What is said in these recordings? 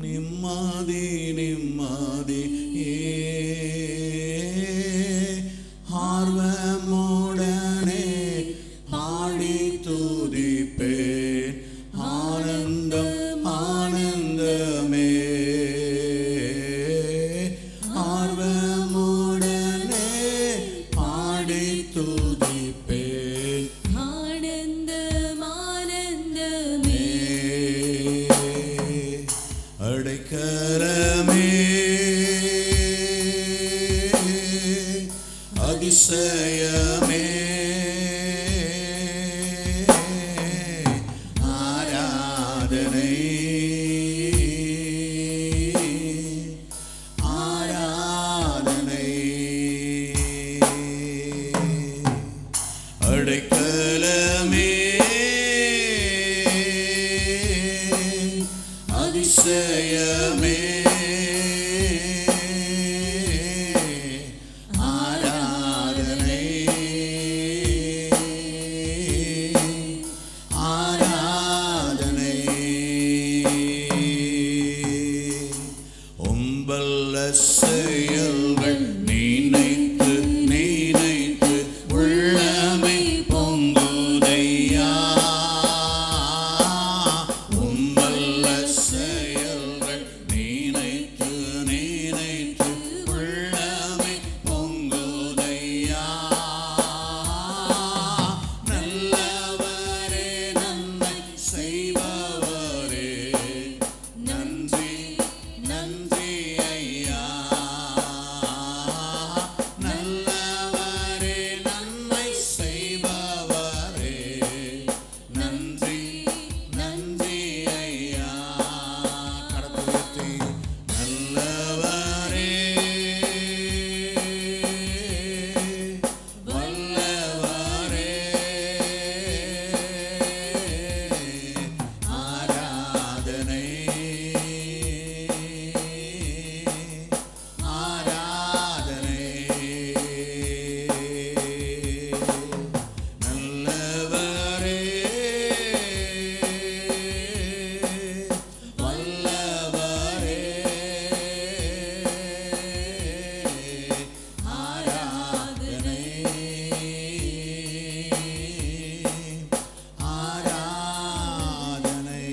நிம்மதி நிம்மதி ஆர்வமுடனே பாடி துதிப்பேன் ஆனந்தம் ஆனந்தமே ஆர்வமுடனே பாடி துதிப்பேன் ஆனந்தம் ஆனந்தமே அடைக்கலமே அதிசயமே ஆராதனை ஆராதனை அடைக்கலமே அதிசயமே ஆராதனை ஆராதனை உம்பல்ல செயல்கள் நினைத்து நினைத்து உள்ளமை பொங்குதையா உம்பல்ல செயல்கள் நினைத்து நினைத்து உள்ளமை பொங்குதையா நல்லவரே நன்மை செய்பவரே நன்றி நன்றி ஐயா நல்லவரே நன்மை செய்பவரே நன்றி நன்றி ஐயா கடத்து நல்லவரே வல்லவரே ஆராதனை ஆராதனை நல்லவரே வல்லவரே ஆராதனை ஆராதனை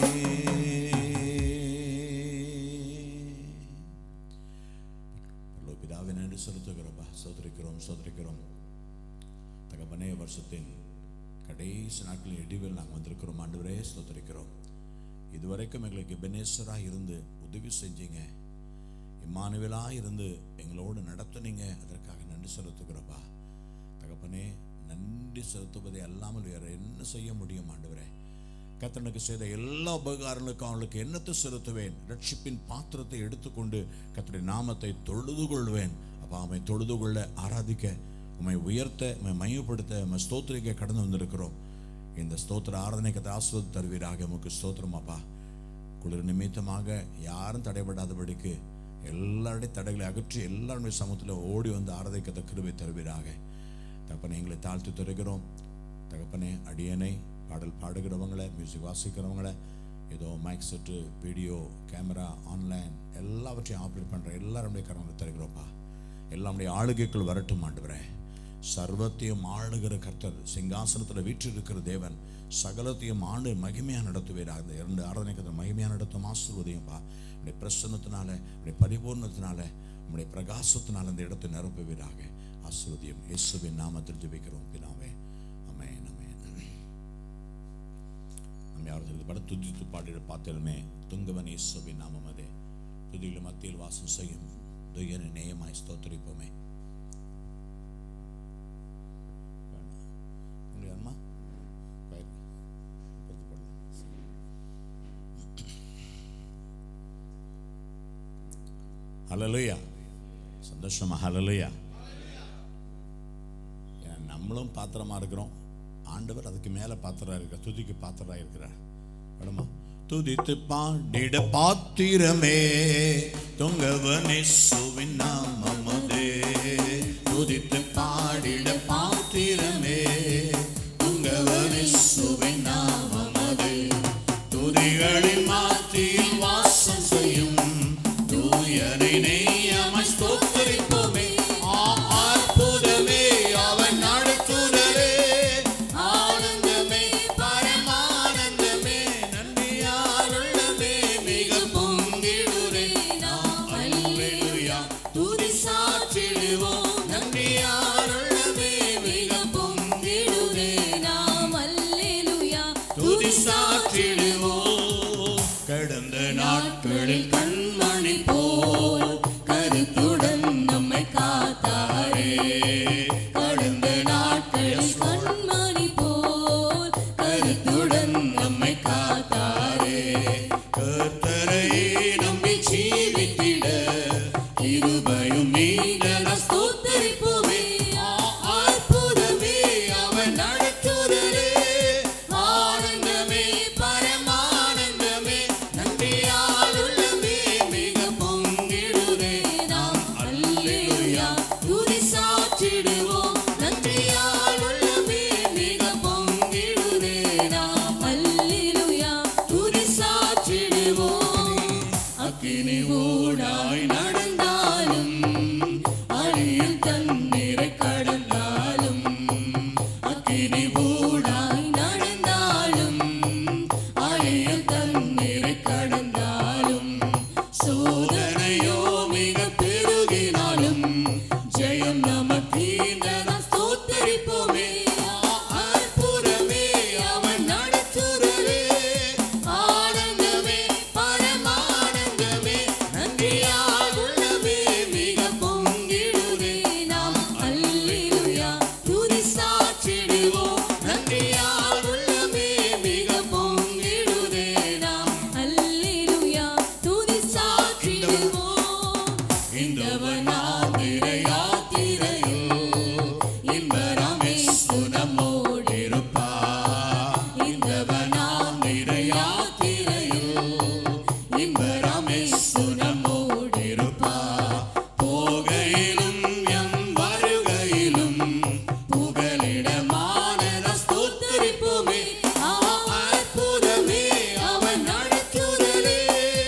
பரலோக பிதாவே நன்றி செலுத்துகிறோம் சோதரிக்கிறோம் சோதரிக்கிறோம் தகப்பனே வருஷத்தின் கடைசி நாட்களில் இடிவில் நாங்கள் வந்திருக்கிறோம் ஆண்டவரே ஸ்தோத்திரிக்கிறோம் இதுவரைக்கும் எங்களுக்கு பெனேஸ்வராக இருந்து உதவி செஞ்சீங்க இம்மானுவேலாக இருந்து எங்களோடு நடத்துனீங்க அதற்காக நன்றி செலுத்துகிறோப்பா தகப்பனே நன்றி செலுத்துவதை அல்லாமல் வேற என்ன செய்ய முடியும் ஆண்டவரே கத்தனுக்கு செய்த எல்லா உபகாரங்களுக்கும் அவளுக்கு என்னத்தை செலுத்துவேன் ரட்சிப்பின் பாத்திரத்தை எடுத்துக்கொண்டு கத்தருடைய நாமத்தை தொழுது கொள்வேன் அப்பா அவனை தொழுது கொள்ள ஆராதிக்க உம்மை உயர்த்த உம்மை மையப்படுத்த உம்மை ஸ்தோத்திரிக்க கடந்து வந்திருக்கிறோம் இந்த ஸ்தோத்திர ஆராதனை கத்தை ஆஸ்வதி தருவீராக உமக்கு ஸ்தோத்திரம் அப்பா குளிர் நிமித்தமாக யாரும் தடைபடாதபடிக்கு எல்லாருடைய தடைகளை அகற்றி எல்லாருடைய சமூகத்தில் ஓடி வந்து ஆராதிக்கத்த கிருபை தருவீராக தகப்பனை எங்களை தாழ்த்து தருகிறோம் தகப்பனே அடியனை பாடல் பாடுகிறவங்கள மியூசிக் வாசிக்கிறவங்கள ஏதோ mike set video camera online எல்லாவற்றையும் ஆப்ரேட் பண்ணுற எல்லாருடைய கரங்களை தருகிறோம்ப்பா எல்லாருடைய ஆளுகைக்குள் வரட்டும் ஆண்டுகிறேன் சர்வத்தையும் ஆளுகிற கர்த்தர் சிங்காசனத்தில் வீற்றிருக்கிற தேவன் சகலத்தையும் ஆண்டு மகிமையாக நடத்துவீராக இந்த இரண்டு ஆராதனை கர்த்தர் மகிமையாக நடத்தும் ஆசிர்வதையும்பா உடைய பிரசன்னத்தினால உடைய பரிபூர்ணத்தினால உடைய பிரகாசத்தினால இந்த இடத்தை நிரப்புவீராக ஆசிர்வதியும் இயேசுவின் நாமத்தில் ஜெபிக்கிறோம் பிதாவே அமேன் அமேன் நம்ம யாரும் பட துதித்து பாடிட பார்த்தலுமே துங்கவன் இயேசுவின் நாமமதே துதியில் மத்தியில் வாசம் செய்யும் துயன நேயமாய் ஸ்தோத்தரிப்போமே உங்களுக்கு அம்மா பயிர் படுத்து போடலாம் ஹலலுயா சந்தோஷமா ஹலலுயா ஏன்னா நம்மளும் பாத்திரமா இருக்கிறோம் ஆண்டவர் அதுக்கு மேல பாத்திரம் இருக்க துதிக்கு பாத்திரா இருக்கிறார் வேணுமா துதித்து பாடிட பாத்திரமே தொங்கவனே சுவின் நாமமதே துதித்து பாடிட பாத்திரமே தொங்கவனே சுவின் நாமமதே துதிகளின் மாத்தியில் வாசம் செய்யும் கர்த்தரையே நம்பி ஜீவித்திட கிருபையும் நீங்க ஸ்தோத்தரிப்போமே அற்புதமே அவன் நடத்துதலே ஆனந்தமே பரமானந்தமே நன்றியால் உள்ளமே மிக பொங்கிடுதே நாம் அல்லேலூயா துதி சாற்றிடுவோம் நன்றியால் உள்ளமே மிக பொங்கிடுதே நாம் அல்லேலூயா துதி சாற்றிடுவோம் அக்கினி ஊடாய் நடந்தாலும் அழியில் தண்ணீரை கடந்தாலும் அக்கினி ஊடாய் நடந்தாலும் அழியில் தண்ணீரை கடந்தாலும் சோதனையோ மிக பெருகினாலும் ஜெயம் நமக்கு நாம் ஸ்தோத்தரிப்போமே அற்புதமே அவன் நடத்துதலே ஆனந்தமே பரமானந்தமே நன்றியால் உள்ளமே மிக பொங்கிடுதே நாம் அல்லேலூயா துதி சாற்றிடுவோம் நன்றியால் உள்ளமே மிக பொங்கிடுதே நாம் அல்லேலூயா துதி சாற்றிடுவோம் இந்தவனாந்திர யாத்திரையில் இன்பராமே சுனமோடிருப்பா இந்தவனாந்திர யாத்திரையில் இன்பராமே சுனமோடிருப்பா போகையிலும் எம் வருகையிலும் புகலிடமான ஸ்தோத்தரிப்போமே அற்புதமே அவன் நடத்துதலே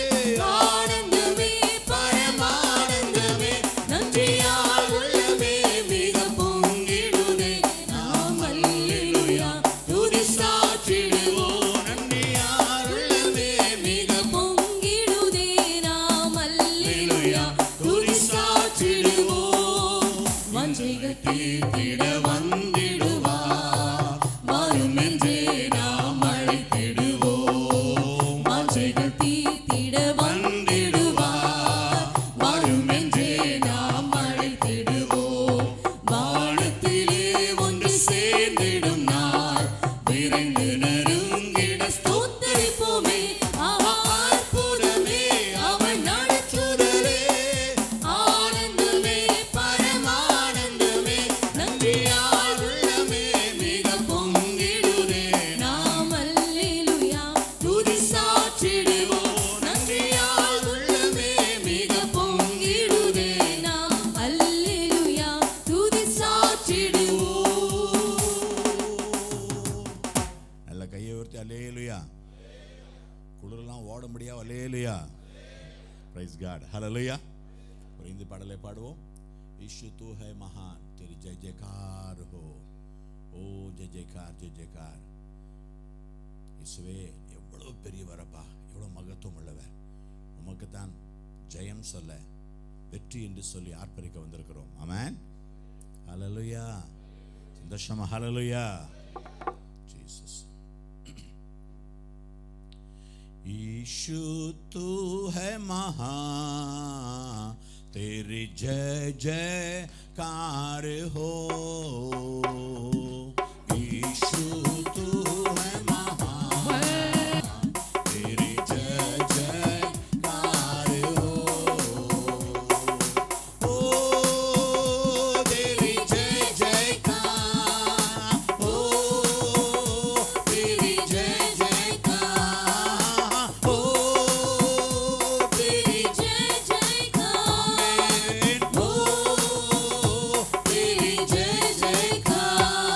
ஆனந்தமே பரமானந்தமே நன்றியால் உள்ளமே மிக பொங்கிடுதே நாம் அல்லேலூயா துதி சாற்றிடுவோம் நன்றியால் உள்ளமே மிக பொங்கிடுதே நாம் அல்லேலூயா துதி சாற்றிடுவோம் வஞ்சைகள் தீர்த்திட வந்திடுவார் வரும் என்றே நாம் அழைத்திடுவோம் வாஞ்சைகள் தீர்த்திட வந்திடுவார் வரும் என்றே நாம் அழைத்திடுவோம் வானத்திலே ஒன்று சேர்ந்திடும் நாள் விரைந்து நெருங்கிட ஸ்தோத்தரிப்போமே அற்புதமே அவன் நடத்துதலே ஆனந்தமே பரமானந்தமே நன்றியால் உள்ளமே மிக பொங்கிடுதே நாம் அல்லேலூயா துதி சாற்றிடுவோம் நன்றியால் உள்ளமே மிக பொங்கிடுதே நாம் அல்லேலூயா துதி நல்ல கையை உயர்த்தி அலேலுயா குளிரெல்லாம் ஓட முடியாது அலேலுயா பிரைஸ் காட் ஹalleluya ஒரு இந்தி பாடலை பாடுவோம் ईशु तू है महान तेरी जय जयकार हो ஓ ஜெய் ஜெயக்கார் ஜெய் ஜெயக்கார் இயேசுவே எவ்வளவு பெரியவரப்பா எவ்வளவு மகத்துவம் உள்ளவர் உமக்கு தான் ஜெயம் சொல்ல வெற்றி என்று சொல்லி ஆர்ப்பரிக்க வந்திருக்கிறோம் ஆமென் ஹalleluya சந்தோஷமா ஹalleluya Jesus. ईशु तू है महा तेरी जय जयकार हो ईशु तू है महा तेरी जय जयकार हो ओ तेरी जय जयकार ओ तेरी जय जयकार ओ तेरी जय जयकार ओ तेरी जय जयकार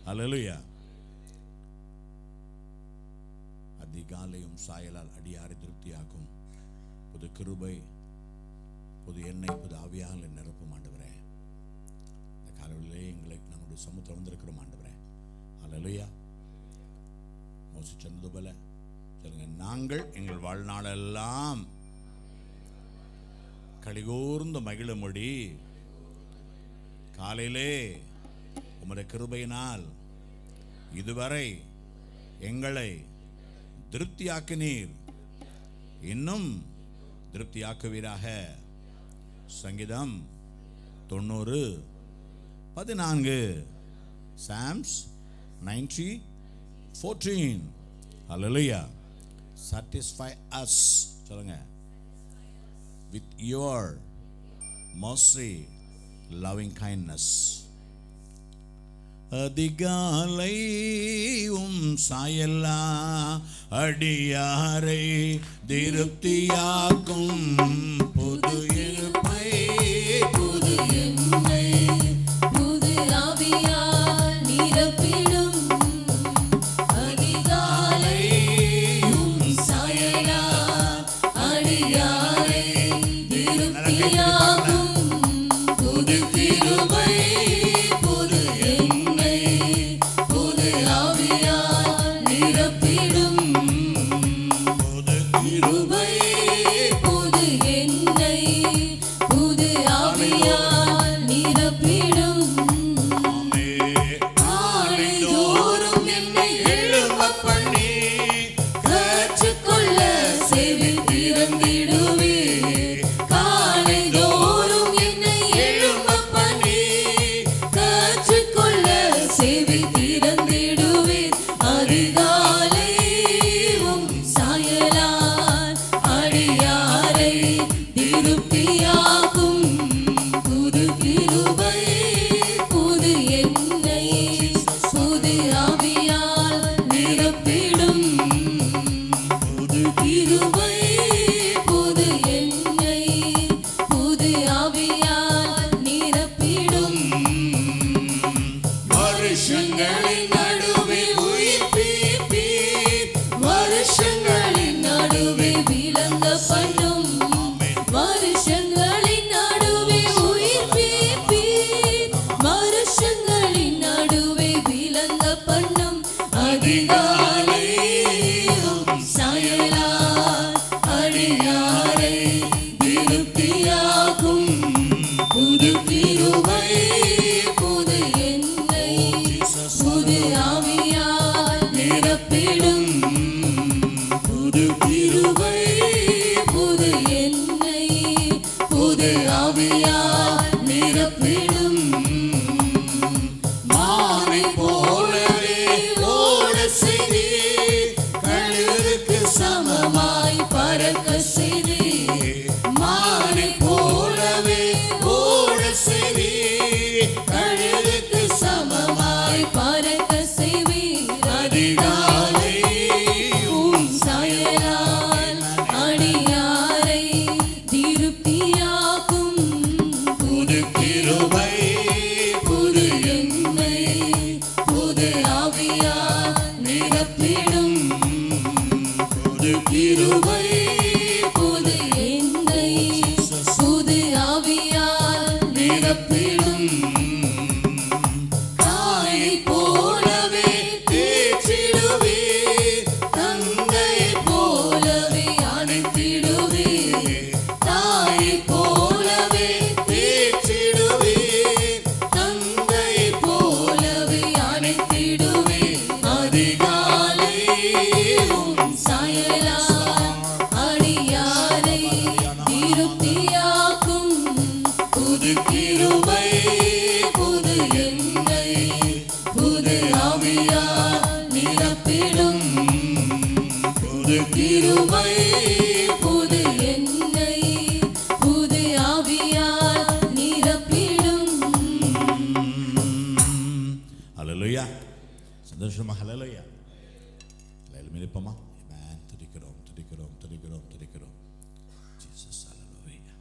அல்லேலூயா அதிகாலையும் சாயலால் அடியாரை திருப்தியாக்கும் புது கிருபை புது எண்ணெய் புது ஆவியால் நிரப்பும் ஆண்டவரே இந்த காலையிலே எங்களை நம்முடைய சமுத்திரம் வந்திருக்கிறோம் ஆண்டவரே அல்லேலூயா மோசி சொன்னது போல சொல்லுங்க நாங்கள் எங்கள் வாழ்நாளெல்லாம் கலிகூர்ந்து மகிழும்படி காலையிலே உமது கிருபையினால் இதுவரை எங்களை திருப்தியாக்கினீர் இன்னும் திருப்தியாக்குவீராக சங்கீதம் தொண்ணூறு பதினான்கு சாம்ஸ் நைன்டி ஃபோர்டீன் அல்லையா satisfy us சொல்லுங்க with your mercy loving kindness அதிகாலை உம் சாயல்லா அடியாரை திருப்தியாக்கும் புது இருப்பை புது என்னை புது ஆவியால் நிரப்பிடும் அதிகாலை உம் சாயலால் அடியாரை திருப்தியாக்கும் புது கிருபை புது என்னை புது ஆவியால் நிரப்பிடும் புது கிருபை புது என்னை புது ஆவியால் நிரப்பிடும் நாள்தோறும் என்னை எழும்பப் பண்ணி கற்றுக்கொள்ள செவி திறந்திடுவே காலைதோறும் என்னை எழும்பப் பண்ணி கற்றுக்கொள்ள செவி திறந்திடுவே அதிகாலை உம் சாயலால் அடியாரை திருப்தியாக்கும் புது கிருபை புது எண்ணெய் புது ஆவியால் நிரப்பிடும் புது கிருபை புது எண்ணெய் புது ஆவியால் நிரப்பிடும் வருஷங்களின் நடுவே உயிர்ப்பீர் வருஷங்களின் நடுவே விளங்க பண்ணும் வருஷங்களின் நடுவே உயிர்ப்பீர் வருஷங்களின் நடுவே விளங்க பண்ணும் அதிகாலை உம் சாயலால் அடியாரை திருப்தியாகும் புது கிருபை புது எண்ணெய் புது ஆவியால் நிரப்பிடும் புது கிருபை புது எண்ணெய் புது ஆவியால் நிரப்பிடும் மானை போலவே ஓட செய்தி கழுருக்கு சமமாய் பறக்க செய்தி மானை போலவே ஓட செய்தி கழுருக்கு சமமாய் பறக்க செய்வி அதிகாலை உம் சாயலால் அடியாரை திருப்தியாக்கும் புது கிருபை புது எண்ணெய் புது ஆவியால் நிரப்பிடும் புது கிருபை புது எண்ணெய் புது ஆவியால் நிரப்பிடும் தாயை போலவே தேற்றிடுவே தந்தை போலவே அணைத்திடுவே தாயை போலவே தேற்றிடுவே தந்தை போலவே அணைத்திடுவே அதிகாலை உம் சாயலால் அடியாரை திருப்தியாக்கும் புது கிருபை புது எண்ணெய் புது ஆவியால் நிரப்பிடும் புது கிருபை புது எண்ணெய் புது ஆவியால் நிரப்பிடும் ஹalleluya சந்தோஷமா ஹalleluya எல்லாரும் இருப்போமா ஆமென் துதிக்கிறோம் துதிக்கிறோம் துதிக்கிறோம் துதிக்கிறோம் ஜீசஸ் ஹalleluya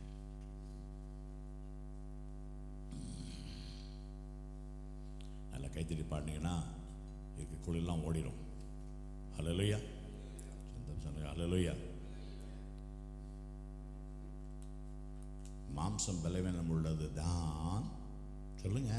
நல்ல கைத்தறி பாடினீங்கன்னா இருக்க குழியெல்லாம் ஓடிடும் ஹalleluya சொந்த ஹalleluya மாம்சம் பலவீனம் உள்ளது தான் சொல்லுங்க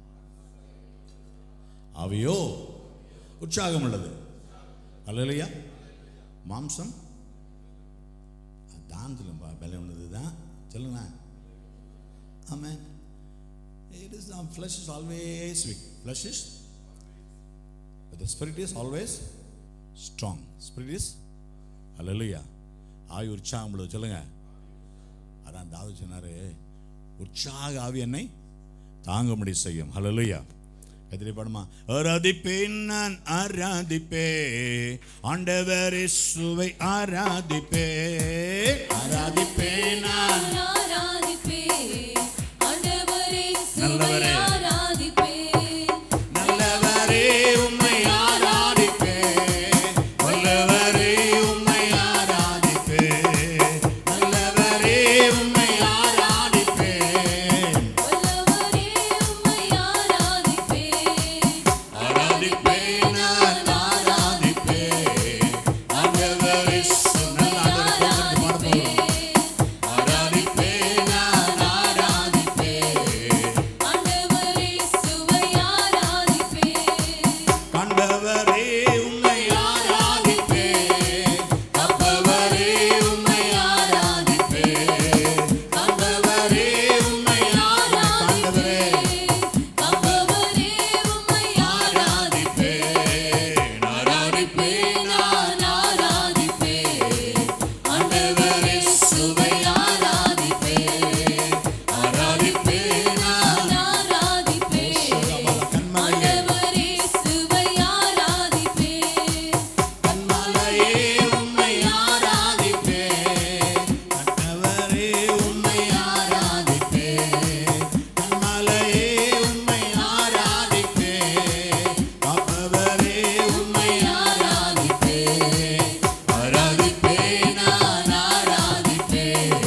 அவையோ உற்சாகம் உள்ளது அல்லையா மாம்சம் தானத்தில் பலம் உள்ளது தான் சொல்லுங்க ஆமாம் it is flesh is always weak flesh is the spirit is always strong spirit is அல்லையா ஆவி உற்சாகம் உள்ளது சொல்லுங்க அதான் தாவீது சொன்னாரு உற்சாக ஆவி என்னை தாங்கும்படி செய்யும் ஹalleluya கத்திரி பாடுமா ஆராதிப்பேன் நான் ஆராதிப்பே ஆண்டவர் இயேசுவை ஆராதிப்பே ஆராதிப்பேன் நான் நல்லவரே. நல்லவரே உம்மை ஆராதிப்பே வல்லவரே உம்மை ஆராதிப்பே நல்லவரே உம்மை ஆராதிப்பே ஆராதிப்பே நான் ஆராதிப்பே ஆண்டவர் இயேசு நல்ல ஆண்டவரை பாட ஆராதிப்பே நான் ஆராதிப்பே கண்டவரே உம்மை ஆராதிப்பே கப்பவரே உம்மை ஆராதிப்பே கண்டவரே உம்மை ஆராதிப்பே ஆராதிப்பே ஆராதிப்பே நான் ஆராதிப்பே ஆண்டவரே சுவை ஆராதிப்பே ஆராதிப்பே நான் கண்மலையே கண்மலையே உம்மை ஆராதிப்பே கண்டவரே உம்மை ஆராதிப்பே கண்மலையே உம்மை ஆராதிப்பே காப்பவரே உம்மை ஆராதிப்பே ஆராதிப்பே நான் ஆராதிப்பே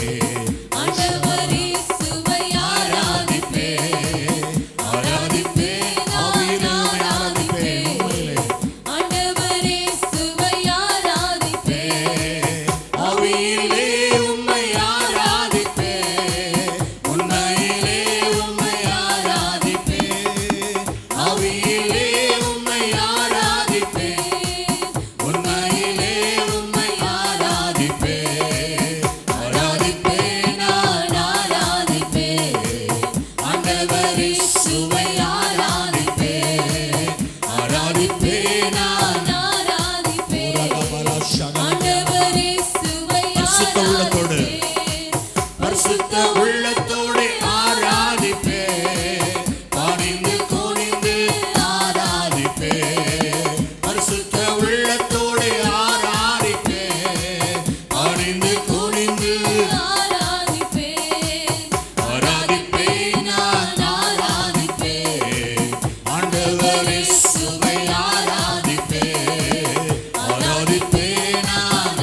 ஆராதிப்பே ஆராதிப்பே ஆவியிலே உம்மை ஆராதிப்பே உண்மையிலே ஆவியிலே உம்மை ஆராதிப்பே உண்மையிலே உம்மை ஆராதிப்பே ஆவியிலே உம்மை ஆராதிப்பே உண்மையிலே உம்மை ஆராதிப்பே ஆராதிப்பே நான் ஆராதிப்பே ஆண்டவரே சுவை ஆராதிப்பே ஆராதிப்பே நான் பரிசுத்த உள்ளத்தோடு பரிசுத்த உள்ளத்தோடு ஆராதிப்பே பணிந்து குனிந்து ஆராதிப்பே பரிசுத்த உள்ளத்தோடு ஆராதிப்பே பணிந்து குனிந்து ஆராதிப்பே நான் ஆராதிப்பே ஆண்டவரே சுவை ஆராதிப்பே ஆராதிப்பே நான்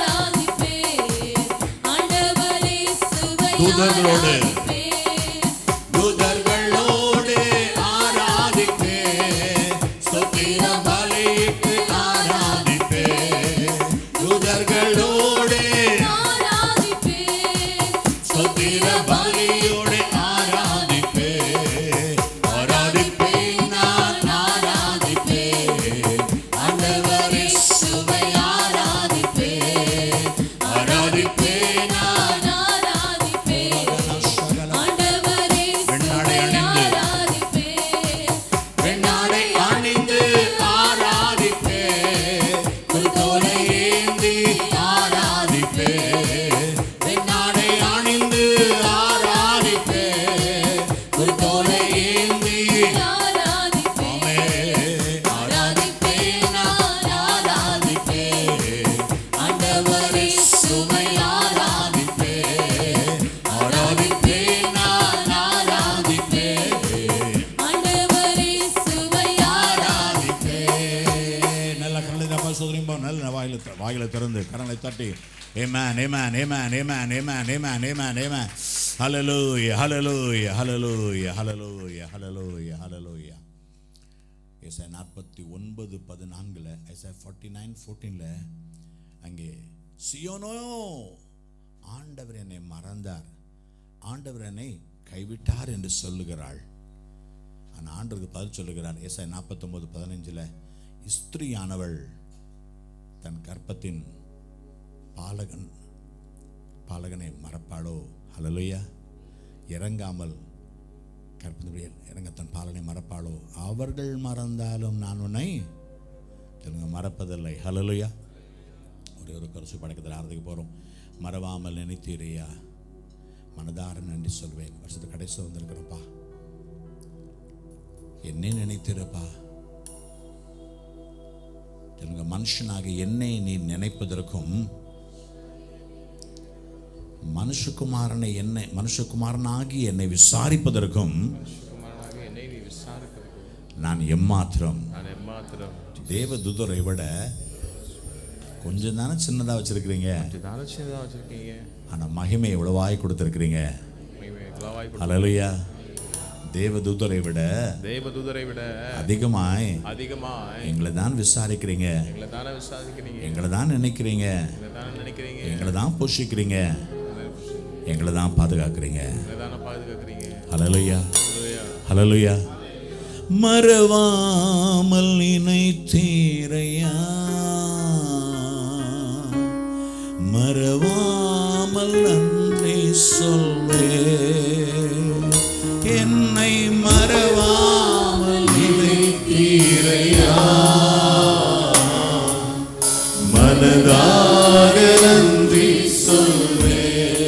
தூதர்களோடு தூதர்களோடு ஆராதிப்பே ஸ்தோத்திர பலியிட்டு ஆராதிப்பே தூதர்களோடு ஸ்தோத்திர பலியோடு ஆராதிப்பே ஆராதிப்பே நான் ஆராதிப்பே ஆண்டவரே சுவை ஆராதிப்பே ஆராதிப்பே நான் வெண்ணாடை அணிந்து வெண்ணாடை அணிந்து ஆராதிப்பே குருத்தோலை ஏந்தி ஆராதிப்பே வெண்ணாடை அணிந்து ஆராதிப்பே குருத்தோலை ஏந்தி ஆமே ஆராதிப்பே நான் ஆராதிப்பே ஆண்டவரே சுமை ஆராதிப்பே ஆராதிப்பே நான் ஆராதிப்பே ஆராதிப்பே நல்ல கரங்களை தப்பா சோதரியும்போ நல்ல வாயில த- வாயில திறந்து கரங்களை தட்டி ஏமேன் ஏமேன் ஏமேன் ஏமேன் ஏமேன் ஏமேன் ஏமேன் ஏமேன் ஹalleluya ஹalleluya ஹalleluya ஹalleluya ஹalleluya ஹalleluya ஏசாயா நாற்பத்தி ஒன்பது பதினான்கில் ஏசாயா ஃபார்ட்டி நைன் ஃபோர்டீனில் அங்கே சியோனோ ஆண்டவர் என்னை மறந்தார் ஆண்டவர் என்னை கைவிட்டார் என்று சொல்லுகிறாள் ஆனால் ஆண்டவருக்கு பதில் சொல்லுகிறார் ஏசாயா நாற்பத்தொன்பது பதினஞ்சில் ஸ்திரீயானவள் தன் கற்பத்தின் பாலகன் பாலகனை மறப்பாளோ ஹலலுயா இறங்காமல் கற்பனையில் இறங்க தன் பாலனை மறப்பாளோ அவர்கள் மறந்தாலும் நான் உன்னை சொல்லுங்க மறப்பதில்லை ஹலலுயா ஒரே ஒரு கருசு படக்கத்தில் ஆறதுக்கு போகிறோம் மறவாமல் நினைத்தீரையா மனதார நன்றி சொல்வேன் வருஷத்து கடைசி வந்திருக்கிறோம்ப்பா என்னை நினைத்திருப்பா சொல்லுங்க மனுஷனாக என்னை நீ நினைப்பதற்கும் மனுஷகுமாரனை என்னை மனுஷகுமாரனாகி என்னை விசாரிப்பதற்கும் குமாரனாக என்னை நீ விசாரிப்பதற்கு நான் எம்மாத்திரம் நான் எம்மாத்திரம் தேவதூதரை விட கொஞ்சம் தானே சின்னதாக வச்சிருக்கிறீங்க தானே சின்னதாக வச்சிருக்கீங்க ஆனால் மகிமை எவ்வளவாய் கொடுத்துருக்கிறீங்க இவ்வளவாய் அலலுயா தேவதூதரை விட தேவதூதரை விட அதிகமாய் அதிகமாய் எங்களை தான் விசாரிக்கிறீங்க எங்களை தானே விசாரிக்கிறீங்க எங்களை தான் நினைக்கிறீங்க எங்களை தானே நினைக்கிறீங்க எங்களை தான் போஷிக்கிறீங்க எங்களை தான் பாதுகாக்கிறீங்க எங்களை தானே பாதுகாக்கிறீங்க அலலுயா ஹalleluya. ஹலலுயா மறவாமல் நினைத்தீரையா மறவாமல் நன்றி சொல்வே என்னை மறவாமல் நினைத்தீரையா மனதாக நன்றி சொல்வே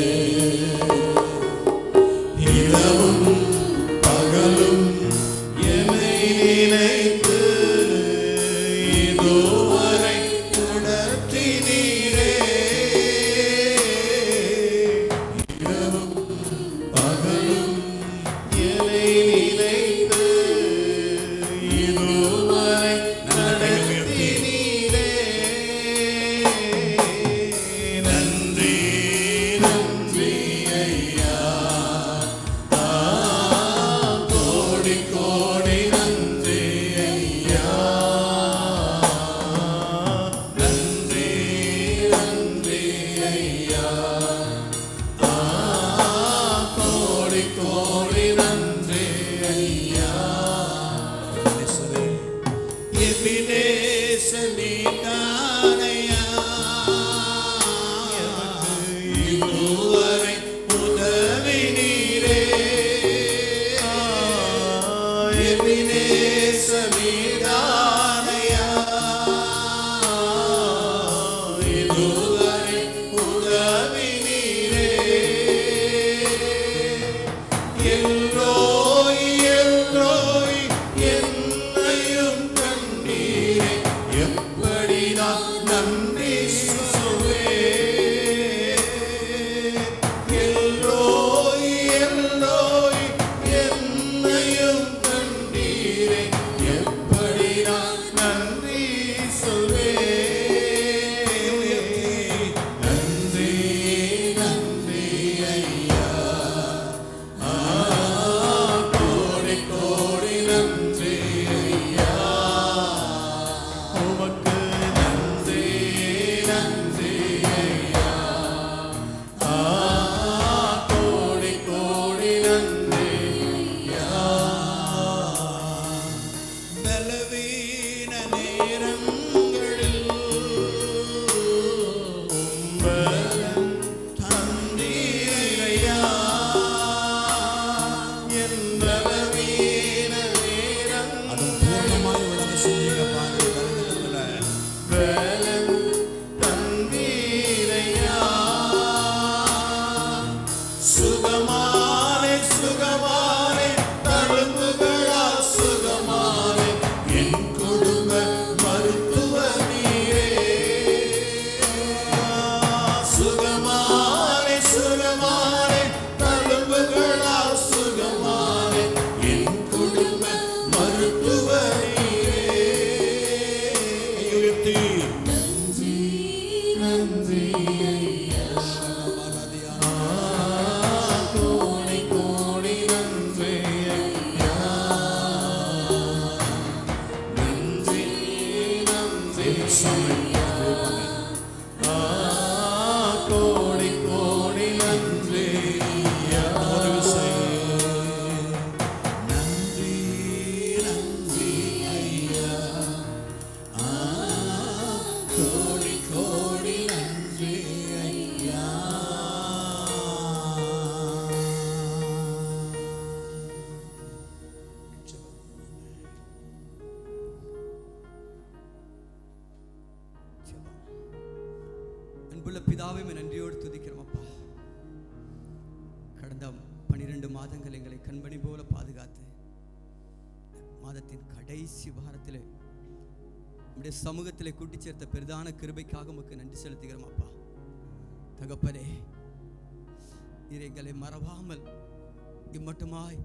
இரவும் பகலும் என்னை நினைத்து இதுவரை நடத்தினீரே இரவும் பகலும் என்னை நினைத்து இதுவரை நடத்தினீரே நன்றி நன்றி ஐயா கோடி கோடி நன்றி ஐயா நன்றி நன்றி ஐயா கோடி கோடி நன்றி ஐயா எபினேச நீதானையா இதுவரை உதவி நீரே எபினேச நீதானையா இதுவரை உதவி நீரே எல்லோய் எல்லோய் என்னையும் கண்டீரே எப்படி நான் நன்றி சொல்வேன் எல்லோய் எல்லோய் என்னையும் கண்டீரே எப்படி நான் நன்றி சொல்வேன் நன்றி நன்றி ஐயா கோடி கோடி நன்றி ஐயா உமக்கு நன்றி நன்றி ஐயா ஆ, கோடி கோடி நன்றி ஐயா பலவீன நேரங்களில் உம்பலன் தந்தீரையா என் பலவீன நேரம் அதுவும் பூர்ணமாய் உலக செஞ்சீங்க பாருங்க பலன் தந்தீரையா சுகமானே சுகமானே தழும்புகளா சுகமானே என் குடும்ப மருத்துவ நீரே சுகமானே சுகமானே தழும்புகளா சுகமானே என் குடும்ப மருத்துவ நீரே உயர்த்தி நன்றி ஐயா கோடி பிதாவே உம்மை நன்றியோடு துதிக்கிறோம் அப்பா கடந்த பனிரெண்டு மாதங்கள் எங்களை கண்மணி போல பாதுகாத்து மாதத்தின் கடைசி வாரத்தில் நம்முடைய சமூகத்திலே கூட்டி சேர்த்த பெரிதான கிருபைக்காக உமக்கு நன்றி செலுத்துகிறோம் அப்பா தகப்பனே நீர் எங்களை மறவாமல் இம்மட்டுமாய்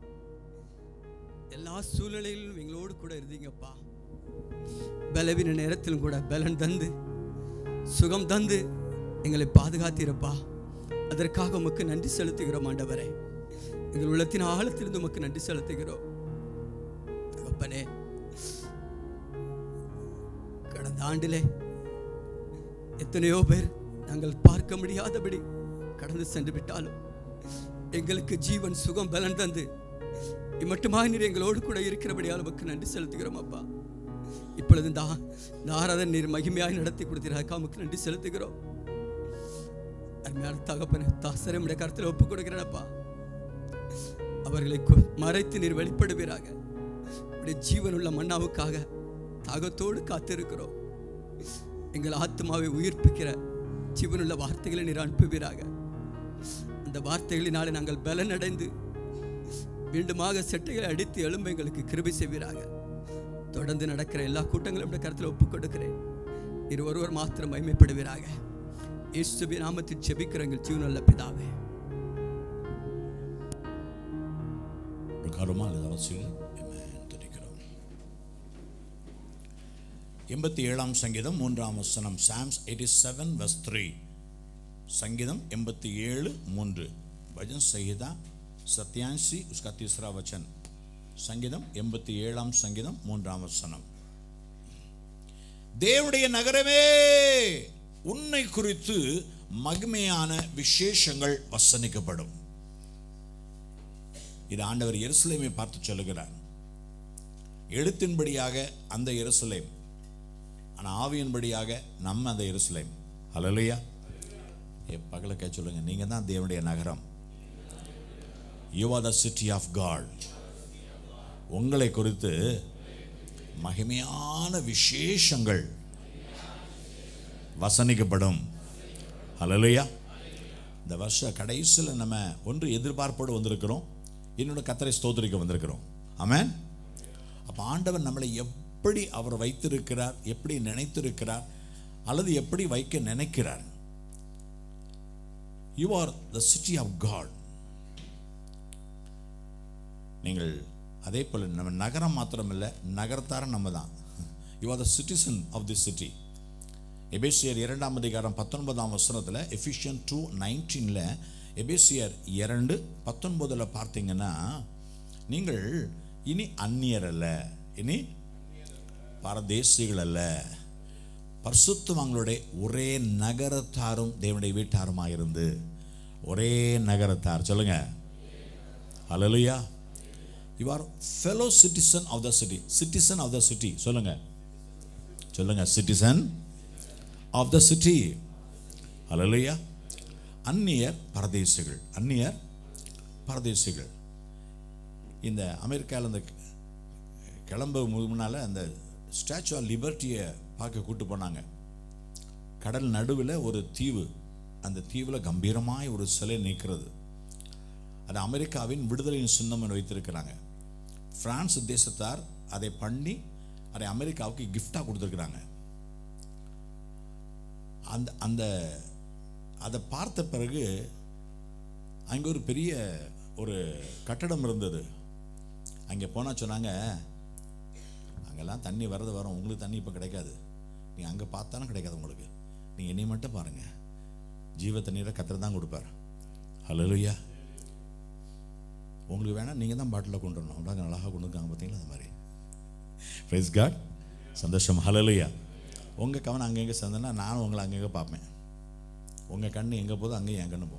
எல்லா சூழ்நிலையிலும் எங்களோடு கூட இருந்தீங்கப்பா பலவீன நேரத்திலும் கூட பலன் தந்து சுகம் தந்து எங்களை பாதுகாத்தீரப்பா அதற்காக உமக்கு நன்றி செலுத்துகிறோம் ஆண்டவரே எங்கள் உள்ளத்தின் ஆழத்திலிருந்து உமக்கு நன்றி செலுத்துகிறோம் தகப்பனே கடந்த ஆண்டிலே எத்தனையோ பேர் நாங்கள் பார்க்க முடியாதபடி கடந்து சென்று விட்டாலும் எங்களுக்கு ஜீவன் சுகம் பலன் தந்து இம்மட்டுமாய் நீர் எங்களோடு கூட இருக்கிறபடியால் உமக்கு நன்றி செலுத்துகிறோம் அப்பா இப்பொழுது இந்த ஆ- இந்த ஆராதனை நீர் மகிமையாய் நடத்தி கொடுத்தீர்கள் உமக்கு நன்றி செலுத்துகிறோம் அருமையான தகப்பன தாசரை உடைய கருத்தில் ஒப்புக் கொடுக்கிறேனப்பா அவர்களை கு- மறைத்து நீர் வெளிப்படுவீராக உடைய ஜீவனுள்ள மன்னாவுக்காக தாகத்தோடு காத்திருக்கிறோம் எங்கள் ஆத்மாவை உயிர்ப்பிக்கிற ஜீவனுள்ள வார்த்தைகளை நீர் அனுப்புவீராக அந்த வார்த்தைகளினாலே நாங்கள் பலன் அடைந்து மீண்டுமாக செட்டைகளை அடித்து எழும்ப எங்களுக்கு கிருபை செய்வீராக தொடர்ந்து நடக்கிற எல்லா கூட்டங்களும் உடைய கருத்தில் ஒப்புக் கொடுக்கிறேன் இரு ஒருவர் மாத்திரம் மகிமைப்படுவீராக இயேசுவின் நாமத்தில் ஜெபிக்கிற எங்கள் ஜீவனுள்ள பிதாவே பிரகாரமாக அல்லது அவசியம் துதிக்கிறோம் எண்பத்தி ஏழாம் சங்கீதம் மூன்றாம் வசனம் psalms eighty seven verse three संगीतम एम्बत्ती ஏழு மூன்று भजन संहिता सत्यांशी उसका तीसरा वचन संगीतम எண்பத்தி ஏழாம் சங்கீதம் மூன்றாம் வசனம் தேவனுடைய நகரமே உன்னை குறித்து மகிமையான விசேஷங்கள் வசனிக்கப்படும் இது ஆண்டவர் எருசலேமை பார்த்து சொல்லுகிறார் எழுத்தின்படியாக அந்த எருசலேம் ஆனா ஆவியின்படியாக நம்ம அந்த எருசலேம் ஹalleluya ஏ பகலக்க சொல்லுங்க நீங்க தான் தேவனுடைய நகரம் you are the city of God உங்களை குறித்து மகிமையான விசேஷங்கள் வசனிக்கப்படும் ஹalleluya இந்த வருஷ கடைசியில் நம்ம ஒன்று எதிர்பார்ப்போடு வந்திருக்கிறோம் இன்னொன்று கத்தரை ஸ்தோத்திரிக்க வந்திருக்கிறோம் ஆமென் அப்போ ஆண்டவர் நம்மளை எப்படி அவர் வைத்திருக்கிறார் எப்படி நினைத்திருக்கிறார் அல்லது எப்படி வைக்க நினைக்கிறார் you are the city of God நீங்கள் அதே போல் நம்ம நகரம் மாத்திரமில்லை நகரத்தார நம்ம தான் you are the citizen of the city எபேசியர் இரண்டாம் அதிகாரம் பத்தொன்பதாம் வசனத்தில் எஃபிஷியன் டூ நைன்டீனில் எபேசியர் இரண்டு பத்தொன்பதில் பார்த்தீங்கன்னா நீங்கள் இனி அந்நியர் அல்ல இனி பரதேசிகள் அல்ல பரிசுத்தவங்களுடைய ஒரே நகரத்தாரும் தேவனுடைய வீட்டாருமாக இருந்து ஒரே நகரத்தார் சொல்லுங்க ஹalleluya you are fellow citizen of the city citizen of the city சொல்லுங்க சொல்லுங்க சிட்டிசன் ஆஃப் த சிட்டி ஹalleluya அந்நியர் பரதேசிகள் அந்நியர் பரதேசிகள் இந்த அமெரிக்காவில் இந்த கிளம்ப முன்னால் அந்த ஸ்டாச்சு ஆஃப் லிபர்ட்டியை பார்க்க கூட்டு போனாங்க கடல் நடுவில் ஒரு தீவு அந்த தீவில் கம்பீரமாய் ஒரு சிலை நிற்கிறது அது அமெரிக்காவின் விடுதலையின் சின்னம் என்று வைத்திருக்கிறாங்க பிரான்ஸ் தேசத்தார் அதை பண்ணி அதை அமெரிக்காவுக்கு கிஃப்டாக கொடுத்துருக்குறாங்க அந்த அந்த அதை பார்த்த பிறகு அங்கே ஒரு பெரிய ஒரு கட்டடம் இருந்தது அங்கே போனால் சொன்னாங்க அங்கெல்லாம் தண்ணி வர்றது வரும் உங்களுக்கு தண்ணி இப்போ கிடைக்காது நீங்கள் அங்கே பார்த்தாலும் கிடைக்காது உங்களுக்கு நீங்கள் என்னை மட்டும் பாருங்கள் ஜீவ தண்ணீரை கத்திர தான் கொடுப்பார் ஹalleluya உங்களுக்கு வேணால் நீங்கள் தான் பாட்டிலில் கொண்டு வரணும் அவ்வளோ அழகாக கொண்டு இருக்காங்க பார்த்தீங்களா அந்த மாதிரி ப்ரைஸ் காட் சந்தோஷம் ஹalleluya உங்கள் கவனம் அங்கங்கே சேர்ந்தேன்னா நானும் உங்களை அங்கங்கே பார்ப்பேன் உங்கள் கண்ணு எங்கே போதோ அங்கேயும் என் கண்ணு போகும்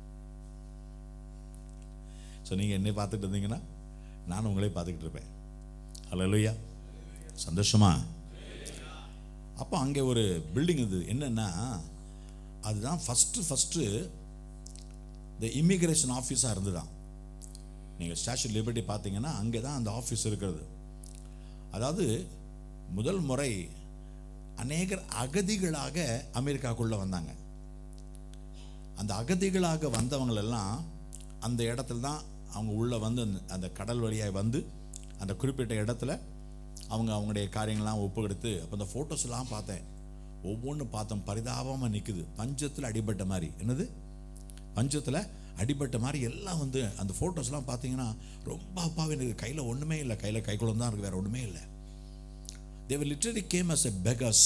ஸோ நீங்கள் என்னை பார்த்துட்டு இருந்தீங்கன்னா நானும் உங்களே பார்த்துக்கிட்டு இருப்பேன் ஹalleluya சந்தோஷமா அப்போ அங்கே ஒரு பில்டிங் இது என்னன்னா அதுதான் ஃபஸ்ட்டு ஃபஸ்ட்டு இந்த இமிகிரேஷன் ஆஃபீஸாக இருந்துதான் நீங்கள் ஸ்டாச்சு லிபர்ட்டி பார்த்தீங்கன்னா அங்கே தான் அந்த ஆஃபீஸ் இருக்கிறது அதாவது முதல் முறை அநேகர் அகதிகளாக அமெரிக்காக்குள்ளே வந்தாங்க அந்த அகதிகளாக வந்தவங்களெல்லாம் அந்த இடத்துல தான் அவங்க உள்ளே வந்து அந்த- அந்த கடல் வழியாக வந்து அந்த குறிப்பிட்ட இடத்துல அவங்க அவங்களுடைய காரியங்கள்லாம் ஒப்பு கொடுத்து அப்போ அந்த ஃபோட்டோஸ்லாம் பார்த்தேன் ஒவ்வொன்று பார்த்தோம் பரிதாபமாக நிற்குது பஞ்சத்தில் அடிபட்ட மாதிரி என்னது பஞ்சத்தில் அடிபட்ட மாதிரி எல்லாம் வந்து அந்த ஃபோட்டோஸ்லாம் பார்த்தீங்கன்னா ரொம்ப அப்பாவே எனக்கு கையில் ஒன்றுமே இல்லை கையில் கைக்குளம் தான் இருக்குது வேறு ஒன்றுமே இல்லை they were literally came as a beggars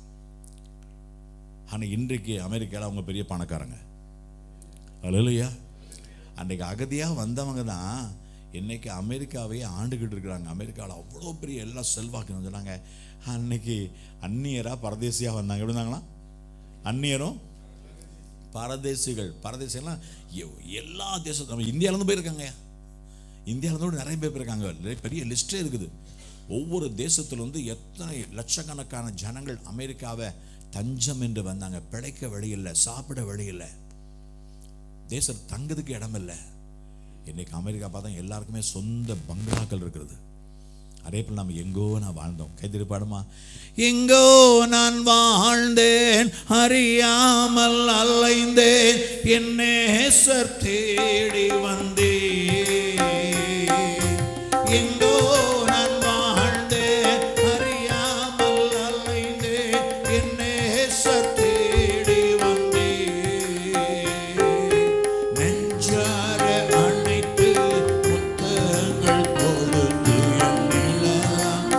ஆனால் இன்றைக்கு அமெரிக்காவில் அவங்க பெரிய பணக்காரங்க அழலையா அன்றைக்கு அகதியாக வந்தவங்க தான் இன்னைக்கு அமெரிக்காவையே ஆண்டுகிட்டு இருக்கிறாங்க அமெரிக்காவில் அவ்வளோ பெரிய எல்லா செல்வாக்குன்னு சொன்னாங்க அன்னைக்கு அந்நியராக பரதேசியாக வந்தாங்க எப்படி இருந்தாங்களா அந்நியரும் பரதேசிகள் பரதேசிகள்லாம் எ- எல்லா தேசத்து நம்ம இந்தியாவிலேருந்து போயிருக்காங்க இந்தியாவிலேருந்து நிறைய பேர் போயிருக்காங்க நிறைய பெரிய லிஸ்ட்டே இருக்குது ஒவ்வொரு தேசத்துல வந்து எத்தனை லட்சக்கணக்கான ஜனங்கள் அமெரிக்காவை தஞ்சம் என்று வந்தாங்க பிழைக்க வழி இல்லை சாப்பிட வழி இல்லை தேசம் தங்குறதுக்கு இடம் இல்லை இன்னைக்கு அமெரிக்கா பார்த்தா எல்லாருக்குமே சொந்த பங்களாக்கள் இருக்கிறது அதே போல் நம்ம எங்கோ நான் வாழ்ந்தோம் கைதிரி பாடுமா எங்கோ நான் வாழ்ந்தேன் அறியாமல் அலைந்தேன் என் நேசர் தேடி வந்தேன் எங்கோ நான் வாழ்ந்தேன் அறியாமல் அலைந்தேன் என் நேசர் தேடி வந்தேன் நெஞ்சார அணைத்து முத்தங்கள் கொடுத்து என் நிலம்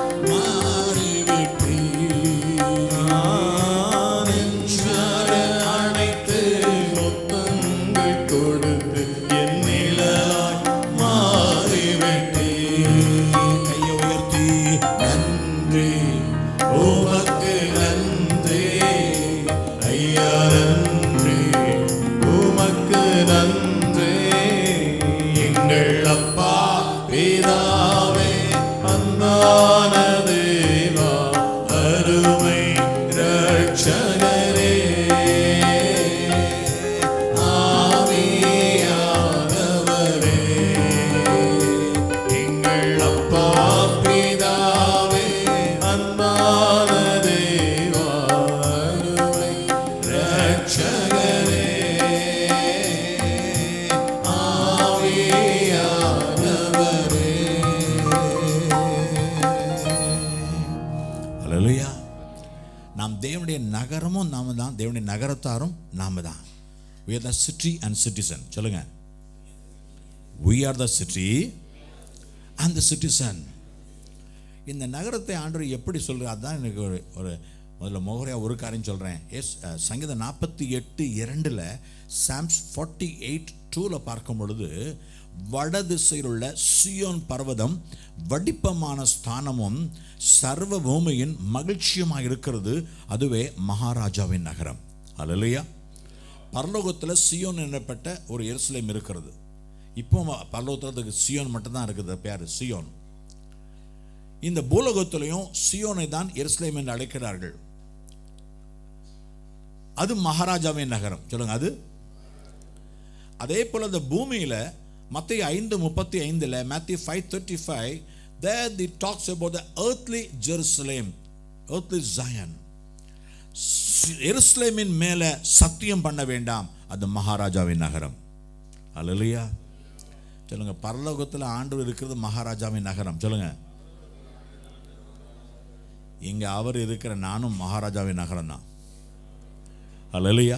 மாறிவிட்டீர். நெஞ்சார அணைத்து முத்தங்கள் கொடுத்து என் நிழலாய் மாறிவிட்டீர். கையை உயர்த்தி நன்றி உமக்கு நன்றி ஐயா நன்றி உமக்கு நன்றி எங்கள் அப்பா பிதாவே அன்பான தேவா அருமை ரட்சகரே ஆவியானவரே எங்கள் அப்பா பிதாவே அன்பான தேவா அருமை ரட்சகரே ஆவியானவரே அல்லேலூயா நாம் தேவனுடைய நகரமும் நாம தான் தேவனுடைய நகரத்தாரும் நாம தான் we are the city and citizen சொல்லுங்க we are the city and the citizen இந்த நகரத்தை ஆண்டவர் எப்படி சொல்கிறார் அதுதான் எனக்கு ஒரு ஒரு முதல்ல முகரையாக ஒரு காரியம் சொல்கிறேன் எஸ் அஹ், சங்கீதம் நாற்பத்தி எட்டு இரண்டில் சாம்ஸ் ஃபார்ட்டி எயிட் டூவில் பார்க்கும் பொழுது வடதிசையில் உள்ள சியோன் பர்வதம் வடிப்பமான ஸ்தானமும் சர்வ பூமியின் மகிழ்ச்சியுமாக இருக்கிறது அதுவே மகாராஜாவின் நகரம் அல்லையா பரலோகத்தில் சியோன் எனப்பட்ட ஒரு எருசலேம் இருக்கிறது இப்போ பரலோகத்தில் அதுக்கு சியோன் மட்டும்தான் இருக்குது பேர் சியோன் இந்த பூலோகத்திலையும் சியோனை தான் எருசலேம் என்று அழைக்கிறார்கள் அது மகாராஜாவின் நகரம் சொல்லுங்க அது அதே போல இந்த பூமியில மத்திய ஐந்து முப்பத்தி ஐந்துல Matthew five thirty five there the talks about the earthly Jerusalem earthly Zion எருசலேமின் மேல சத்தியம் பண்ண வேண்டாம் அது மகாராஜாவின் நகரம் அல்லையா சொல்லுங்க பரலோகத்தில் ஆண்டு இருக்கிறது மகாராஜாவின் நகரம் சொல்லுங்க இங்க அவர் இருக்கிற நானும் மகாராஜாவின் நகரம் தான் அல்லையா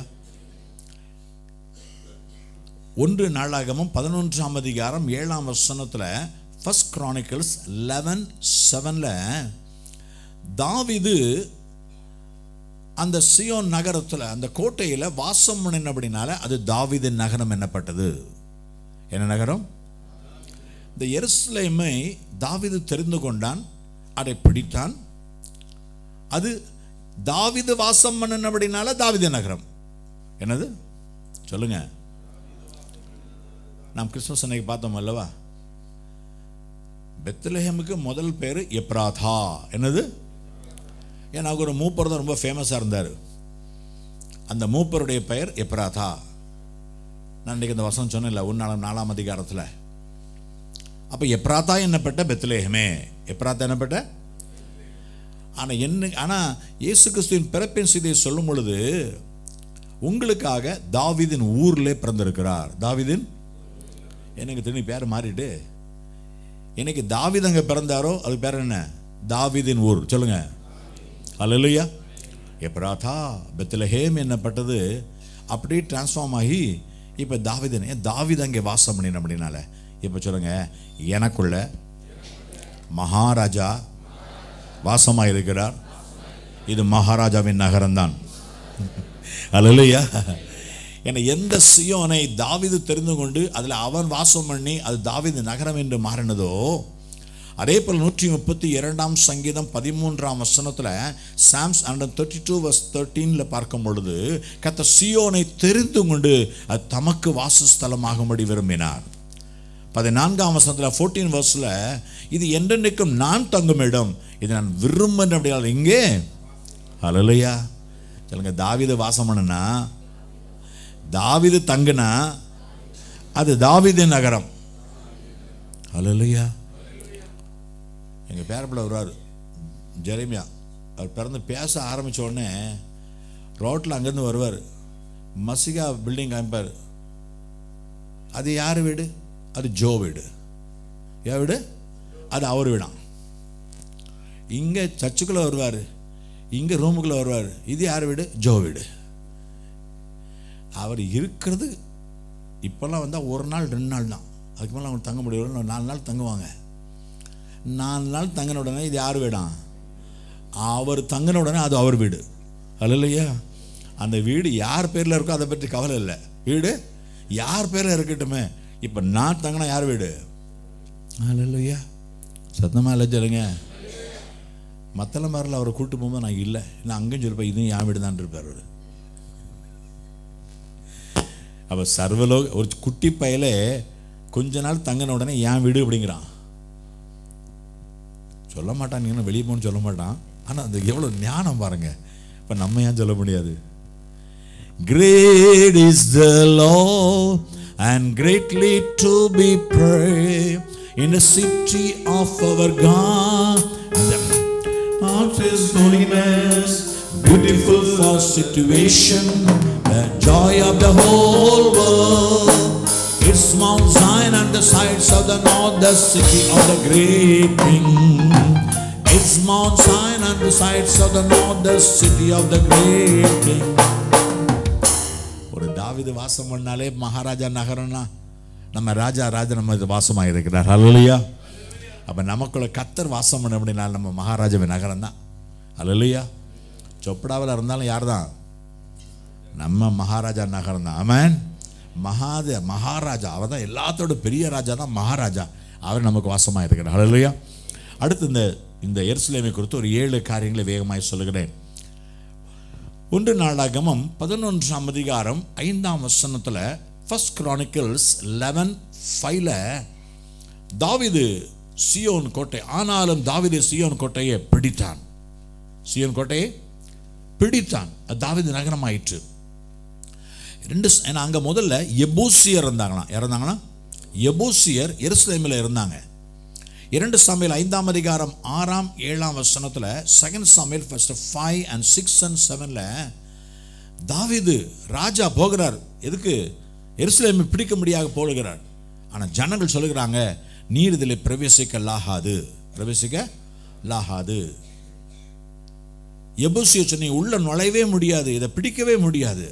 ஒன்று நாளாகமும் பதினொன்றாம் அதிகாரம் ஏழாம் வசனத்தில் ஃபர்ஸ்ட் கிரானிக்கல்ஸ் லெவன் செவனில் தாவிது அந்த சியோன் நகரத்தில் அந்த கோட்டையில் வாசம் பண்ணினபடினால அது தாவீதின் நகரம் என்னப்பட்டது என்ன நகரம் இந்த எருசலேமை தாவீது தெரிந்து கொண்டான் அதை பிடித்தான் அது தாவீது வாசம் பண்ணினபடினால தாவீது நகரம் என்னது சொல்லுங்க நாம் கிறிஸ்துமஸ் அன்னைக்கு பார்த்தோம் அல்லவா பெத்லஹேமுக்கு முதல் பேர் எப்ராதா என்னது ஏன்னா அவர் ஒரு மூப்பர் தான் ரொம்ப ஃபேமஸாக இருந்தார் அந்த மூப்பருடைய பெயர் எப்ராதா நான் இன்றைக்கி இந்த வசனம் சொன்னேன்ல உன்னாலம் நாலாம் அதிகாரத்தில் அப்போ எப்ராத்தா என்னப்பட்ட பெத்லேஹமே எப்ராத்தா என்னப்பட்ட ஆனால் என்ன ஆனால் இயேசு கிறிஸ்துவின் பிறப்பின் செய்தியை சொல்லும் பொழுது உங்களுக்காக தாவீதின் ஊர்ல பிறந்திருக்கிறார் தாவீதின் எனக்கு தெரியும் பேர் மாறிட்டு இன்னைக்கு தாவீது அங்க பிறந்தாரோ அது பேர் என்ன தாவீதின் ஊர் சொல்லுங்க அல்லையா எப்ராதா பெத்லஹேம் என்னப்பட்டது அப்படியே டிரான்ஸ்ஃபார்ம் ஆகி இப்போ தாவீதன் ஏன் தாவீது அங்கே வாசம் பண்ணின அப்படின்னால இப்போ சொல்லுங்க எனக்குள்ள மகாராஜா வாசமாக இருக்கிறார் இது மகாராஜாவின் நகரம்தான் அல்லையா என எந்த சியோனை தாவீது தெரிந்து கொண்டு அதில் அவன் வாசம் பண்ணி அது தாவீது நகரம் என்று மாறினதோ அதே போல் நூற்றி முப்பத்தி இரண்டாம் சங்கீதம் பதிமூன்றாம் வசனத்தில் Psalms hundred thirty two verse தேர்ட்டீனில் பார்க்கும் பொழுது கத்த சியோனை தெரிந்து கொண்டு அது தமக்கு வாசஸ்தலமாகும்படி விரும்பினார் பதினான்காம் வசனத்தில் ஃபோர்டீன் வர்ஸில் இது என்றென்றைக்கும் நான் தங்கும் இடம் இது நான் விரும்புகிறேன் அப்படின்னா இங்கே அலலையா சொல்லுங்க தாவீது வாசம் பண்ணுனா தாவீது தங்குனா அது தாவீது நகரம் அலலையா எங்கள் பேரப்பில் வருவார் ஜெரேமியா அவர் பிறந்து பேச ஆரம்பிச்ச உடனே ரோட்டில் அங்கேருந்து வருவார் மசிகா பில்டிங் காமிப்பார் அது யார் வீடு அது ஜோ வீடு என் வீடு அது அவர் வீடாம் இங்கே சர்ச்சுக்குள்ளே வருவார் இங்கே ரூமுக்குள்ளே வருவார் இது யார் வீடு ஜோ வீடு அவர் இருக்கிறது இப்போல்லாம் வந்தால் ஒரு நாள் ரெண்டு நாள் தான் அதுக்கு மேலே அவங்க தங்க முடியல நாலு நாள் தங்குவாங்க நாலு நாள் தங்கின உடனே இது யார் வீடாம் அவர் தங்கின உடனே அது அவர் வீடு அல்ல இல்லையா அந்த வீடு யார் பேரில் இருக்கோ அதை பற்றி கவலை இல்லை வீடு யார் பேரில் இருக்கட்டுமே இப்போ நான் தங்கினா யார் வீடு அல்ல இல்லையா சத்தமாக இல்லை சொல்லுங்க மத்தள மாதிரில அவரை கூட்டு போகும்போது நான் இல்லை நான் அங்கேயும் சொல்லிப்பேன் இதுவும் என் வீடு தான் இருப்பார் அவர் அவ சர்வலோக ஒரு குட்டி பயலே கொஞ்ச நாள் தங்கின உடனே என் வீடு அப்படிங்கிறான் சொல்ல மாட்டான் நீங்க வெளியே போன்னு சொல்ல மாட்டான் ஆனால் அந்த எவ்வளோ ஞானம் பாருங்க இப்போ நம்ம ஏன் சொல்ல முடியாது Great is the Lord and greatly to be praised in the city of our God. And the of His holiness, beautiful for situation, the joy of the whole world. It's Mount Zion on the sides of the north, the city of the great King. It's Mount Zion on the sides of the north, the city of the great King. ஒரு தாவிது வாசம் பண்ணாலே மகாராஜா நகரம்னா நம்ம ராஜா ராஜா நம்ம இது வாசமாக இருக்கிறார் அல்லையா அப்போ நமக்குள்ள கத்தர் வாசம் பண்ண அப்படின்னா நம்ம மகாராஜாவின் நகரம் தான் அல்லையா சொப்படாவில் இருந்தாலும் யார் தான் நம்ம மகாராஜா நகரம் தான் ஆமேன் மகாத மகாராஜா அவர் தான் எல்லாத்தோட பெரிய ராஜா தான் மகாராஜா அவர் நமக்கு வாசமாக இருக்கிறார் அல்லையா அடுத்து இந்த இந்த எருசலேமை குறித்து ஒரு ஏழு காரியங்களை வேகமாய் சொல்லுகிறேன் ஒன்று நாளாகமம் பதினொன்றாம் அதிகாரம் ஐந்தாம் வசனத்தில் ஃபர்ஸ்ட் கிரானிக்கல்ஸ் லெவன் ஃபைவ்ல தாவிது சியோன் கோட்டை ஆனாலும் தாவிது சியோன் கோட்டையை பிடித்தான் சியோன் கோட்டையை பிடித்தான் அது தாவிது நகரம் ஆயிற்று ரெண்டு ச- ஏன்னா அங்கே முதல்ல எபூசியர் இருந்தாங்களாம் இறந்தாங்கன்னா எபூசியர் எருசலேமில் இருந்தாங்க இரண்டு சாமியல் ஐந்தாம் அதிகாரம் ஆறாம் ஏழாம் வசனத்தில் second Samuel first five and six and செவனில் தாவீது ராஜா போகிறார் எதுக்கு எருசலேமை பிடிக்க முடியாக போடுகிறார் ஆனால் ஜனங்கள் சொல்லுகிறாங்க நீர் இதில் பிரவேசிக்க லாகாது பிரவேசிக்க லாகாது எபூசிய சொன்னி உள்ள நுழையவே முடியாது இதை பிடிக்கவே முடியாது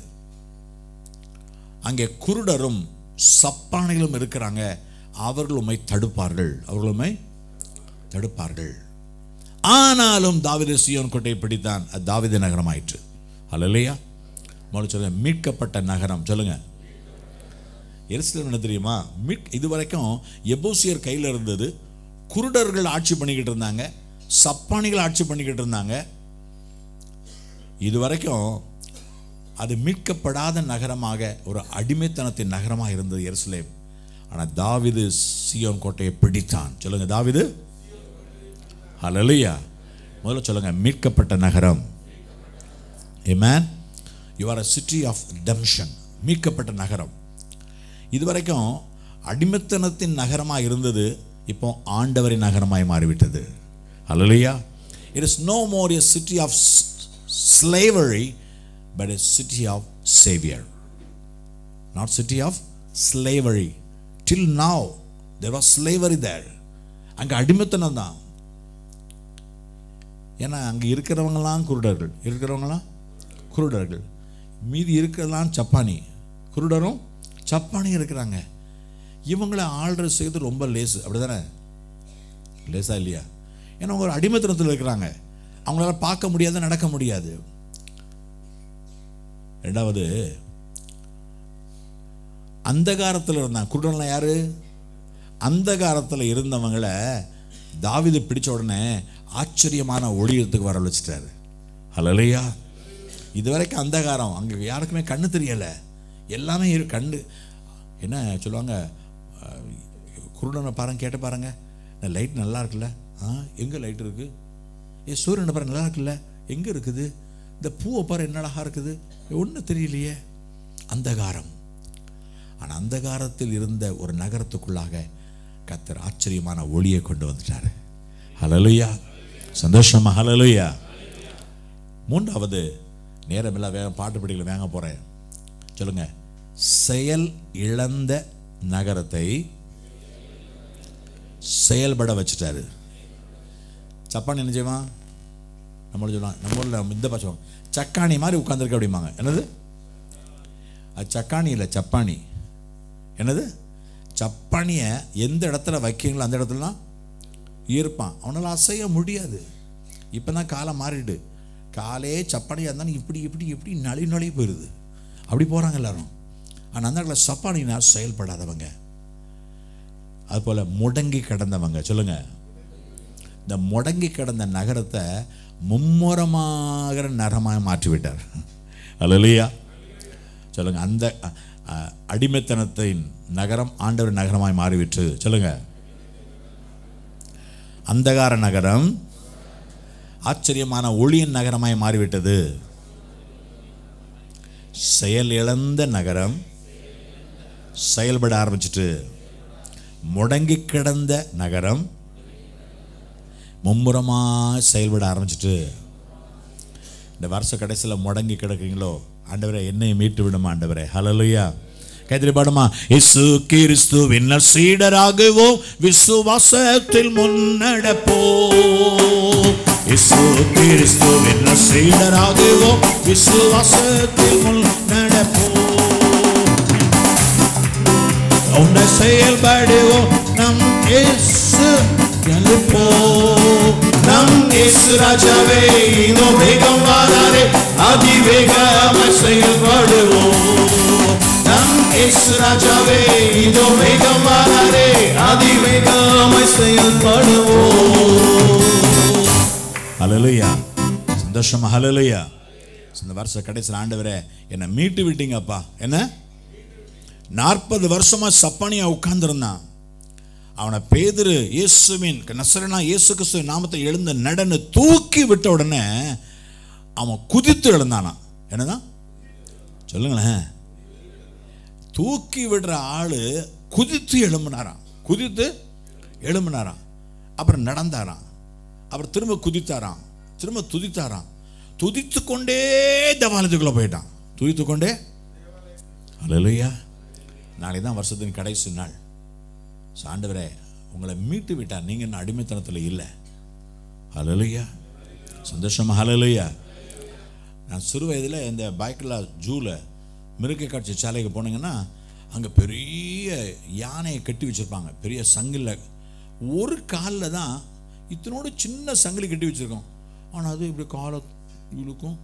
அங்கே குருடரும் சப்பானைகளும் இருக்கிறாங்க அவர்கள் உம்மை தடுப்பார்கள் அவர்கள் உம்மை தடுப்பார்கள் ஆனாலும் தாவீது சியோன் கோட்டையை பிடித்தான் அது தாவீது நகரம் ஆயிற்று அல்லையா முதல்ல சொல்லுங்க மீட்கப்பட்ட நகரம் சொல்லுங்க எருசலேம் என்ன தெரியுமா மீட் இது வரைக்கும் எபூசியர் கையில் இருந்தது குருடர்கள் ஆட்சி பண்ணிக்கிட்டு இருந்தாங்க சப்பானிகள் ஆட்சி பண்ணிக்கிட்டு இருந்தாங்க இது வரைக்கும் அது மீட்கப்படாத நகரமாக ஒரு அடிமைத்தனத்தின் நகரமாக இருந்தது எருசலேம் ஆனால் தாவீது சியோன் கோட்டையை பிடித்தான் சொல்லுங்க தாவீது ஹalleluya முதல்ல சொல்லுங்க மீட்கப்பட்ட நகரம் Amen you are a city of redemption மீட்கப்பட்ட நகரம் இதுவரைக்கும் அடிமைத்தனத்தின் நகரமாக இருந்தது இப்போ ஆண்டவரின் நகரமாய் மாறிவிட்டது ஹalleluya it is no more a city of s- slavery but a city of savior not city of slavery till now there was slavery there அங்கே அடிமைத்தனம் தான் ஏன்னா அங்கே இருக்கிறவங்களாம் குருடர்கள் இருக்கிறவங்களாம் குருடர்கள் மீதி இருக்கிறதெல்லாம் சப்பானி குருடரும் சப்பானி இருக்கிறாங்க இவங்களை ஆள்ற செய்து ரொம்ப லேசு அப்படிதானே லேசா இல்லையா ஏன்னா அவங்க ஒரு அடிமைத்தனத்தில் இருக்கிறாங்க அவங்களால பார்க்க முடியாது நடக்க முடியாது ரெண்டாவது அந்தகாரத்தில் இருந்தான் குருடன்லாம் யாரு அந்தகாரத்தில் இருந்தவங்களை தாவீது பிடிச்ச உடனே ஆச்சரியமான ஒளியத்துக்கு வர வச்சுட்டாரு ஹலலையா இதுவரைக்கும் அந்தகாரம் அங்கே யாருக்குமே கண்ணு தெரியலை எல்லாமே இரு கண்ணு என்ன சொல்லுவாங்க அஹ், குருடனை பாருங்க கேட்டு பாருங்க லைட் நல்லா இருக்குல்ல ஆ எங்கே லைட் இருக்கு ஏ சூரியனை பாரு நல்லா இருக்குல்ல எங்கே இருக்குது இந்த பூவை பாரு என்ன அழகா இருக்குது ஒன்றும் தெரியலையே அந்தகாரம் ஆனால் அந்தகாரத்தில் இருந்த ஒரு நகரத்துக்குள்ளாக கத்தர் ஆச்சரியமான ஒளியை கொண்டு வந்துட்டாரு ஹலலுயா சந்தோஷமா ஹலலுயா மூன்றாவது நேரமில்லா வேகம் பாட்டு படிக்கல வேங்க போகிறேன் சொல்லுங்க செயல் இழந்த நகரத்தை செயல்பட வச்சுட்டாரு சப்பான் என்ன செய்வான் நம்மள சொல்லுவாங்க நம்ம ஊரில் நம்ம இந்த பாசம் சக்காணி மாதிரி உட்காந்துருக்க அப்படிம்பாங்க என்னது அது சக்காணி இல்லை சப்பாணி என்னது சப்பானியை எந்த இடத்துல வைக்கீங்களோ அந்த இடத்துலலாம் இருப்பான் அவனால் அசைய முடியாது இப்போ தான் காலம் மாறிடு காலே சப்பானியாக இருந்தாலும் இப்படி இப்படி இப்படி நழி நழி போயிடுது அப்படி போகிறாங்க எல்லாரும் ஆனால் அந்த இடத்துல சப்பானினா செயல்படாதவங்க அதுபோல் முடங்கி கிடந்தவங்க சொல்லுங்க இந்த முடங்கி கிடந்த நகரத்தை மும்முரமாகிற நகரமாக மாற்றிவிட்டார் அல்லையா சொல்லுங்க அந்த அ- அ- அடிமைத்தனத்தின் நகரம் ஆண்டவர் நகரமாய் மாறிவிட்டு சொல்லுங்க அந்தகார நகரம் ஆச்சரியமான ஒளியின் நகரமாய் மாறிவிட்டது செயல் இழந்த நகரம் செயல்பட ஆரம்பிச்சிட்டு முடங்கி கிடந்த நகரம் மும்முரமாக செயல்பட ஆரம்பிச்சிட்டு இந்த வருஷ கடைசியில் முடங்கி கிடக்குறீங்களோ ஆண்டவரே என்னை மீட்டு விடுமா ஆண்டவரே ஹalleluya கைத்தறி பாடுமா இயேசு கிறிஸ்துவின் சீடராகுவோம் விசுவாசத்தில் முன்னடப்போம் இயேசு கிறிஸ்துவின் சீடராகுவோம் விசுவாசத்தில் முன்னடப்போம் உன்னை செயல்படுவோம் நம் இயேசு எழுப்போம் நம் இயேசு ராஜாவே இதோ வேகம் வாராரே அதிவேகமாய் செயல்படுவோம் நம் இயேசு ராஜாவே இதோ வேகம் வாராரே அதிவேகமாய் செயல்படுவோம் ஹalleluya சந்தோஷமா ஹalleluya இந்த வருஷ கடைசியில் ஆண்டவரே என்னை மீட்டு விட்டீங்கப்பா என்ன நாற்பது வருஷமா சப்பானியா உட்கார்ந்திருந்தான் அவனை பேதுரு இயேசுவின் நசரனா இயேசு கிறிஸ்து நாமத்தை எழுந்த நடன்னு தூக்கி விட்ட உடனே அவன் குதித்து எழுந்தானான் என்னதான் சொல்லுங்களேன் தூக்கி விடுற ஆளு குதித்து எழும்பினாராம் குதித்து எழும்பினாராம் அப்புறம் நடந்தாராம் அப்புறம் திரும்ப குதித்தாராம் திரும்ப துதித்தாராம் துதித்து கொண்டே தேவாலயத்துக்குள்ள போயிட்டான் துதித்து கொண்டே அல்லையா நாளை தான் வருஷத்தின் கடைசி நாள் So, ஆண்டவரே உங்களை மீட்டு விட்டார் நீங்கள் இன்னும் அடிமைத்தனத்தில் இல்லை ஹலலுயா சந்தோஷமா ஹலலுயா நான் சிறு வயதில் இந்த பாய்க்கலா ஜூவில் மிருக காட்சி சாலைக்கு போனீங்கன்னா அங்கே பெரிய யானையை கட்டி வச்சுருப்பாங்க பெரிய சங்கில் ஒரு காலில் தான் இத்தனோடு சின்ன சங்கிலி கட்டி வச்சுருக்கோம் ஆனால் அது இப்படி காலை இவளுக்கும்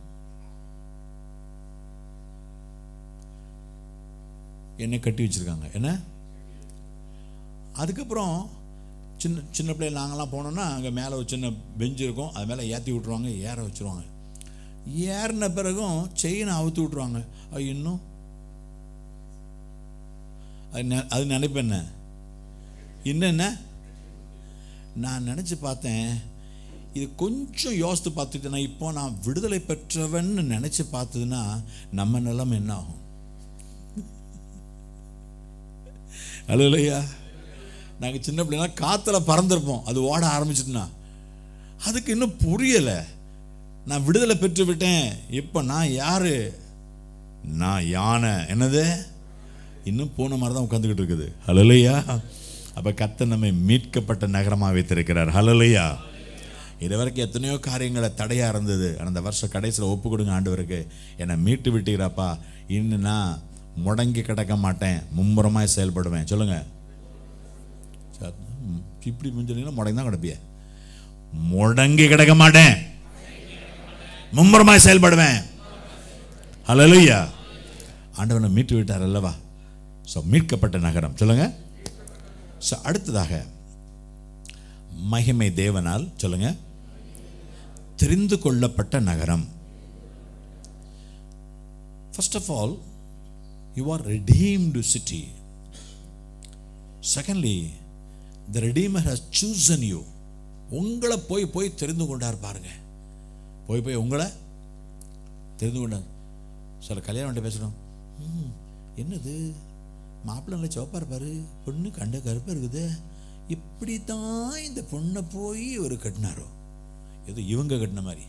என்னை கட்டி வச்சுருக்காங்க என்ன அதுக்கப்புறம் சின்ன சின்ன பிள்ளை நாங்கள்லாம் போனோம்னா அங்கே மேலே ஒரு சின்ன பெஞ்சு இருக்கும் அது மேலே ஏற்றி விட்ருவாங்க ஏற வச்சுருவாங்க ஏறின பிறகும் செயினை அவுத்து விட்ருவாங்க அது இன்னும் அது நெ- அது நினைப்பேன் என்ன இன்னும் என்ன நான் நினச்சி பார்த்தேன் இது கொஞ்சம் யோசித்து பார்த்துட்டேன்னா இப்போ நான் விடுதலை பெற்றவன்னு நினச்சி பார்த்ததுன்னா நம்ம நிலைமை என்ன ஆகும் அழுலையா நாங்கள் சின்ன பிள்ளைங்களா காற்றுல பறந்துருப்போம் அது ஓட ஆரம்பிச்சிட்டுனா அதுக்கு இன்னும் புரியலை நான் விடுதலை பெற்று விட்டேன் இப்போ நான் யாரு நான் யானை என்னது இன்னும் போன மாதிரி தான் உட்காந்துக்கிட்டு இருக்குது ஹலலையா அப்போ கத்த நம்மை மீட்கப்பட்ட நகரமாக வைத்திருக்கிறார் ஹலலையா இது வரைக்கும் எத்தனையோ காரியங்களை தடையாக இருந்தது ஆனா இந்த வருஷம் கடைசியில் ஒப்பு கொடுங்க ஆண்டவருக்கு என்னை மீட்டு விட்டீராப்பா இன்னும் நான் முடங்கி கிடக்க மாட்டேன் மும்முரமாய் செயல்படுவேன் சொல்லுங்க சரி, ம், இப்படி முஞ்சலிங்கன்னா முடங்கி தான் கிடப்பிய முடங்கி கிடக்க மாட்டேன் மும்முரமாய் செயல்படுவேன் ஹalleluya ஆண்டவனை மீட்டு விட்டார் அல்லவா ஸோ மீட்கப்பட்ட நகரம் சொல்லுங்க ஸோ அடுத்ததாக மகிமை தேவனால் சொல்லுங்க தெரிந்து கொள்ளப்பட்ட நகரம் first of all you are redeemed city secondly the redeemer has chosen you உங்களை போய் போய் தெரிந்து கொண்டார் பாருங்க போய் போய் உங்களை தெரிந்து கொண்டார் சில கல்யாணம் வந்துட்டு பேசணும் "ம், என்னது மாப்பிள்ளை நல்லா சிவப்பா இருப்பாரு பொண்ணு கண்ட கருப்பாக இருக்குது இப்படி தான் இந்த பொண்ணை போய் ஒரு கட்டினாரோ ஏதோ இவங்க கட்டின மாதிரி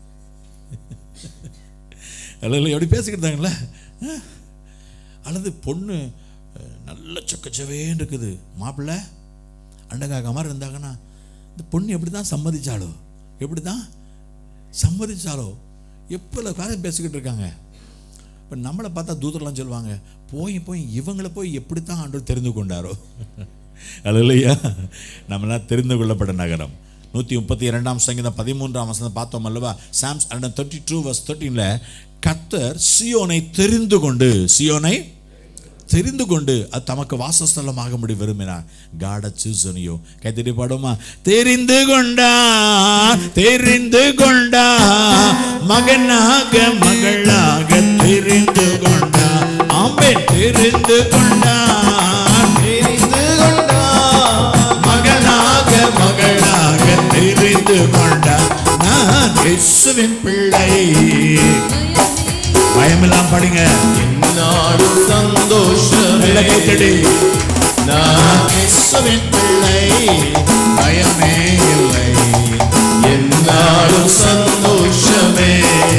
அல்ல எப்படி பேசிக்கிட்டாங்களா அல்லது பொண்ணு அஹ், நல்ல சொக்கச்சவேன்னு இருக்குது மாப்பிள்ளை அண்டங்காக்க மாதிரி இருந்தாங்கன்னா இந்த பொண்ணு எப்படி தான் சம்மதிச்சாலோ எப்படி தான் சம்மதிச்சாலோ எப்போ காரியம் பேசிக்கிட்டு இருக்காங்க இப்போ நம்மளை பார்த்தா தூதரெல்லாம் சொல்லுவாங்க போய் போய் இவங்களை போய் எப்படி தான் ஆண்டவர் தெரிந்து கொண்டாரோ அது இல்லையா நம்மளாம் தெரிந்து கொள்ளப்பட்ட நகரம் நூற்றி முப்பத்தி இரண்டாம் சங்கீதம் பதிமூன்றாம் வசனம் பார்த்தோம் அல்லவா Psalms hundred thirty two verse தேர்ட்டீனில் கத்தர் சியோனை தெரிந்து கொண்டு சியோனை தெரிந்து கொண்டு அது தமக்கு வாசஸ்தலமாகும்படி விரும்பினார் காட சூசனியோ கைத்தறி பாடுமா தெரிந்து கொண்டா தெரிந்து கொண்டா மகனாக மகளாக தெரிந்து கொண்டா ஆமே தெரிந்து கொண்டா தெரிந்து கொண்டா மகனாக மகளாக தெரிந்து கொண்டா நான் இயேசுவின் பிள்ளை பயமெல்லாம் படிங்க நாடும் சந்தோஷமே நல்ல கைத்தடி நான் இயேசுவின் பிள்ளை பயமே இல்லை என்னாலும் சந்தோஷமே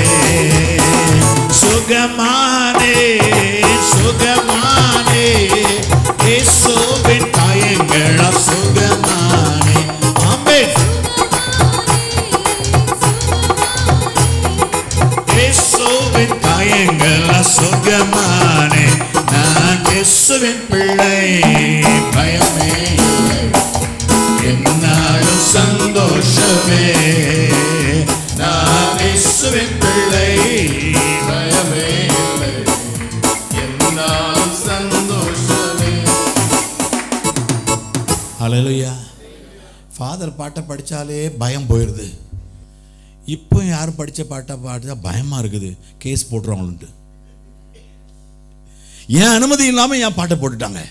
சுகமானே சுகமானே இயேசுவின் காயங்கள சுகமானே ஆமென் இயேசுவின் காயங்கள சுகமானே நான் இயேசுவின் பிள்ளை பயமே இல்லை என்னாலும் சந்தோஷமே நான் இயேசுவின் பிள்ளை பயமே இல்லை என்னாலும் சந்தோஷமே ஹalleluya ஃபாதர் பாட்டை படித்தாலே பயம் போயிடுது இப்போ யார் படித்த பாட்டை பாடிச்சா பயமாக இருக்குது கேஸ் போட்டுருவாங்கன்ட்டு என் அனுமதி இல்லாமல் என் பாட்டை போட்டுட்டாங்க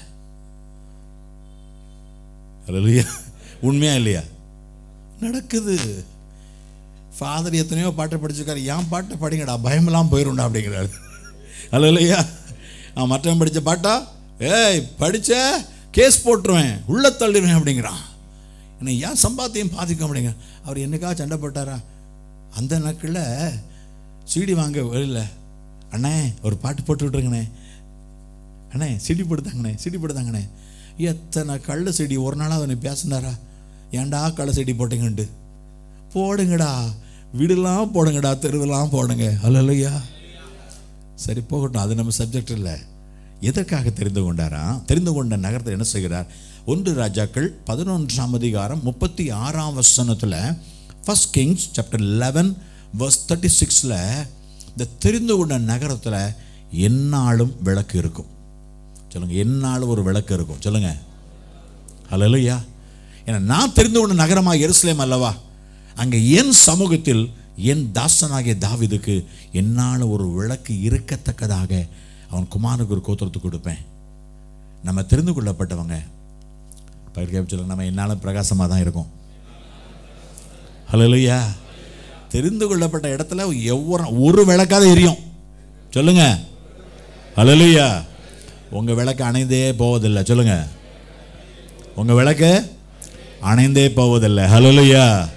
ஹalleluya உண்மையா இல்லையா நடக்குது ஃபாதர் எத்தனையோ பாட்டை படிச்சிருக்காரு என் பாட்டை படிங்கடா பயமெல்லாம் போயிரும்டா அப்படிங்கிறாரு ஹalleluya அவன் மற்றவன் படித்த பாட்டா ஏய் படிச்ச கேஸ் போட்டுருவேன் உள்ள தள்ளிடுவேன் அப்படிங்கிறான் என்னை ஏன் சம்பாத்தியம் பாதிக்கும் அப்படிங்க அவர் என்னைக்கா சண்டை போட்டாரா அந்த நாட்களில் சீடி வாங்க வெளியில் அண்ணே ஒரு பாட்டு போட்டு விட்ருங்கண்ணே அண்ணே சிடி போடுதாங்கண்ணே சிடி போடுதாங்கண்ணே எத்தனை கள்ள செடி ஒரு நாளாக அவனை பேசினாரா ஏன்டா கள்ள செடி போட்டீங்கன்ட்டு போடுங்கடா வீடெல்லாம் போடுங்கடா தெருவெல்லாம் போடுங்க அல்லையா சரி போகட்டும் அது நம்ம சப்ஜெக்ட் இல்லை எதற்காக தெரிந்து கொண்டாரா தெரிந்து கொண்ட நகரத்தில் என்ன செய்கிறார் ஒன்று ராஜாக்கள் பதினொன்றாம் அதிகாரம் முப்பத்தி ஆறாம் வசனத்தில் first Kings chapter eleven verse thirty சிக்ஸில் இந்த தெரிந்து கொண்ட நகரத்தில் எந்நாளும் விளக்கு இருக்கும் சொல்லுங்க எந்நாளும் ஒரு விளக்கு இருக்கும் சொல்லுங்க ஹalleluya ஏன்னா நான் தெரிந்து கொண்ட நகரமாக எருசலேம் அல்லவா அங்கே என் சமூகத்தில் என் தாசனாகிய தாவீதுக்கு என்னால் ஒரு விளக்கு இருக்கத்தக்கதாக அவன் குமாரனுக்கு ஒரு கோத்திரத்தை கொடுப்பேன் நம்ம தெரிந்து கொள்ளப்பட்டவங்க பயிர் சொல்லுங்க நம்ம என்னாலும் பிரகாசமாக தான் இருக்கும் ஹalleluya தெரிந்து கொள்ளப்பட்ட இடத்துல எவ்வளோ ஒரு விளக்காத எரியும் சொல்லுங்க ஹalleluya உங்க விளக்கு அணைந்தே போவதில்லை சொல்லுங்க உங்க விளக்கு அணைந்தே போவதில்லை ஹalleluya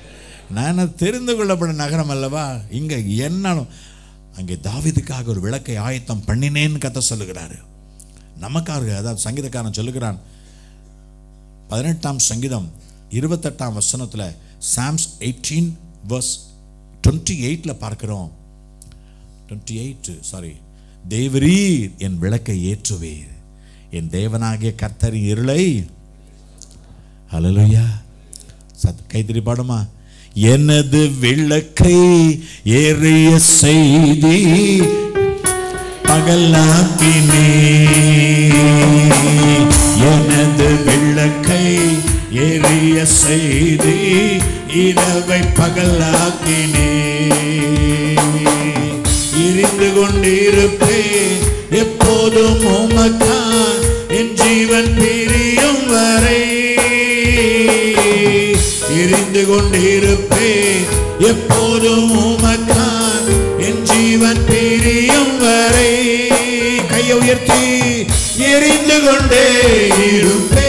நான் தெரிந்து கொள்ளப்பட்ட நகரம் அல்லவா இங்க என்னாலும் அங்கே தாவீதுக்காக ஒரு விளக்கை ஆயத்தம் பண்ணினேன்னு கத்த சொல்லுகிறாரு நமக்காக அதாவது சங்கீதக்காரன் சொல்லுகிறான் பதினெட்டாம் சங்கீதம் இருபத்தெட்டாம் வசனத்துல சாம்ஸ் எயிட்டீன் வர்ஸ் டுவெண்ட்டி எயிட்டில் பார்க்கிறோம் டுவெண்ட்டி எயிட் சாரி தேவரீர் என் விளக்கை ஏற்றுவீர் என் தேவனாகிய கர்த்தரின் இருளை ஹalleluya சத் கைத்தறி பாடுமா எனது விளக்கை எரிய செய்தி பகலாக்கினே எனது விளக்கை எரிய செய்தி இரவை பகலாக்கினே இருந்து கொண்டிருப்பேன் எப்போதும் உமக்கான் என் ஜீவன் பிரியும் வரை இருந்து கொண்டிருப்பேன் எப்போதும் உமக்கான் என் ஜீவன் பிரியும் வரை கையை உயர்த்தி எரிந்து கொண்டே இருப்பே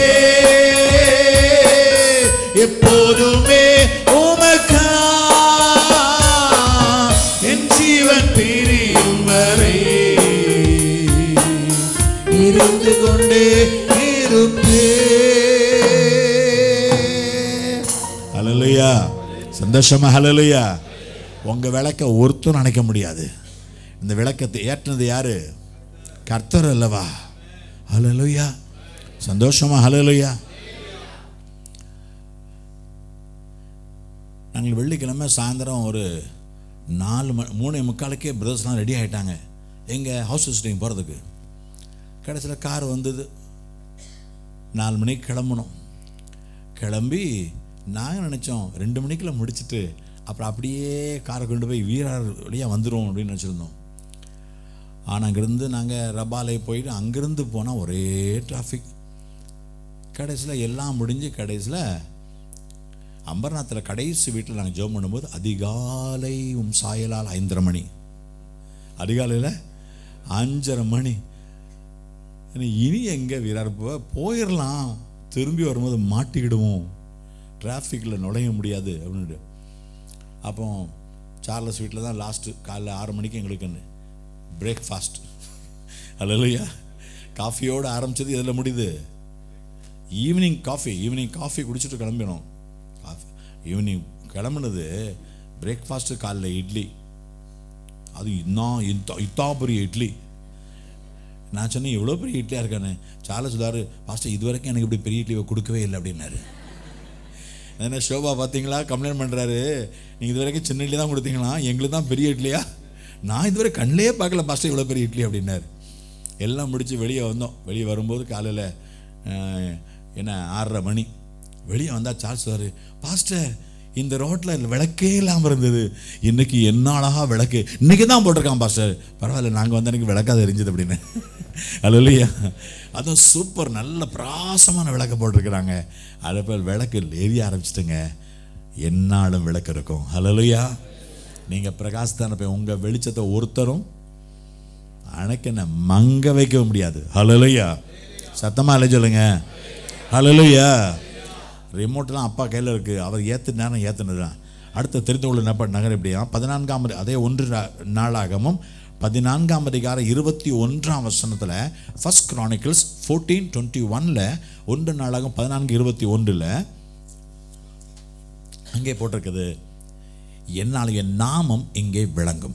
எப்போதுமே உமக்கா என் ஜீவன் பிரியும் வரை இருந்து கொண்டே இருப்பே ஹalleluya சந்தோஷமா ஹalleluya உங்க விளக்க ஒருத்தரும் நினைக்க முடியாது இந்த விளக்கத்தை ஏற்றினது யாரு கர்த்தர் அல்லவா ஹalleluya சந்தோஷமா ஹalleluya நாங்கள் வெள்ளிக்கிழமை சாயந்தரம் ஒரு நாலு மணி மூணே முக்காலுக்கே பிரதர்ஸ்லாம் ரெடி ஆகிட்டாங்க எங்கள் ஹவுஸ் விசிட்டிங் போகிறதுக்கு கடைசியில் கார் வந்தது நாலு மணிக்கு கிளம்பணும் கிளம்பி நாங்கள் நினச்சோம் ரெண்டு மணிக்குள்ள முடிச்சிட்டு அப்புறம் அப்படியே காரை கொண்டு போய் வீரார் வழியாக வந்துடும் அப்படின்னு நினச்சிருந்தோம் ஆனால் அங்கேருந்து நாங்கள் ரபாலை போயிட்டு அங்கேருந்து போனால் ஒரே டிராஃபிக் கடைசியில் எல்லாம் முடிஞ்சு கடைசியில் அம்பர்நாத்தில் கடைசி வீட்டில் நாங்கள் ஜெபம் பண்ணும்போது அதிகாலை உம் சாயலால் ஐந்தரை மணி அதிகாலையில் அஞ்சரை மணி இனி இனி எங்கே வீரார் போ போயிடலாம் திரும்பி வரும்போது மாட்டிக்கிடுவோம் டிராஃபிக்கில் நுழைய முடியாது அப்படின்ட்டு அப்போ சார்லஸ் வீட்டில் தான் லாஸ்ட்டு காலைல ஆறு மணிக்கு எங்களுக்கு பிரேக்ஃபாஸ்ட் அல்லையா காஃபியோடு ஆரம்பிச்சது எதில் முடியுது ஈவினிங் காஃபி ஈவினிங் காஃபி குடிச்சிட்டு கிளம்பினோம் காஃபி ஈவினிங் கிளம்புனது பிரேக்ஃபாஸ்ட்டு காலைல இட்லி அது இன்னும் இத்தா இத்தா பெரிய இட்லி நான் சொன்னேன் எவ்வளோ பெரிய இட்லியாக இருக்கானே சால சுதாரு பாஸ்டர் இது வரைக்கும் எனக்கு இப்படி பெரிய இட்லியை கொடுக்கவே இல்லை அப்படின்னாரு என்ன ஷோபா பார்த்தீங்களா கம்ப்ளைண்ட் பண்ணுறாரு நீங்கள் இது வரைக்கும் சின்ன இட்லி தான் கொடுத்தீங்களா எங்களுக்கு தான் பெரிய இட்லியா நான் இதுவரை கண்ணிலே பார்க்கல பாஸ்டர் இவ்வளோ பெரிய இட்லி அப்படின்னாரு எல்லாம் முடித்து வெளியே வந்தோம் வெளியே வரும்போது காலையில் என்ன ஆறரை மணி வெளியே வந்தால் சார்ஜ் சார் பாஸ்டர் இந்த ரோட்டில் விளக்கே இல்லாமல் இருந்தது இன்னைக்கு என்ன அழகா விளக்கு இன்னைக்கு தான் போட்டிருக்கான் பாஸ்டர் பரவாயில்ல நாங்கள் வந்து எனக்கு விளக்காத எரிஞ்சது அப்படின்னு அது இல்லையா அதுவும் சூப்பர் நல்ல பிராசமான விளக்கு போட்டிருக்கிறாங்க அதை போல் விளக்கு எரிய ஆரம்பிச்சிட்டுங்க என்னாலும் விளக்கு இருக்கும் ஹலலுயா நீங்கள் பிரகாசத்தான போய் உங்கள் வெளிச்சத்தை ஒருத்தரும் அணைக்க மங்க வைக்க முடியாது ஹலலுயா சத்தமாக இல்லை சொல்லுங்க ஹலலுயா ரிமோட்லாம் அப்பா கையில் இருக்குது அவர் ஏற்றுனாலும் ஏற்றுனது தான் அடுத்த தெரிந்து கொள்ள நபர் நகர் எப்படியா பதினான்காம் அதி- அதே ஒன்று நா- நாளாகமும் பதினான்காம் அதிகாரம் இருபத்தி ஒன்றாம் வசனத்தில் ஃபர்ஸ்ட் கிரானிக்கல்ஸ் ஃபோர்டீன் டுவெண்ட்டி ஒனில் ஒன்று நாளாகம் பதினான்கு இருபத்தி ஒன்றில் அங்கே போட்டிருக்குது என்னால் என் நாமம் இங்கே விளங்கும்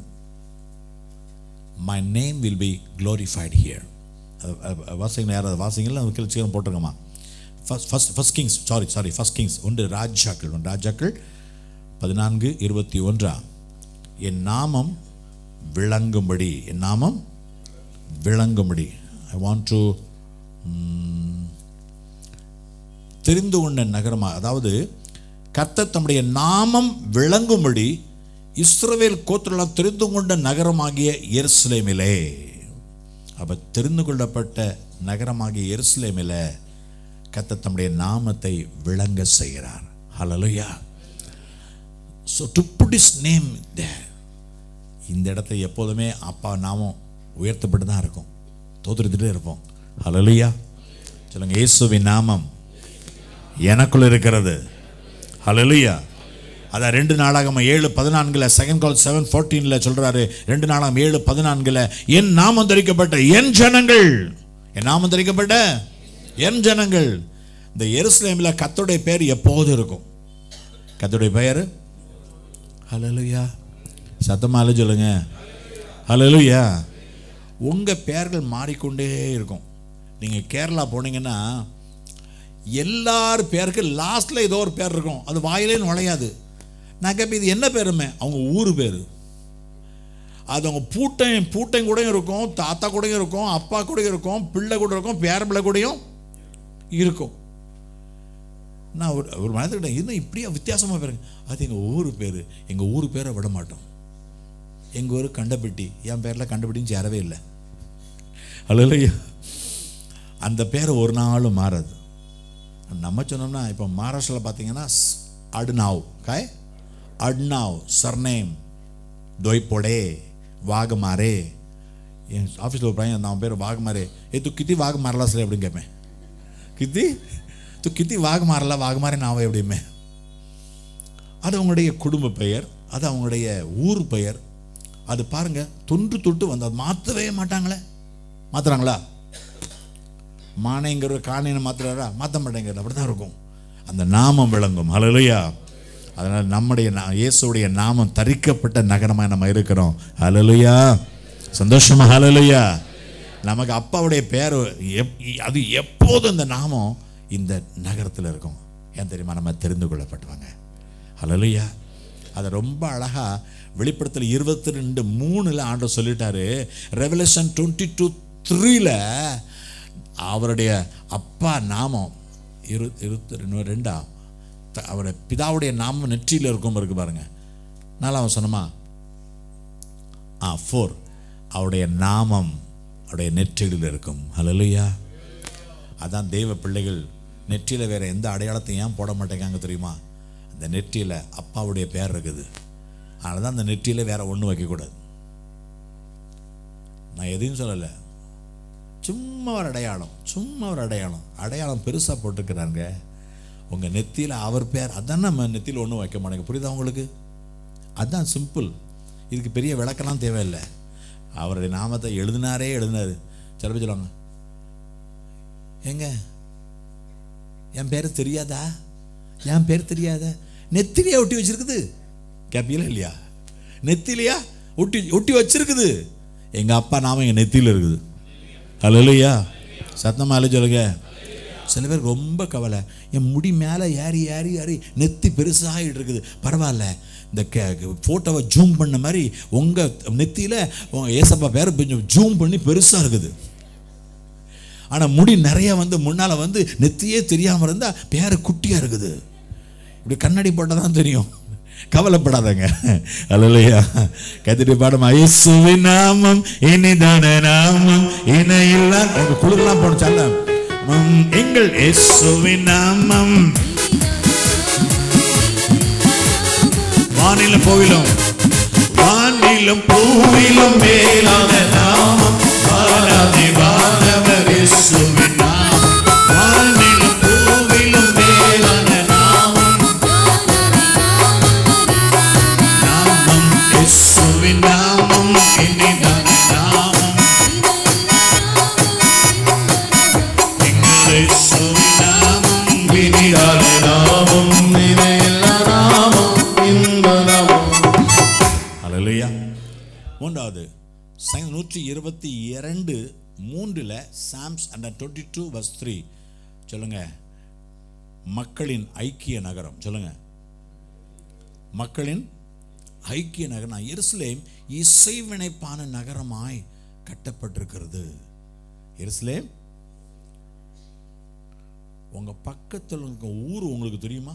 my name will be glorified here வாசிங்க யாராவது வாசிங்களா அது கீழே சீக்கிரம் போட்டிருக்கோமா first first first Kings sorry sorry first Kings ஒன்று ராஜாக்கள் ஒன்று ராஜாக்கள் பதினான்கு இருபத்தி ஒன்றா என் நாமம் விளங்கும்படி என் நாமம் விளங்கும்படி ஐ வாண்ட் டு தெரிந்து கொண்ட நகரமாக அதாவது கர்த்தர் தம்முடைய நாமம் விளங்கும்படி இஸ்ரவேல் கோத்திரம் தெரிந்து கொண்ட நகரமாகிய எருசலேமிலே அப்ப தெரிந்து கொள்ளப்பட்ட நகரமாகிய எருசலேமிலே கர்த்தர் தம்முடைய நாமத்தை விளங்க செய்கிறார் ஹalleluya so to put his name there இந்த இடத்துல எப்போதுமே அப்பா நாமம் உயர்த்தப்பட்டு தான் இருக்கும் தோத்துறதுட்டே இருப்போம் ஹalleluya சொல்லுங்க இயேசுவின் நாமம் எனக்குள்ள இருக்கிறது ஹalleluya அதான் ரெண்டு நாளாகம ஏழு பதினான்குல செகண்ட் கால் செவன் ஃபோர்டீனில் சொல்றாரு ரெண்டு நாளாகம் ஏழு பதினான்குல என் நாமம் தரிக்கப்பட்ட என் ஜனங்கள் என் நாமம் தரிக்கப்பட்ட என் ஜனங்கள் இந்த எருசலேமில் கத்தோடைய பேர் எப்போதும் இருக்கும் கத்தோடைய பெயர் ஹலலுயா சத்தமாக சொல்லுங்க ஹலலுயா உங்கள் பெயர்கள் மாறிக்கொண்டே இருக்கும் நீங்கள் கேரளா போனீங்கன்னா எல்லார் பேருக்கு லாஸ்ட்டில் ஏதோ ஒரு பேர் இருக்கும் அது வாயிலே நுழையாது நான் கேட்பேன் இது என்ன பேருமே அவங்க ஊர் பேர் அது அவங்க பூட்டையும் பூட்டையும் கூடயும் இருக்கும் தாத்தா கூடயும் இருக்கும் அப்பா கூடயும் இருக்கும் பிள்ளை கூட இருக்கும் பேர பிள்ளை கூடயும் இருக்கும் நான் ஒரு ஒரு மனதுக்கிட்ட இன்னும் இப்படியே வித்தியாசமாக பேருங்க அது எங்கள் ஊர் பேர் எங்கள் ஊர் பேரை விட மாட்டோம் எங்கள் ஊர் கண்டபெட்டி என் பேரில் கண்டுபிடின்னு சேரவே இல்லை அல்லையா அந்த பேர் ஒரு நாளும் மாறாது நம்ம சொன்னோம்னா இப்போ மகாராஷ்டிராவில் பார்த்தீங்கன்னா ஸ்- அட்னாவ் காய் அட்னாவ் சர்நேம் தொய்பொடே வாகமாரே என் ஆஃபீஸில் ஒரு பையன் அவன் பேர் வாகமாரே ஏ து கித்தி வாக மாரலா சார் அப்படின்னு கேட்பேன் கித்தி து கித்தி வாக மாறல வாகமாரே நாவை எப்படியுமே அது அவங்களுடைய குடும்ப பெயர் அது அவங்களுடைய ஊர் பெயர் அது பாருங்க தொன்று தொட்டு வந்து அது மாற்றவே மாட்டாங்களே மாத்துறாங்களா மானைங்கிற காணினை மாத்துறாரா மாற்ற மாட்டேங்கிறது அப்படி தான் இருக்கும் அந்த நாமம் விளங்கும் ஹalleluya அதனால் நம்முடைய நா- இயேசுடைய நாமம் தரிக்கப்பட்ட நகரமாக நம்ம இருக்கிறோம் ஹalleluya சந்தோஷமா ஹalleluya நமக்கு அப்பாவுடைய பேர் எப் அது எப்போதும் இந்த நாமம் இந்த நகரத்தில் இருக்கும் ஏன் தெரியுமா நம்ம தெரிந்து கொள்ளப்பட்டவங்க ஹalleluya அதை ரொம்ப அழகா வெளிப்படுத்தல் இருபத்தி ரெண்டு மூணுல ஆண்டு சொல்லிட்டாரு ரெவலேஷன் டுவெண்ட்டி டூ த்ரீல அவருடைய அப்பா நாமம் இரு இருபத்தி ரெண்டு ரெண்டா த- அவருடைய பிதாவுடைய நாமம் நெற்றியில் இருக்கும் இருக்கு பாருங்க நாலாம் அவன் சொன்னமா ஆ ஃபோர் அவருடைய நாமம் அவருடைய நெற்றியில் இருக்கும் ஹalleluya அதான் தெய்வ பிள்ளைகள் நெற்றியில் வேற எந்த அடையாளத்தையும் ஏன் போட மாட்டேங்காங்க தெரியுமா அந்த நெற்றியில் அப்பாவுடைய பேர் இருக்குது அதனால தான் அந்த நெற்றியில் வேற ஒன்றும் வைக்கக்கூடாது நான் எதையும் சொல்லலை சும்மா ஒரு அடையாளம் சும்மா ஒரு அடையாளம் அடையாளம் பெருசாக போட்டிருக்கிறாங்க உங்கள் நெத்தியில் அவர் பேர் அதான் நம்ம நெத்தியில் ஒன்றும் வைக்க மாட்டேங்க புரியுதா உங்களுக்கு அதான் சிம்பிள் இதுக்கு பெரிய விளக்கெல்லாம் தேவையில்லை அவருடைய நாமத்தை எழுதினாரே எழுதினாரு சில பேர் சொல்லுவாங்க ஏங்க என் பேர் தெரியாதா என் பேர் தெரியாதா நெத்திலியா ஒட்டி வச்சிருக்குது கேப்பீங்களா இல்லையா நெத்திலியா ஒட்டி ஒட்டி வச்சிருக்குது எங்க அப்பா நாம எங்க நெத்தியில இருக்குது அல்லையா சத்தமா அல்ல சொல்லுங்க சில பேர் ரொம்ப கவலை என் முடி மேலே ஏறி ஏறி ஏறி நெத்தி பெருசாகிட்டு இருக்குது பரவாயில்ல இந்த ஃபோட்டோவை ஜூம் பண்ண மாதிரி உங்கள் நெத்தியில் உங்கள் ஏசப்பா பேரை கொஞ்சம் ஜூம் பண்ணி பெருசாக இருக்குது ஆனால் முடி நிறைய வந்து முன்னால் வந்து நெத்தியே தெரியாமல் இருந்தால் பேர் குட்டியாக இருக்குது இப்படி கண்ணாடி போட்டால் தான் தெரியும் கவலைப்படாதங்க அல்லையா கத்திரி பாடம் ஐசுவின் நாமம் இனிதான நாமம் இணையில்லா உங்க குழுக்கெல்லாம் போனுச்சல்ல உம், எங்கள் இயேசுவின் நாமம் வானிலும் போவிலும் வானிலும் பூவிலும் மேலான நாமம் வாராதி வானவர் இயேசுவின் நாமம் வானிலும் பூவிலும் மேலான நாமம் நாமம் இயேசுவின் நாமம் இனிதான நாமம் எங்கள் இயேசுவின் நாமம் இனிதான நாமம் நினையில்லா நாமம் இன்ப நாமம் அல்லையா மூன்றாவது சங்க நூற்றி இருபத்தி இரண்டு மூன்றில் Psalms and twenty two verse three சொல்லுங்க மக்களின் ஐக்கிய நகரம் சொல்லுங்க மக்களின் ஐக்கிய நகரம் எருசலேம் இசைவினைப்பான நகரமாய் கட்டப்பட்டிருக்கிறது எருசலேம் உங்க பக்கத்தில் இருக்க ஊர் உங்களுக்கு தெரியுமா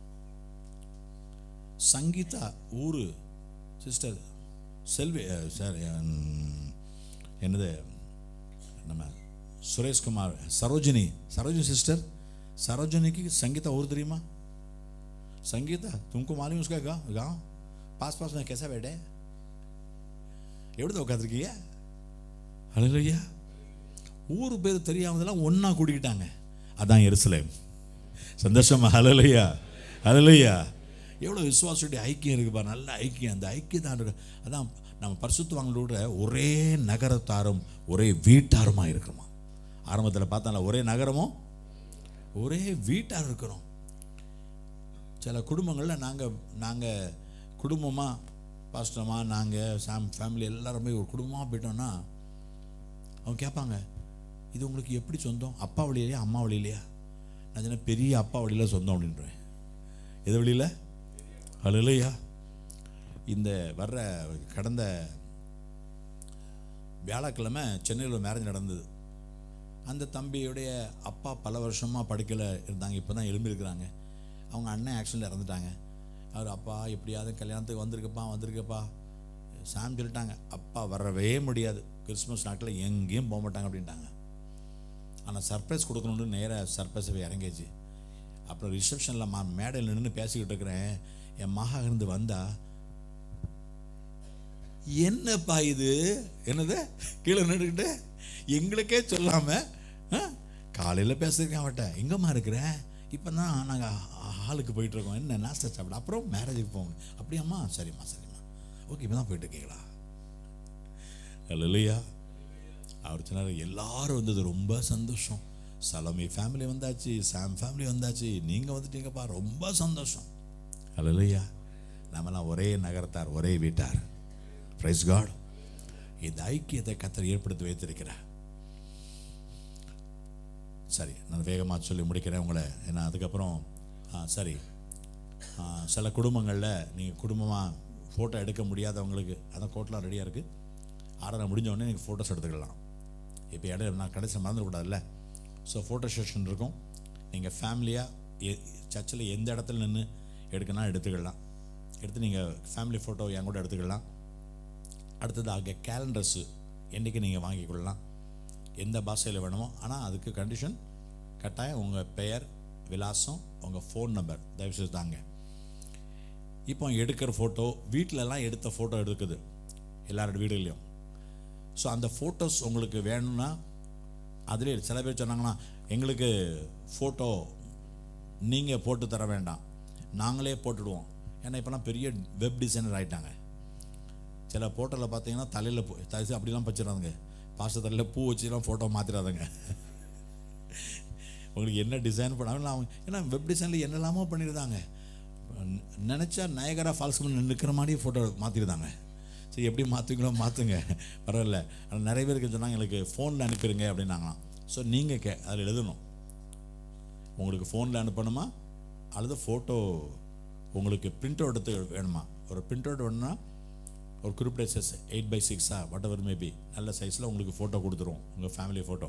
சங்கீதா ஊரு சிஸ்டர் செல்வி அஹ், சார் உம், என்னது நம்ம சுரேஷ்குமார் சரோஜினி சரோஜினி சிஸ்டர் सरोजनी की संगीता और தெரியுமா संगीता तुमको मालूम है उसका गाँव गाँव पास पास में कैसा बैठे எப்படி உட்காந்துருக்கீங்க ஹalleluya ஊர் பேர் தெரியாமதெல்லாம் ஒண்ணா கூடிக்கிட்டாங்க அதான் எருசலேம் சந்தோஷமா ஹalleluya ஹalleluya எவ்வளோ விசுவாசத்துடைய ஐக்கியம் இருக்குப்பா நல்ல ஐக்கியம் அந்த ஐக்கியம் தான் இருக்கு அதான் நம்ம பரிசுத்தவாங்களோட ஒரே நகரத்தாரும் ஒரே வீட்டாருமா இருக்கிறோமா ஆரம்பத்தில் பார்த்தால ஒரே நகரமும் ஒரே வீட்டார் இருக்கிறோம் சில குடும்பங்களில் நாங்கள் நாங்கள் குடும்பமாக பாஸ்டமாக நாங்கள் சாம் ஃபேமிலி எல்லாருமே ஒரு குடும்பமாக போயிட்டோம்னா அவங்க கேட்பாங்க இது உங்களுக்கு எப்படி சொந்தம் அப்பா வழியிலையா அம்மா வழியிலையா நான் சொன்னேன் பெரிய அப்பா வழியில் சொந்தம் அப்படின்றேன் எது வழியில் அது இல்லையா இந்த வர்ற கடந்த வியாழக்கிழமை சென்னையில் மேரேஜ் நடந்தது அந்த தம்பியுடைய அப்பா பல வருஷமாக படுக்கையில் இருந்தாங்க இப்போ தான் எழும்பியிருக்கிறாங்க அவங்க அண்ணன் ஆக்சிடென்ட் இறந்துட்டாங்க அவர் அப்பா எப்படியாவது கல்யாணத்துக்கு வந்திருக்கப்பா வந்திருக்கப்பா சாம் சொல்லிட்டாங்க அப்பா வரவே முடியாது கிறிஸ்மஸ் நாட்டில் எங்கேயும் போக மாட்டாங்க அப்படின்ட்டாங்க ஆனால் சர்ப்ரைஸ் கொடுக்கணுன்னு நேராக சர்ப்ரைஸ் போய் இறங்கிச்சு அப்புறம் ரிசப்ஷனில் மா மேடையில் நின்று பேசிக்கிட்டு இருக்கிறேன் என் மகா இருந்து வந்தா என்னப்பா இது என்னது கீழே நின்றுக்கிட்டு எங்களுக்கே சொல்லாம காலையில் பேசுறதுக்கு அவட்ட எங்கம்மா இருக்கிற இப்போ தான் நாங்கள் ஹாலுக்கு போயிட்டு இருக்கோம் என்ன நாஸ்டா சாப்பிட அப்புறம் மேரேஜுக்கு போகணும் அப்படியாம்மா சரிம்மா சரிம்மா ஓகே இப்போ தான் போயிட்டு இருக்கீங்களா இல்லையா அவர் சொன்னார் எல்லாரும் வந்தது ரொம்ப சந்தோஷம் சலமி ஃபேமிலி வந்தாச்சு சாம் ஃபேமிலி வந்தாச்சு நீங்கள் வந்துட்டீங்கப்பா ரொம்ப சந்தோஷம் இல்லையா நம்மலாம் ஒரே நகரத்தார் ஒரே வீட்டார் பிரைஸ் காட் இந்த ஐக்கியத்தை கத்தர் ஏற்படுத்தி வைத்திருக்கிறார் சரி நான் வேகமாக சொல்லி முடிக்கிறேன் உங்களை ஏன்னா அதுக்கப்புறம் ஆ, சரி ஆ, சில குடும்பங்களில் நீங்கள் குடும்பமாக ஃபோட்டோ எடுக்க முடியாதவங்களுக்கு அதான் கோட்டெலாம் ரெடியாக இருக்குது ஆர்டர் முடிஞ்ச உடனே நீங்கள் ஃபோட்டோஸ் எடுத்துக்கலாம் இப்போ இடம் நான் கடைசி மறந்துடக்கூடாதுல்ல ஸோ ஃபோட்டோ செஷன் இருக்கும் நீங்கள் ஃபேமிலியாக சர்ச்சில் எந்த இடத்துல நின்று எடுக்கணும் எடுத்துக்கலாம் எடுத்து நீங்கள் ஃபேமிலி ஃபோட்டோ என் கூட எடுத்துக்கலாம் அடுத்ததாக கேலண்டர்ஸு என்றைக்கு நீங்கள் வாங்கிக்கொள்ளலாம் எந்த பாஷையில் வேணுமோ ஆனால் அதுக்கு கண்டிஷன் கட்டாயம் உங்கள் பெயர் விலாசம் உங்கள் ஃபோன் நம்பர் தயவுசெய்து தாங்க இப்போ எடுக்கிற ஃபோட்டோ வீட்டிலலாம் எடுத்த ஃபோட்டோ எடுக்குது எல்லாரோட வீடுகளையும் ஸோ அந்த ஃபோட்டோஸ் உங்களுக்கு வேணும்னா அதிலே சில பேர் சொன்னாங்கன்னா எங்களுக்கு ஃபோட்டோ நீங்கள் போட்டு தர வேண்டாம் நாங்களே போட்டுடுவோம் ஏன்னா இப்போலாம் பெரிய வெப் டிசைனர் ஆயிட்டாங்க சில ஃபோட்டோவில் பார்த்தீங்கன்னா தலையில் தயசு அப்படிலாம் வச்சிடறாங்க பாஸ்டர் தலையில் பூ வச்சுலாம் ஃபோட்டோ மாற்றிடாதங்க உங்களுக்கு என்ன டிசைன் பண்ணாலும் அவங்க ஏன்னா வெப் டிசைனில் என்னெல்லாமோ பண்ணியிருந்தாங்க நினச்சா நயகரா ஃபால்ஸ் நிற்கிற மாதிரி ஃபோட்டோ மாற்றிருந்தாங்க சரி எப்படி மாற்றுங்களோ மாற்றுங்க பரவாயில்ல ஆனால் நிறைய பேருக்கு சொன்னாங்க எங்களுக்கு ஃபோனில் அனுப்பிடுங்க அப்படின்னாங்களாம் ஸோ நீங்கள் கே அதில் எழுதணும் உங்களுக்கு ஃபோனில் அனுப்பணுமா அல்லது ஃபோட்டோ உங்களுக்கு பிரிண்ட் அவுட் எடுத்து வேணுமா ஒரு பிரிண்ட் அவுட் வேணும்னா ஒரு குறிப்பிட்ட சைஸ் எயிட் பை சிக்ஸா வாட் எவர் மேபி நல்ல சைஸில் உங்களுக்கு ஃபோட்டோ கொடுத்துருவோம் உங்கள் ஃபேமிலி ஃபோட்டோ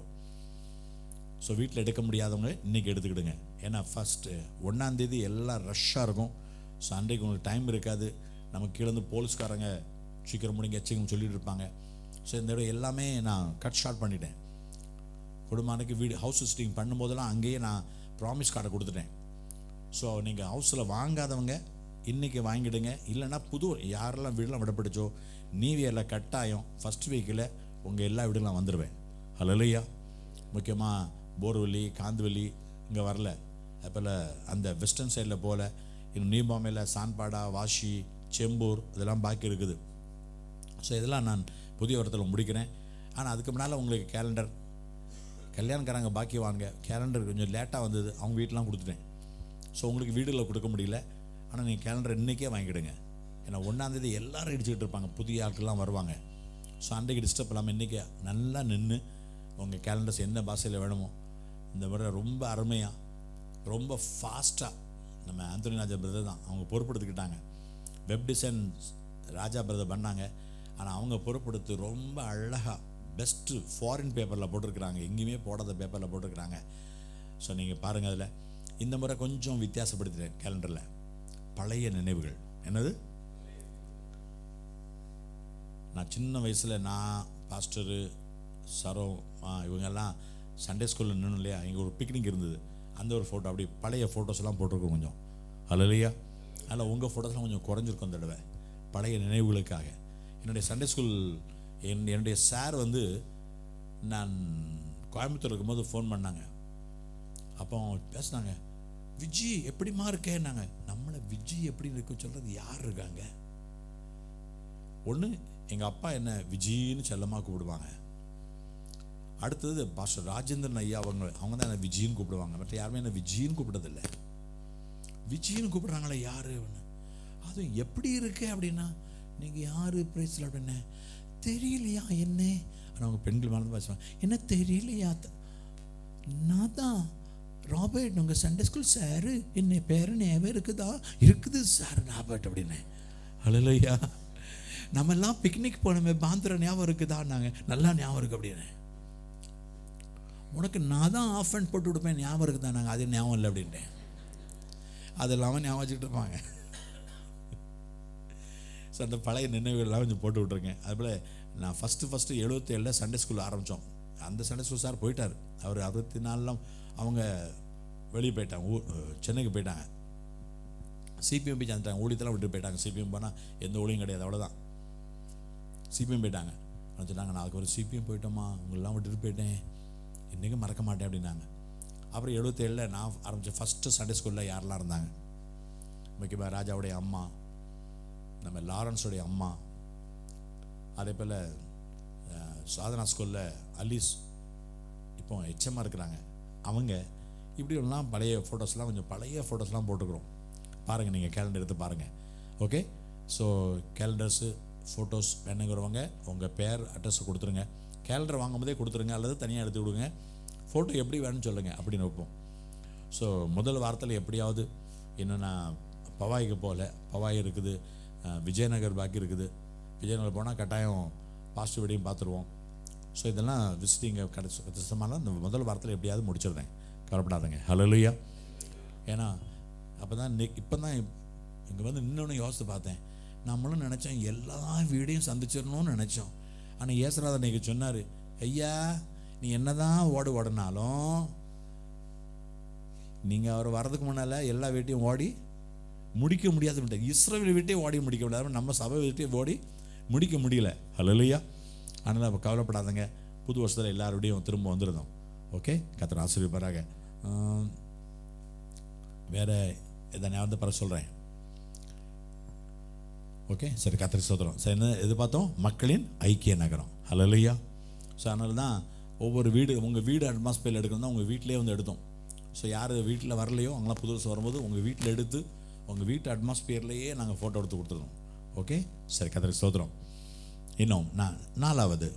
ஸோ வீட்டில் எடுக்க முடியாதவங்க இன்றைக்கி எடுத்துக்கிடுங்க ஏன்னா ஃபஸ்ட்டு ஒன்றாந்தேதி எல்லாம் ரஷ்ஷாக இருக்கும் ஸோ அன்றைக்கு உங்களுக்கு டைம் இருக்காது நமக்கு கீழே இருந்து போலீஸ்காரங்க சீக்கிரம் முடிங்க சீக்கிரம் சொல்லிட்டு இருப்பாங்க ஸோ இந்த இடம் எல்லாமே நான் கட் ஷார்ட் பண்ணிட்டேன் குடும்ப அன்னைக்கு வீடு ஹவுஸ் விசிட்டிங் பண்ணும்போதெல்லாம் அங்கேயே நான் ப்ராமிஸ் கார்டை கொடுத்துட்டேன் ஸோ நீங்கள் ஹவுஸில் வாங்காதவங்க இன்றைக்கி வாங்கிடுங்க இல்லைன்னா புது யாரெல்லாம் வீடெல்லாம் விடப்பட்டுச்சோ நீவியரில் கட்டாயம் ஃபஸ்ட் வீக்கில் உங்கள் எல்லா வீடுலாம் வந்துடுவேன் ஹலோலையா முக்கியமாக போர்வெளி காந்துவெளி இங்கே வரல அப்போல அந்த வெஸ்டர்ன் சைடில் போகல இன்னும் நீபாமையில் சான்பாடா வாஷி செம்பூர் இதெல்லாம் பாக்கி இருக்குது ஸோ இதெல்லாம் நான் புதிய வருடத்தில் முடிக்கிறேன் ஆனால் அதுக்கு முன்னால் உங்களுக்கு கேலண்டர் கல்யாணக்காரங்க பாக்கி வாங்க கேலண்டர் கொஞ்சம் லேட்டாக வந்தது அவங்க வீட்டெலாம் கொடுத்துட்டேன் ஸோ உங்களுக்கு வீடுகளில் கொடுக்க முடியல ஆனால் நீங்கள் கேலண்டர் இன்றைக்கே வாங்கிடுங்க ஏன்னா ஒன்றாந்தேதி எல்லாரும் இடிச்சுக்கிட்டு இருப்பாங்க புதிய ஆட்கள்லாம் வருவாங்க ஸோ அன்றைக்கு டிஸ்டர்ப் இல்லாமல் இன்றைக்கி நல்லா நின்று உங்கள் கேலண்டர்ஸ் என்ன பாஷையில் வேணுமோ இந்த முறை ரொம்ப அருமையாக ரொம்ப ஃபாஸ்ட்டாக நம்ம ஆந்தோனி ராஜா பிரதர் தான் அவங்க பொறுப்படுத்திக்கிட்டாங்க வெப் டிசைன் ராஜா பிரதர் பண்ணாங்க ஆனால் அவங்க பொறுப்படுத்தி ரொம்ப அழகாக பெஸ்ட்டு ஃபாரின் பேப்பரில் போட்டிருக்கிறாங்க எங்கேயுமே போடாத பேப்பரில் போட்டிருக்கிறாங்க ஸோ நீங்கள் பாருங்கள் அதில் இந்த முறை கொஞ்சம் வித்தியாசப்படுத்திட்டேன் கேலண்டரில் பழைய நினைவுகள் என்னது நான் சின்ன வயசில் நான் பாஸ்டரு சரோ ஆ, இவங்கெல்லாம் சண்டே ஸ்கூலில் நின்று இல்லையா இங்கே ஒரு பிக்னிக் இருந்தது அந்த ஒரு ஃபோட்டோ அப்படி பழைய ஃபோட்டோஸ் எல்லாம் போட்டிருக்கோம் கொஞ்சம் அதில் இல்லையா அதில் உங்கள் ஃபோட்டோஸ்லாம் கொஞ்சம் குறைஞ்சிருக்கும் இந்த தடவை பழைய நினைவுகளுக்காக என்னுடைய சண்டே ஸ்கூல் என் என்னுடைய சார் வந்து நான் கோயம்புத்தூர் இருக்கும்போது ஃபோன் பண்ணாங்க அப்போ அவங்க பேசுனாங்க விஜி எப்படிமா இருக்கேன்னாங்க நம்மளை விஜி எப்படி இருக்க சொல்றது யார் இருக்காங்க ஒன்று எங்கள் அப்பா என்ன விஜின்னு செல்லமாக கூப்பிடுவாங்க அடுத்தது பாஸ்டர் ராஜேந்திரன் ஐயா அவங்க அவங்க தான் என்ன விஜின்னு கூப்பிடுவாங்க மற்ற யாருமே என்ன விஜின்னு கூப்பிட்டதில்லை விஜின்னு கூப்பிடுறாங்களே யாரு அப்படின்னு அதுவும் எப்படி இருக்கு அப்படின்னா நீங்கள் யாரு பிரேசில் அப்படின்னு தெரியலையா என்ன ஆனால் அவங்க பெண்கள் மேலே பேசுவாங்க என்ன தெரியலையா த- நான் தான் ராபர்ட் உங்கள் சண்டே ஸ்கூல் சார் என்ன பேரு ஞாபகம் இருக்குதா இருக்குது சார் ராபர்ட் அப்படின்னு அழலையா நம்ம எல்லாம் பிக்னிக் போனோமே பாந்திர ஞாபகம் இருக்குதா நாங்கள் நல்லா ஞாபகம் இருக்கு அப்படின்னு உனக்கு நான் தான் ஆஃப் அண்ட் போட்டு விடுப்பேன் ஞாபகம் இருக்குதா நாங்கள் அது ஞாபகம் இல்லை அப்படின்ட்டேன் அது இல்லாமல் ஞாபகம் வச்சுக்கிட்டு இருப்பாங்க ஸோ அந்த பழைய நினைவுகள்லாம் கொஞ்சம் போட்டு விட்ருங்க அதுபோல் நான் ஃபஸ்ட்டு ஃபஸ்ட்டு எழுபத்தேழில் சண்டே ஸ்கூல் ஆரம்பித்தோம் அந்த சண்டே ஸ்கூல் சார் போயிட்டார் அவர் அறுபத்தி நாலுலாம் அவங்க வெளியே போயிட்டாங்க ஊ சென்னைக்கு போயிட்டாங்க சிபிஎம் போய் சேர்ந்துட்டாங்க ஊழியத்தெல்லாம் விட்டு போயிட்டாங்க சிபிஎம் போனால் எந்த ஊழியும் கிடையாது அவ்வளோதான் சிபிஎம் போயிட்டாங்க அவங்க சொன்னாங்க நான் அதுக்கு ஒரு சிபிஎம் போயிட்டோமா உங்களெல்லாம் விட்டுட்டு போயிட்டேன் இன்றைக்கும் மறக்க மாட்டேன் அப்படின்னாங்க அப்புறம் எழுபத்தேழில் நான் ஆரம்பித்த ஃபஸ்ட்டு சண்டே ஸ்கூலில் யாரெல்லாம் இருந்தாங்க முக்கியமாக ராஜாவுடைய அம்மா நம்ம லாரன்ஸுடைய அம்மா அதே போல் அஹ், சாதனா ஸ்கூலில் அலீஸ் இப்போ எச்எம்மாக இருக்கிறாங்க அவங்க இப்படி எல்லாம் பழைய ஃபோட்டோஸ்லாம் கொஞ்சம் பழைய ஃபோட்டோஸ்லாம் போட்டுக்கிறோம் பாருங்கள் நீங்கள் கேலண்டர் எடுத்து பாருங்கள் ஓகே ஸோ கேலண்டர்ஸு ஃபோட்டோஸ் வேணுங்கிறவங்க உங்கள் பேர் அட்ரஸ் கொடுத்துருங்க கேலண்டர் வாங்கும்போதே கொடுத்துருங்க அல்லது தனியாக எடுத்து விடுங்க ஃபோட்டோ எப்படி வேணும்னு சொல்லுங்கள் அப்படின்னு வைப்போம் ஸோ முதல் வாரத்தில் எப்படியாவது இன்னும் நான் பவாய்க்கு போகல பவாய் இருக்குது அஹ், விஜயநகர் பாக்கி இருக்குது விஜயநகர் போனால் கட்டாயம் பாஸ்ட் வெடியும் பார்த்துருவோம் ஸோ இதெல்லாம் விசிட்டிங்க கிடைச்சி விசேஷமான இந்த முதல் வாரத்தில் எப்படியாவது முடிச்சிடுறேன் கவலைப்படாதீங்க ஹலோலுயா ஏன்னா அப்போ தான் இப்போ தான் இங்கே வந்து இன்னொன்று யோசித்து பார்த்தேன் நம்மளும் நினச்சோம் எல்லா வீடையும் சந்திச்சிடணும்னு நினச்சோம் ஆனால் ஏசுராதன் இன்னைக்கு சொன்னார் ஐயா நீ என்னதான் ஓடு ஓடினாலும் நீங்கள் அவர் வர்றதுக்கு முன்னால் எல்லா வீட்டையும் ஓடி முடிக்க முடியாது இஸ்ரேல் வீட்டையும் ஓடி முடிக்க முடியாது நம்ம சபை வீட்டையும் ஓடி முடிக்க முடியல ஹலோலையா அதனால் அப்போ கவலைப்படாதங்க புது வருஷத்தில் எல்லாரோடையும் திரும்ப வந்துருந்தோம் ஓகே கத்திர ஆசிரியப்பாராக வேற இதை நான் வந்து பர சொல்கிறேன் ஓகே சரி கத்திரி சோதரம் சரி என்ன எது பார்த்தோம் மக்களின் ஐக்கிய நகரம் ஹலோலையா ஸோ அதனால தான் ஒவ்வொரு வீடு உங்கள் வீடு அட்மாஸ்பியர் எடுக்கணும் தான் உங்கள் வீட்டிலே வந்து எடுத்தோம் ஸோ யார் வீட்டில் வரலையோ அவங்களாம் புது வருஷம் வரும்போது உங்கள் வீட்டில் எடுத்து உங்கள் வீட்டு அட்மாஸ்பியர்லேயே நாங்கள் ஃபோட்டோ எடுத்து கொடுத்துருந்தோம் ஓகே சரி கத்திரி சோதரம் இன்னும் நான் நாலாவது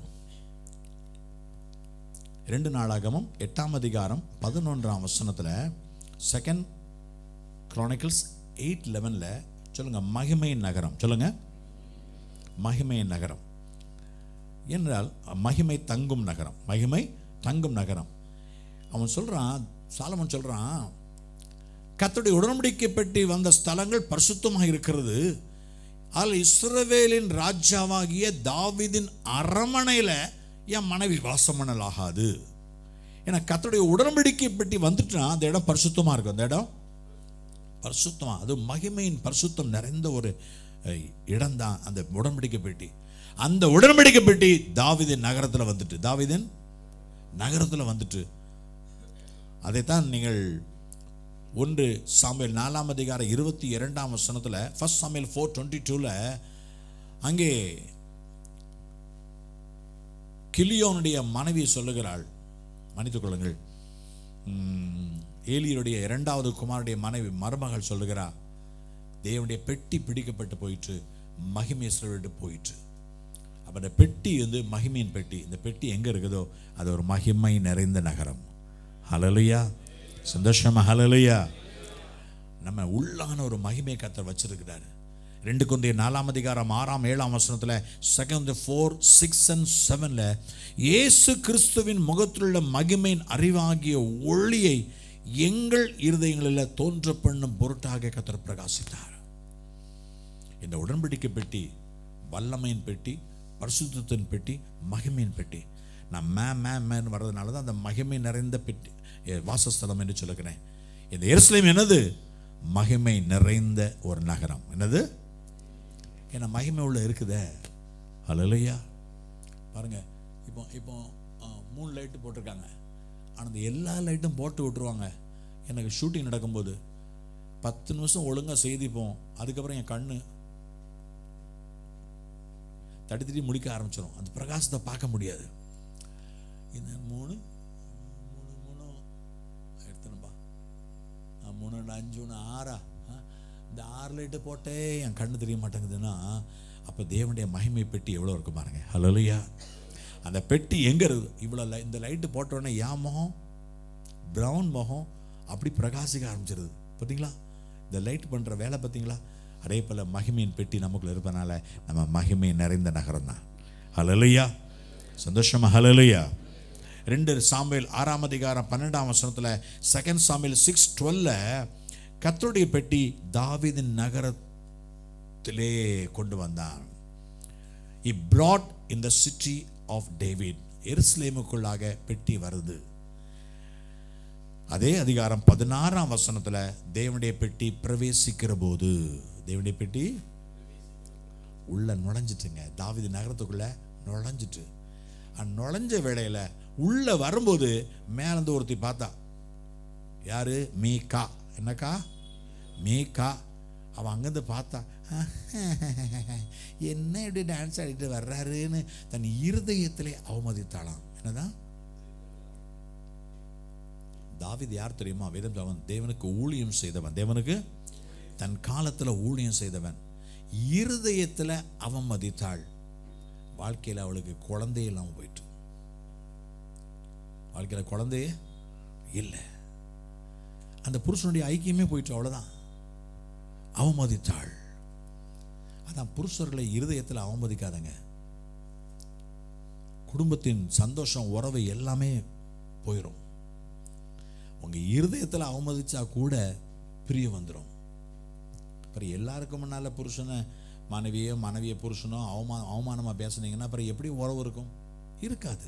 ரெண்டு நாளாகமும் எட்டாம் அதிகாரம் பதினொன்றாம் வசனத்தில் செகண்ட் குரானிக்கல்ஸ் எயிட் லெவனில் சொல்லுங்க மகிமையின் நகரம் சொல்லுங்க மகிமையின் நகரம் என்றால் மகிமை தங்கும் நகரம் மகிமை தங்கும் நகரம் அவன் சொல்றான் சாலமன் சொல்றான் கர்த்தருடைய உடன்படிக்கை பெட்டி வந்த ஸ்தலங்கள் பரிசுத்தமாக இருக்கிறது அதில் இஸ்ரவேலின் ராஜாவாகிய தாவீதின் அரமனையில் என் மனைவி வாசம் பண்ணல் ஆகாது ஏன்னா கர்த்தருடைய உடன்படிக்கை பெட்டி வந்துட்டுனா அந்த இடம் பரிசுத்தமாக இருக்கும் அந்த இடம் பரிசுத்தமா அது மகிமையின் பரிசுத்தம் நிறைந்த ஒரு அஹ், இடம்தான் அந்த உடன்படிக்கை பெட்டி அந்த உடன்படிக்கை பெட்டி தாவீதின் நகரத்தில் வந்துட்டு தாவீதின் நகரத்தில் வந்துட்டு அதைத்தான் நீங்கள் ஒன்று சாமியல் நாலாம் அதிகாரம் இருபத்தி இரண்டாம் வசனத்தில் ஃபர்ஸ்ட் சாமியல் ஃபோர் டுவெண்ட்டி டூவில் அங்கே கிலியோனுடைய மனைவி சொல்லுகிறாள் மன்னித்துக் கொள்ளுங்கள் உம், ஏலியருடைய இரண்டாவது குமாரனுடைய மனைவி மருமகள் சொல்லுகிறா தேவனுடைய பெட்டி பிடிக்கப்பட்டு போயிற்று மகிமேஸ்வரர்கிட்ட போயிற்று அப்போ அந்த பெட்டி வந்து மகிமையின் பெட்டி இந்த பெட்டி எங்கே இருக்குதோ அது ஒரு மகிமை நிறைந்த நகரம் ஹலலுயா சந்தோஷமா ஹலலுயா நம்ம உள்ளான ஒரு மகிமை கத்தர் வச்சிருக்கிறாரு ரெண்டு கொந்தைய நாலாம் அதிகாரம் ஆறாம் ஏழாம் வசனத்தில் செகண்ட் ஃபோர் சிக்ஸ் அண்ட் செவனில் இயேசு கிறிஸ்துவின் முகத்திலுள்ள மகிமையின் அறிவாகிய ஒளியை எங்கள் இருதயங்களில் தோன்ற பண்ணும் பொருட்டாக கத்தர் பிரகாசித்தார் இந்த உடன்படிக்கை பெட்டி வல்லமையின் பெட்டி பரிசுத்தத்தின் பெட்டி மகிமையின் பெட்டி நான் மே மே மேன் வர்றதுனால தான் அந்த மகிமை நிறைந்த பெட்டி எ, வாசஸ்தலம் என்று சொல்லுகிறேன் இந்த எருசலேம் என்னது மகிமை நிறைந்த ஒரு நகரம் என்னது ஏன்னா மகிமை உள்ள இருக்குதே ஹalleluya பாருங்க இப்போ இப்போ ஆ, மூணு லைட்டு போட்டிருக்காங்க ஆனால் அந்த எல்லா லைட்டும் போட்டு விட்டுருவாங்க எனக்கு ஷூட்டிங் நடக்கும்போது பத்து நிமிஷம் ஒழுங்கா செய்திப்போம் அதுக்கப்புறம் என் கண்ணு தட்டி தட்டி முடிக்க ஆரம்பிச்சிடும் அந்த பிரகாசத்தை பார்க்க முடியாது இந்த மூணு மூணு மூணு எடுத்துனப்பா ஆ, மூணு ரெண்டு அஞ்சு ஒன்று ஆறா ஆ, இந்த ஆறு லைட்டு போட்டே என் கண்ணு தெரிய மாட்டேங்குதுன்னா அப்போ தேவனுடைய மகிமை பெட்டி எவ்வளோ இருக்கு பாருங்க ஹலோலியா அந்த பெட்டி எங்கே இருக்குது இவ்வளோ லை இந்த லைட்டு போட்ட உடனே என் முகம் ப்ரௌன் முகம் அப்படி பிரகாசிக்க ஆரம்பிச்சிருது பார்த்தீங்களா இந்த லைட் பண்ணுற வேலை பார்த்தீங்களா அதே போல் மகிமையின் பெட்டி நமக்குள்ள இருப்பதனால நம்ம மகிமை நிறைந்த நகரம் தான் ஹலலுயா சந்தோஷமா ஹலலுயா ரெண்டு சாமியல் ஆறாம் அதிகாரம் பன்னெண்டாம் வசனத்தில் செகண்ட் சாமியல் சிக்ஸ் டுவெல்ல கர்த்தருடைய பெட்டி தாவீதின் நகரத்திலே கொண்டு வந்தான் he brought in the city of David எருசலேமுக்குள்ளாக பெட்டி வருது அதே அதிகாரம் பதினாறாம் வசனத்துல தேவனுடைய பெட்டி பிரவேசிக்கிற போது தேவனுடைய பெட்டி உள்ள நுழைஞ்சிட்டுங்க தாவீது நகரத்துக்குள்ள நுழைஞ்சிட்டு அந்த நுழைஞ்ச வேளையில உள்ள வரும்போது மேலேருந்து ஒருத்தி பார்த்தா யாரு மீகா என்னக்கா மீகா அவன் அங்கேருந்து பார்த்தா என்ன இப்படி டான்ஸ் ஆடிட்டு வர்றாருன்னு தன் இருதயத்திலே அவமதித்தாளாம் என்னதான் தாவீது யார் தெரியுமா வேதம் அவன் தேவனுக்கு ஊழியம் செய்தவன் தேவனுக்கு தன் காலத்துல ஊழியம் செய்தவன் இருதயத்துல அவமதித்தாள் வாழ்க்கையில அவளுக்கு குழந்தை இல்லாம போயிட்டு வாழ்க்கையில குழந்தையே இல்லை அந்த புருஷனுடைய ஐக்கியமே போயிட்டு அவ்வளவுதான் அவமதித்தாள் அதான் புருஷர்களை இருதயத்தில் அவமதிக்காதங்க குடும்பத்தின் சந்தோஷம் உறவு எல்லாமே போயிடும் உங்க இருதயத்தில் அவமதிச்சா கூட பிரிய வந்துடும் அப்புறம் எல்லாருக்கும் முன்னால புருஷனை மனைவியோ மனைவிய புருஷனோ அவமா அவமானமா பேசுனீங்கன்னா அப்புறம் எப்படி உறவு இருக்கும் இருக்காது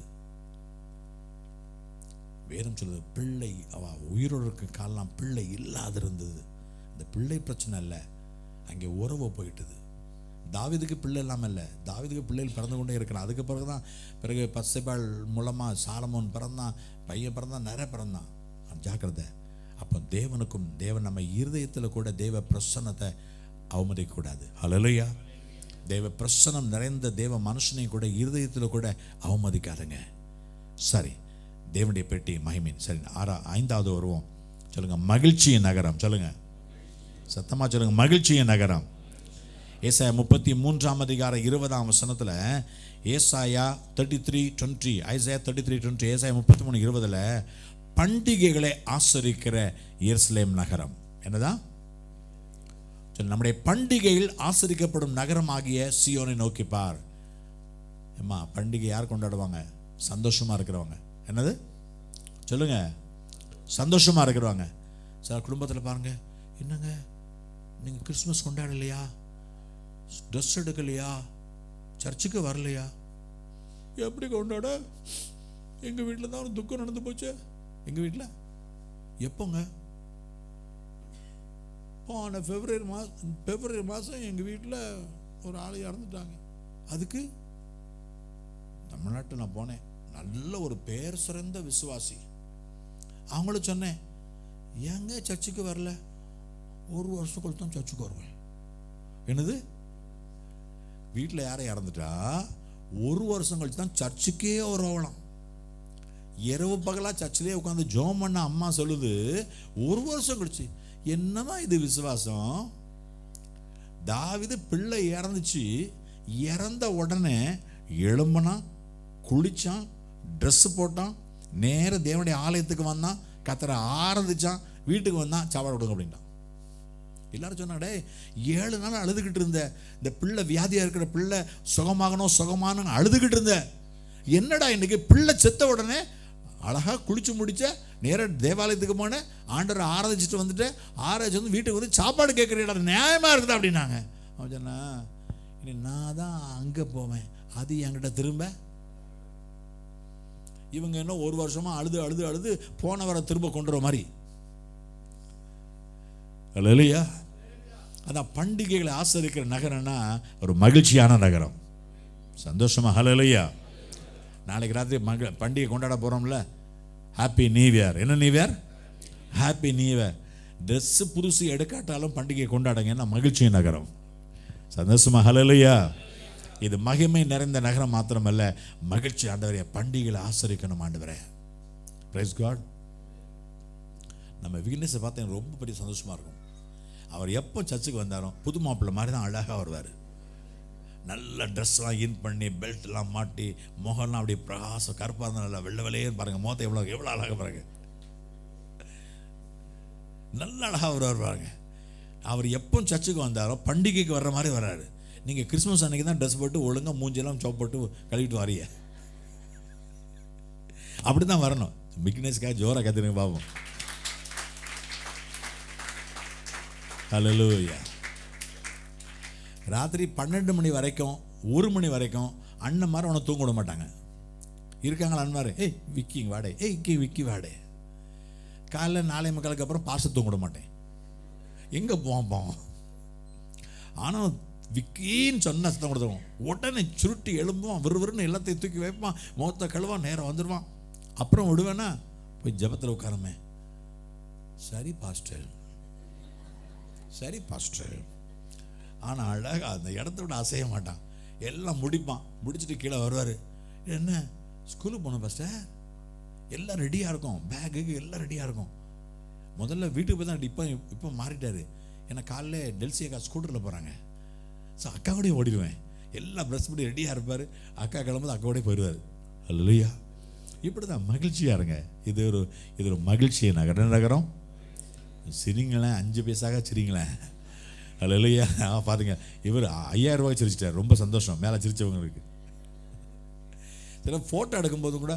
வேதம் சொல்லுது பிள்ளை அவ உயிரோடு இருக்க காலம் பிள்ளை இல்லாது இருந்தது இந்த பிள்ளை பிரச்சனை இல்லை அங்கே உறவு போயிட்டுது தாவீதுக்கு பிள்ளை இல்லாமல் இல்லை தாவீதுக்கு பிள்ளைகள் பிறந்து கொண்டே இருக்கிறான் அதுக்கு பிறகு தான் பிறகு பசைபால் மூலமாக சாலமோன் பிறந்தான் பையன் பிறந்தான் நிறைய பிறந்தான் ஜாக்கிரதை அப்போ தேவனுக்கும் தேவன் நம்ம இருதயத்தில் கூட தேவ பிரசன்னத்தை அவமதிக்கக்கூடாது ஹலலுயா தேவ பிரசன்னம் நிறைந்த தேவ மனுஷனையும் கூட இருதயத்தில் கூட அவமதிக்காதுங்க சரி தேவனுடைய பெட்டி மகிமின் சரி ஆறா ஐந்தாவது வருவோம் சொல்லுங்க மகிழ்ச்சியின் நகரம் சொல்லுங்க சத்தமா சொல்லுங்க மகிழ்ச்சியின் நகரம் ஏசாயா முப்பத்தி மூன்றாம் அதிகாரம் இருபதாம் வசனத்தில் ஏசாயா thirty three twenty Isaiah thirty three twenty ஏசாயா முப்பத்தி மூணு இருபதில் பண்டிகைகளை ஆசரிக்கிற எருசலேம் நகரம் என்னதான் சரி, நம்முடைய பண்டிகையில் ஆசரிக்கப்படும் நகரமாகிய சியோனை நோக்கி பார் ஏம்மா பண்டிகை யார் கொண்டாடுவாங்க சந்தோஷமா இருக்கிறவங்க என்னது சொல்லுங்க சந்தோஷமா இருக்கிறவங்க சார் குடும்பத்தில் பாருங்க என்னங்க நீங்க கிறிஸ்மஸ் கொண்டாடலையா ட்ரெஸ் எடுக்கலையா சர்ச்சுக்கு வரலையா எப்படி கொண்டாட எங்க வீட்டில் தான் ஒரு துக்கம் நடந்து போச்சு எங்க வீட்டில் எப்போங்க போன பிப்ரவரி மாதம் பிப்ரவரி மாதம் எங்கள் வீட்டில் ஒரு ஆள் இறந்துட்டாங்க அதுக்கு தமிழ்நாட்டு நான் போனேன் நல்ல ஒரு பேர் சிறந்த விசுவாசி அவங்கள சொன்னேன் ஏங்க சர்ச்சுக்கு வரல ஒரு வருஷம் கழிச்சு தான் சர்ச்சுக்கு வருவேன் என்னது வீட்டில் யாரை இறந்துட்டா ஒரு வருஷம் கழிச்சு தான் சர்ச்சுக்கே வருவலாம் இரவு பகலாக சர்ச்சிலே உட்காந்து ஜோம் பண்ண அம்மா சொல்லுது ஒரு வருஷம் கழிச்சு என்னமா இது விசுவாசம் தாவிது பிள்ளை இறந்துச்சு இறந்த உடனே எழும்புனான் குளிச்சான் ட்ரெஸ் போட்டான் நேர தேவனுடைய ஆலயத்துக்கு வந்தான் கத்தரை ஆரம்பிச்சான் வீட்டுக்கு வந்தான் சாப்பாடு கொடுங்க அப்படின்ட்டான் எல்லாரும் சொன்னாடே ஏழு நாள் அழுதுகிட்டு இருந்த இந்த பிள்ளை வியாதியா இருக்கிற பிள்ளை சுகமாகணும் சுகமானு அழுதுகிட்டு இருந்த என்னடா இன்னைக்கு பிள்ளை செத்த உடனே அழகா குளிச்சு முடிச்ச நேரா தேவாலயத்துக்கு போனேன் ஆண்டரை ஆராதிச்சுட்டு வந்துட்டு ஆராய்ச்சி வந்து வீட்டுக்கு வந்து சாப்பாடு கேட்குறீடா நியாயமா இருக்குதா அப்படின்னாங்க அவன் சொன்னா இனி நான் தான் அங்கே போவேன் அது என்கிட்ட திரும்ப இவங்க என்ன ஒரு வருஷமா அழுது அழுது அழுது போனவரை திரும்ப கொண்டு வர மாதிரி இல்லையா அதான் பண்டிகைகளை ஆசரிக்கிற நகரம்னா ஒரு மகிழ்ச்சியான நகரம் சந்தோஷமா ஹலோலையா நாளைக்கு ராத்திரி மக பண்டிகை கொண்டாட போறோம்ல ஹாப்பி நியூ இயர் என்ன new year happy new year dress புதுசு எடுக்காட்டாலும் பண்டிகை கொண்டாடுங்க ஏன்னா மகிழ்ச்சி நகரம் சந்தோஷமா ஹலலுயா இது மகிமை நிறைந்த நகரம் மாத்திரமல்ல மகிழ்ச்சி ஆண்டவரே பண்டிகைகளை ஆசரிக்கணும் ஆண்டவரே பிரைஸ் காட் நம்ம வீக்னஸை பார்த்து எனக்கு ரொம்ப பெரிய சந்தோஷமா இருக்கும் அவர் எப்போ சர்ச்சுக்கு வந்தாரோ புது மாப்பிள்ளை மாதிரி தான் அழகாக வருவார் நல்ல ட்ரெஸ்லாம் இன் பண்ணி பெல்ட்லாம் மாட்டி முகம்லாம் அப்படியே பிரகாசம் கருப்பாக இருந்தால் நல்லா வெள்ளை வெள்ளையே பாருங்க முகத்தை எவ்வளோ எவ்வளோ அழகாக பாருங்க நல்ல அழகாக வருவார் பாருங்க அவர் எப்போ சர்ச்சுக்கு வந்தாரோ பண்டிகைக்கு வர்ற மாதிரி வர்றாரு நீங்கள் கிறிஸ்மஸ் அன்னைக்கு தான் ட்ரெஸ் போட்டு ஒழுங்காக மூஞ்செல்லாம் சோப் போட்டு கழுவிட்டு வரீங்க அப்படி தான் வரணும் பிக்னஸ்க்காக ஜோராக கற்றுருங்க பார்ப்போம் ஹalleluya ராத்திரி பன்னெண்டு மணி வரைக்கும் ஒரு மணி வரைக்கும் அண்ணன் மாதிரி அவனை தூங்க விட மாட்டாங்க இருக்காங்களா அண்ணன் மாதிரி ஏய் விக்கி வாடே ஏய் விக்கி விக்கி வாடே காலைல நாளை மக்களுக்கு அப்புறம் பாச தூங்க விட மாட்டேன் எங்கே போவான் போவான் ஆனால் விக்கின்னு சொன்ன சத்தம் கொடுத்துருவோம் உடனே சுருட்டி எழும்புவான் விறுவிறுன்னு எல்லாத்தையும் தூக்கி வைப்பான் முகத்தை கழுவான் நேரம் வந்துடுவான் அப்புறம் விடுவேனா போய் ஜெபத்தில் உட்காரமே சரி பாஸ்டர் சரி பாஸ்டர் ஆனால் அழகா அந்த இடத்த விட அசைய மாட்டான் எல்லாம் முடிப்பான் முடிச்சுட்டு கீழே வருவார் என்ன ஸ்கூலுக்கு போகணும் பாஸ்டர் எல்லாம் ரெடியாக இருக்கும் பேக்குக்கு எல்லாம் ரெடியாக இருக்கும் முதல்ல வீட்டுக்கு போய் தான் இப்போ இப்போ மாறிட்டாரு ஏன்னா காலைல டெல்சி அக்கா ஸ்கூட்டரில் போகிறாங்க ஸோ அக்காவோடய ஓடிடுவேன் எல்லாம் ப்ரெஸ் பண்ணி ரெடியாக இருப்பார் அக்கா கிளம்புது அக்காவோடய போயிடுவார் அல்லையா இப்படி தான் மகிழ்ச்சியாக இருங்க இது ஒரு இது ஒரு மகிழ்ச்சி நகர நகரம் சிரிங்களேன் அஞ்சு பைசாக சிரிங்களேன் அதில் இல்லையா பாருங்க இவர் ஐயாயிரம் ரூபாய் சிரிச்சிட்டார் ரொம்ப சந்தோஷம் மேலே சிரிச்சவங்களுக்கு சில ஃபோட்டோ எடுக்கும்போது கூட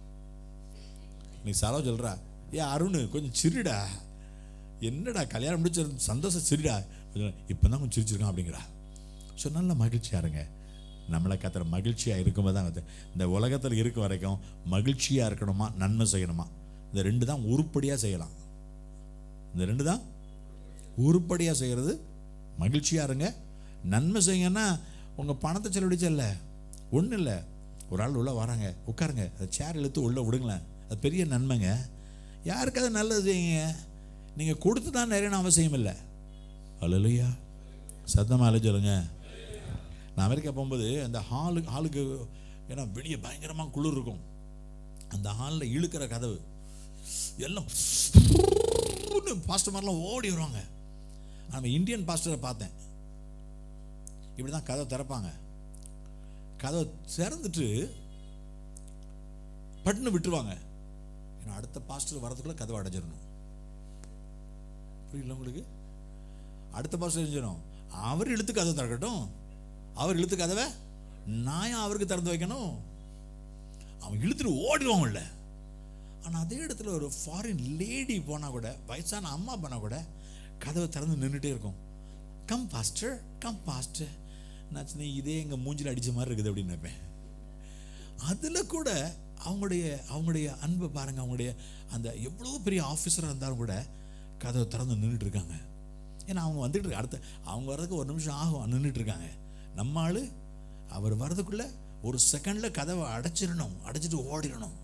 நீ சரோ சொல்கிறா ஏ அருண் கொஞ்சம் சிரிடா என்னடா கல்யாணம் முடிச்ச சந்தோஷம் சிரிடா கொஞ்சம் இப்போ தான் கொஞ்சம் சிரிச்சிருக்கான் அப்படிங்கிறா ஸோ நல்ல மகிழ்ச்சியாக இருங்க நம்மளை கத்துற மகிழ்ச்சியாக இருக்கும்போது தான் வந்து இந்த உலகத்தில் இருக்க வரைக்கும் மகிழ்ச்சியாக இருக்கணுமா நன்மை செய்யணுமா இந்த ரெண்டு தான் உருப்படியாக செய்யலாம் இந்த ரெண்டு தான் உருப்படியாக செய்கிறது மகிழ்ச்சியாக இருங்க நன்மை செய்யுங்கன்னா உங்கள் பணத்தை செலவழிச்சல்ல ஒன்றும் இல்லை ஒரு ஆள் உள்ளே வராங்க உட்காருங்க அதை சேர் இழுத்து உள்ளே விடுங்களேன் அது பெரிய நன்மைங்க யாருக்காவது நல்லது செய்யுங்க நீங்கள் கொடுத்து தான் நிறைய அவசியம் இல்லை அல்லையா சத்தமாக அலை சொல்லுங்க நான் அமெரிக்கா போகும்போது அந்த ஹாலு ஹாலுக்கு ஏன்னா வெளியே பயங்கரமாக குளிர் இருக்கும் அந்த ஹாலில் இழுக்கிற கதவு எல்லாம் பாஸ்டர் மாதிரிலாம் ஓடி வருவாங்க நம்ம இந்தியன் பாஸ்டரை பார்த்தேன் இப்படி தான் கதவை திறப்பாங்க கதவை திறந்துட்டு பட்டுன்னு விட்டுருவாங்க ஏன்னா அடுத்த பாஸ்டர் வரதுக்குள்ள கதவை அடைஞ்சிடணும் புரியல உங்களுக்கு அடுத்த பாஸ்டர் செஞ்சிடும் அவர் இழுத்து கதவை திறக்கட்டும் அவர் இழுத்து கதவை நான் ஏன் அவருக்கு திறந்து வைக்கணும் அவன் இழுத்துட்டு ஓடிடுவாங்கல்ல ஆனால் அதே இடத்துல ஒரு ஃபாரின் லேடி போனால் கூட வயசான அம்மா போனால் கூட கதவை திறந்து நின்றுட்டே இருக்கும் கம் பாஸ்டர் கம் பாஸ்டர் நான் சொன்னேன், இதே எங்கள் மூஞ்சில் அடித்த மாதிரி இருக்குது அப்படின்னு நினைப்பேன் அதில் கூட அவங்களுடைய அவங்களுடைய அன்பை பாருங்க அவங்களுடைய அந்த எவ்வளோ பெரிய ஆஃபீஸராக இருந்தாலும் கூட கதவை திறந்து நின்றுட்டு இருக்காங்க ஏன்னா அவங்க வந்துட்டு இருக்க அடுத்த அவங்க வர்றதுக்கு ஒரு நிமிஷம் ஆகும் நின்றுட்டு இருக்காங்க நம்ம ஆளு அவர் வர்றதுக்குள்ள ஒரு செகண்ட்ல கதவை அடைச்சிடணும் அடைச்சிட்டு ஓடிடணும்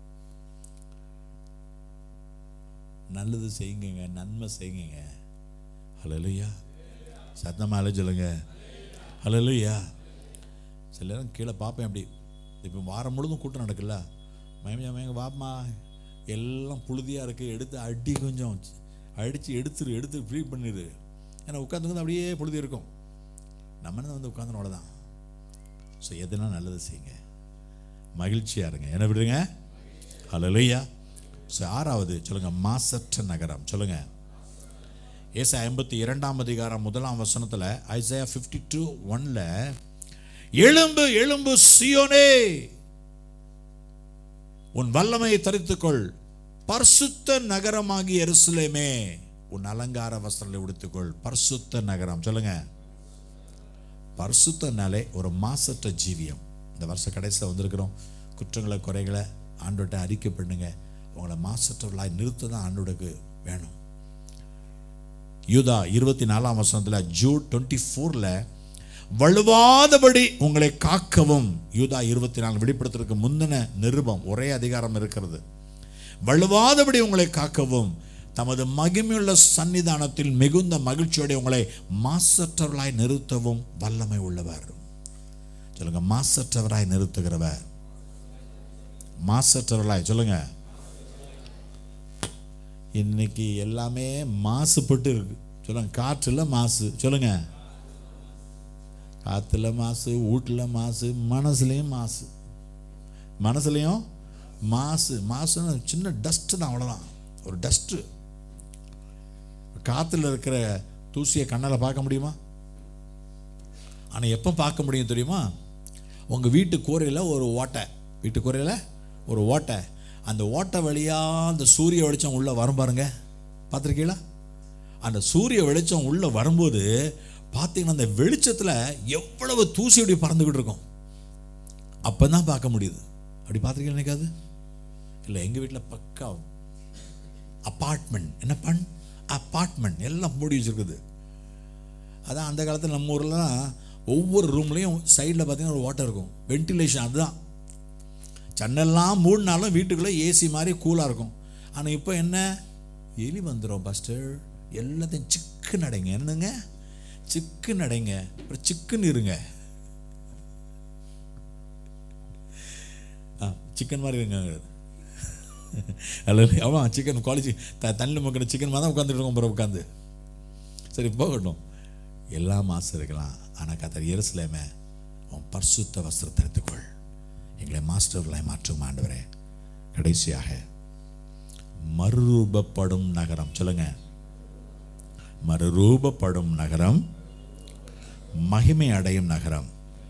நல்லது செய்யுங்க நன்மை செய்யுங்க ஹலலுயா சத்தமாக அலை சொல்லுங்க ஹலலுயா சில நேரம் கீழே பார்ப்பேன் அப்படி இப்போ வாரம் முழுதும் கூட்டம் நடக்குல்ல மயமையா மயங்க வாப்பமா எல்லாம் புழுதியாக இருக்குது எடுத்து அடி கொஞ்சம் அடித்து எடுத்துரு எடுத்து ஃப்ரீ பண்ணிடு ஏன்னா உட்காந்துருந்து அப்படியே புழுதி இருக்கும் நம்ம என்ன வந்து உட்காந்துனோட தான் ஸோ எதுனா நல்லது செய்யுங்க மகிழ்ச்சியாக இருங்க என்ன விடுங்க ஹலலுயா ஸோ ஆறாவது சொல்லுங்க மாசற்ற நகரம் சொல்லுங்க ஏசா ஐம்பத்தி இரண்டாம் அதிகாரம் முதலாம் வசனத்தில் ஐசையா ஃபிஃப்டி டூ ஒன்ல எழும்பு எழும்பு சியோனே உன் வல்லமையை தரித்துக்கொள் பரிசுத்த நகரமாகி எருசலேமே உன் அலங்கார வஸ்திரங்களை உடுத்துக்கொள் பரிசுத்த நகரம் சொல்லுங்க பரிசுத்தனாலே ஒரு மாசற்ற ஜீவியம் இந்த வருஷ கடைசியில் வந்திருக்கிறோம் குற்றங்களை குறைகளை ஆண்டோட்ட அறிக்கை பண்ணுங்க உங்களை மாசற்றவர்களாய் நிறுத்த தான் ஆண்டோடுக்கு வேணும் யூதா இருபத்தி நாலாம் வசனத்தில் ஜூட் டுவெண்ட்டி ஃபோரில் வலுவாதபடி உங்களை காக்கவும் யூதா இருபத்தி நாலு வெளிப்படுத்துறதுக்கு முந்தின நிருபம் ஒரே அதிகாரம் இருக்கிறது வலுவாதபடி உங்களை காக்கவும் தமது மகிமையுள்ள சன்னிதானத்தில் மிகுந்த மகிழ்ச்சியோட உங்களை மாசற்றவர்களாய் நிறுத்தவும் வல்லமை உள்ளவர் சொல்லுங்க மாசற்றவராய் நிறுத்துகிறவர் மாசற்றவர்களாய் சொல்லுங்க இன்னைக்கு எல்லாமே மாசுபட்டு இருக்கு சொல்லுங்க காற்றுல மாசு சொல்லுங்க காற்றுல மாசு வீட்டில் மாசு மனசுலேயும் மாசு மனசுலேயும் மாசு மாசுன்னு சின்ன டஸ்ட்டு தான் அவ்வளோதான் ஒரு டஸ்ட்டு காற்றுல இருக்கிற தூசியை கண்ணால் பார்க்க முடியுமா ஆனால் எப்போ பார்க்க முடியும் தெரியுமா உங்கள் வீட்டு கூரையில் ஒரு ஓட்டை வீட்டு கூரையில் ஒரு ஓட்டை அந்த ஓட்டை வழியாக அந்த சூரிய வெளிச்சம் உள்ளே வரும் பாருங்க பார்த்துருக்கீங்களா அந்த சூரிய வெளிச்சம் உள்ளே வரும்போது பார்த்தீங்கன்னா அந்த வெளிச்சத்தில் எவ்வளவு தூசி அப்படி பறந்துக்கிட்டு இருக்கும் அப்போ தான் பார்க்க முடியுது அப்படி பார்த்துருக்கீங்களா நினைக்காது இல்லை எங்கள் வீட்டில் பக்கா அப்பார்ட்மெண்ட் என்ன பண் அப்பார்ட்மெண்ட் எல்லாம் மூடி வச்சிருக்குது அதான் அந்த காலத்தில் நம்ம ஊர்லலாம் ஒவ்வொரு ரூம்லேயும் சைடில் பார்த்தீங்கன்னா ஒரு வாட்டர் இருக்கும் வென்டிலேஷன் அதுதான் ஜன்னல்லாம் மூடினாலும் வீட்டுக்குள்ளே ஏசி மாதிரி கூலாக இருக்கும் ஆனால் இப்போ என்ன எலி வந்துடும் பஸ்டர் எல்லாத்தையும் சிக்கு நடைங்க என்னங்க சிக்கு நடைங்க அப்புறம் சிக்குன்னு இருங்க ஆ சிக்கன் மாதிரி இருங்க அல்ல அவன் சிக்கன் குவாலிட்டி த தண்ணியில் முக்கின சிக்கன் மாதிரி தான் உட்காந்துட்டு இருக்கோம் பிறகு உட்காந்து சரி போகட்டும் எல்லா மாசம் இருக்கலாம் ஆனால் கத்தர் எருசலேமே உன் பரிசுத்த வஸ்திரத்தை எடுத்துக்கொள் எங்களை மாஸ்டர்களாய் மாற்றும் ஆண்டவரே கடைசியாக மறுரூபப்படும் நகரம் சொல்லுங்க மறுரூபப்படும் நகரம் மகிமை அடையும் நகரம்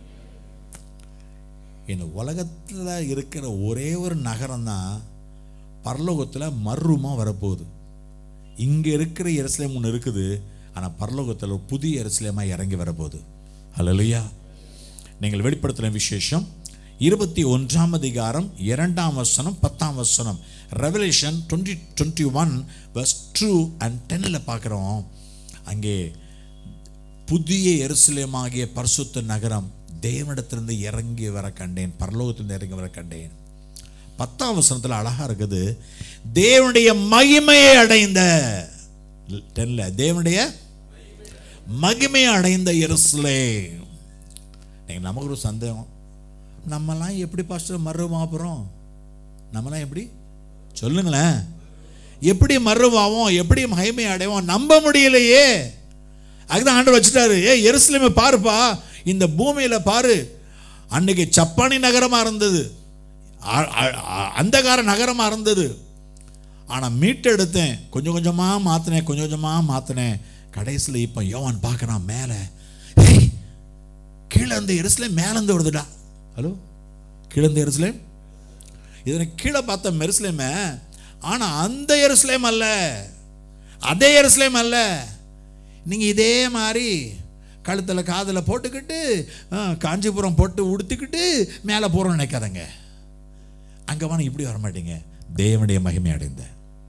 இந்த உலகத்தில் இருக்கிற ஒரே ஒரு நகரம் தான் பரலோகத்தில் மறுரூபமாக வரப்போகுது இங்கே இருக்கிற எருசலேம் ஒன்று இருக்குது ஆனால் பரலோகத்தில் ஒரு புதிய எருசலேமாக இறங்கி வரப்போகுது அல்லையா நீங்கள் வெளிப்படுத்தின விசேஷம் இருபத்தி ஒன்றாம் அதிகாரம் இரண்டாம் வசனம் பத்தாம் வசனம் Revelation twenty twenty one verse two and டென்னில் பார்க்குறோம் அங்கே புதிய எருசலேமாகிய பரிசுத்த நகரம் தேவனிடத்திலிருந்து இறங்கி வர கண்டேன் பரலோகத்திலிருந்து இறங்கி வர கண்டேன் பத்தாம் வசனத்தில் அழகா இருக்குது தேவனுடைய மகிமையை அடைந்த டென்ல தேவனுடைய மகிமையை அடைந்த எருசலேம் நீங்க நமக்கு ஒரு சந்தேகம் நம்மலாம் எப்படி பாஸ்டர் மறுமாப்புறோம் நம்மலாம் எப்படி சொல்லுங்களேன் எப்படி மறுவாவோம் எப்படி மகிமை அடைவோம் நம்ப முடியலையே அதுதான் ஆண்டவர் வச்சுட்டாரு ஏ எருசலேமை பாருப்பா இந்த பூமியில பாரு அன்னைக்கு சப்பானி நகரமா இருந்தது அ- அ- அ- அந்தகார நகரமா இருந்தது ஆனா மீட்டெடுத்தேன் கொஞ்சம் கொஞ்சமா மாத்தினேன் கொஞ்சம் கொஞ்சமா மாத்தினேன் கடைசியில் இப்போ யோவான் பார்க்கறான் மேலே ஏய் கீழே இருந்த எருசலேம் மேலே இருந்து வருதுடா ஹலோ கீழே இருந்த எருசலேம் இதனை கீழே பார்த்த மெருசலேமே ஆனா அந்த எருசலேம் அல்ல அதே எருசலேம் அல்ல நீங்க இதே மாதிரி கழுத்தில் காதில் போட்டுக்கிட்டு ஆ, காஞ்சிபுரம் போட்டு உடுத்திக்கிட்டு மேலே போகிறோம்னு நினைக்காதங்க அங்கே வாங்க இப்படி வர மாட்டீங்க தேவனுடைய மகிமை அடைந்த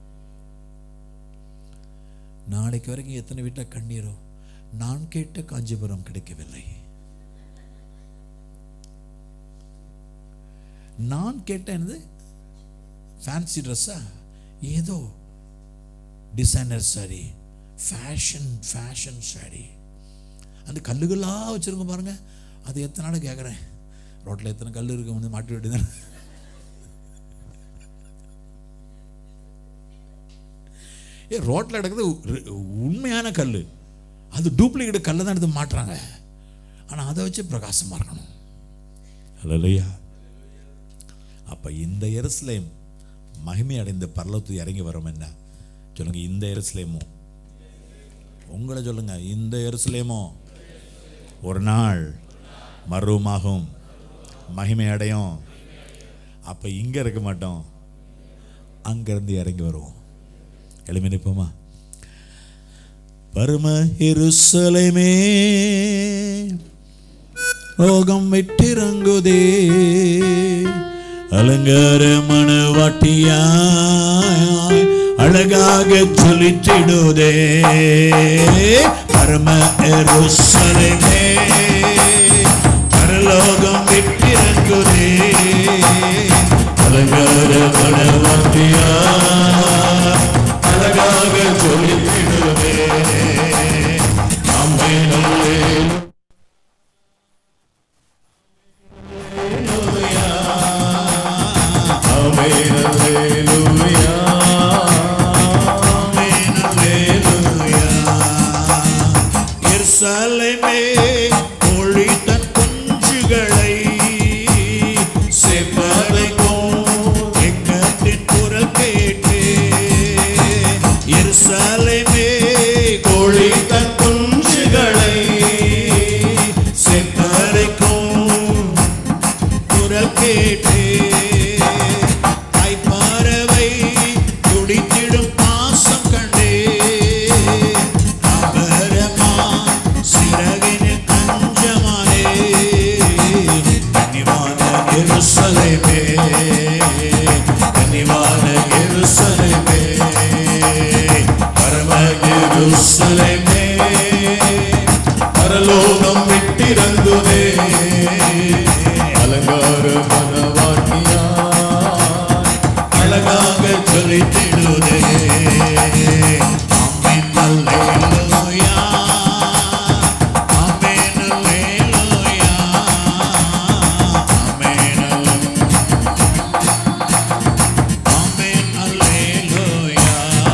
நாளைக்கு வரைக்கும் எத்தனை வீட்டில் கண்ணீரோ நான் கேட்ட காஞ்சிபுரம் கிடைக்கவில்லை நான் கேட்ட என்னது ஃபேன்சி ட்ரெஸ்ஸா ஏதோ designer sari fashion fashion sari அந்த கல்லுகளாக வச்சுருங்க பாருங்க அது எத்தனை நாள் கேட்குறேன் ரோட்டில் எத்தனை கல் இருக்கு வந்து மாட்டி வேண்டியதானே ஏ ரோட்டில் கிடக்குது உ- உண்மையான கல் அது டூப்ளிகேட் கல்லை தான் எடுத்து மாட்டுறாங்க ஆனால் அதை வச்சு பிரகாசமாக இருக்கணும் இல்லையா அப்போ இந்த எருசலேம் மகிமை அடைந்த பரலத்து இறங்கி வரும் என்ன சொல்லுங்க இந்த எருசலேமோ உங்களை சொல்லுங்க இந்த எருசலேமோ ஒரு நாள் மருவமாகும் மகிமை அடையும் அப்போ இங்கே இருக்க மாட்டோம் அங்கேருந்து இறங்கி வருவோம் எழுமி நிற்போமா பரம எருசலேமே ரோகம் விட்டிறங்குதே அலங்கார மணவாட்டியாய் அழகாக சொல்லிச்சிடுதே பரம எருசலேமே பரலோகம் விட்டிறங்குதே அலங்கார மணவாட்டியாய் அழகாக ஜொலித்திடுவே ஆமென் அல்லேலூயா ஆமென் அல்லேலூயா ஆமென் அல்லேலூயா எருசலேமே மொழி தன் குஞ்சுகளை செப்பதைக்கும் எங்கத்தின் குரல் கேட்டு எருசலேமே கோழி தன் குஞ்சுகளை செப்பதைக்கும் குரல் கேட்டு கைப்பறவை துடித்திடும் பாசம் கண்டே அபரமா சிறகினில் தஞ்சமானே கனிவான எருசலேமே கனிவான எருசலேமே பரம எருசலேமே பரலோகம் விட்டிறங்குதே அலங்கார மனவாட்டியா அழகாக ஜொலித்திடுதே ஆமென் அல்லேலூயா ஆமென் அல்லேலூயா ஆமென் ஆமென் அல்லேலூயா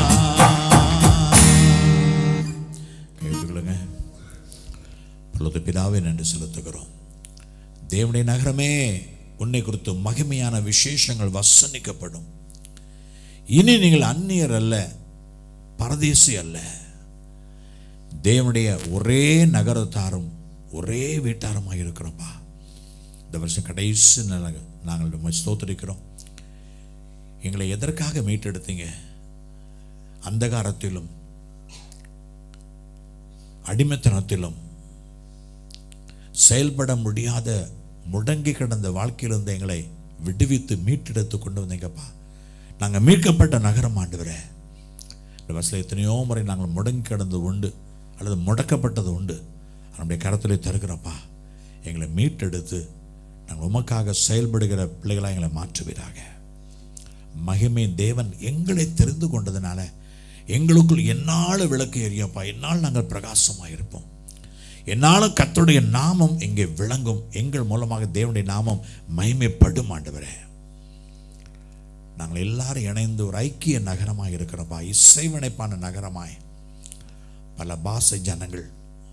கைதுகளுங்க பொழுது பிதாவே நன்றி செலுத்துகிறோம் தேவனுடைய நகரமே உன்னை குறித்து மகிமையான விசேஷங்கள் வசனிக்கப்படும் இனி நீங்கள் அந்நியர் அல்ல பரதேசி அல்ல தேவனுடைய ஒரே நகரத்தாரும் ஒரே வீட்டாருமாக இருக்கிறோம்ப்பா இந்த வருஷம் கடைசி நாள் நாங்கள் உம்மை ஸ்தோத்திரிக்கிறோம் எங்களை எதற்காக மீட்டெடுத்தீங்க அந்தகாரத்திலும் அடிமைத்தனத்திலும் செயல்பட முடியாத முடங்கி கிடந்த வாழ்க்கையிலிருந்து எங்களை விடுவித்து மீட்டெடுத்து கொண்டு வந்தீங்கப்பா நாங்கள் மீட்கப்பட்ட நகரம் ஆண்டவரே இந்த வருஷத்தில் எத்தனையோ முறை நாங்கள் முடங்கி கிடந்தது உண்டு அல்லது முடக்கப்பட்டது உண்டு நம்முடைய கரத்திலே தருகிறப்பா எங்களை மீட்டெடுத்து நாங்கள் உமக்காக செயல்படுகிற பிள்ளைகளாக எங்களை மாற்றுவீராக மகிமை தேவன் எங்களை தெரிந்து கொண்டதுனால எங்களுக்குள் என்னாலும் விளக்கு எரியப்பா என்னால் நாங்கள் பிரகாசமாக இருப்போம் என்னாலும் கர்த்தருடைய நாமம் இங்கே விளங்கும் எங்கள் மூலமாக தேவனுடைய நாமம் மகிமைப்படும் ஆண்டவரே நாங்கள் எல்லாரும் இணைந்து ஒரு ஐக்கிய நகரமாக இருக்கிறோம்ப்பா இசைவினைப்பான நகரமாய் பல பாசை ஜனங்கள்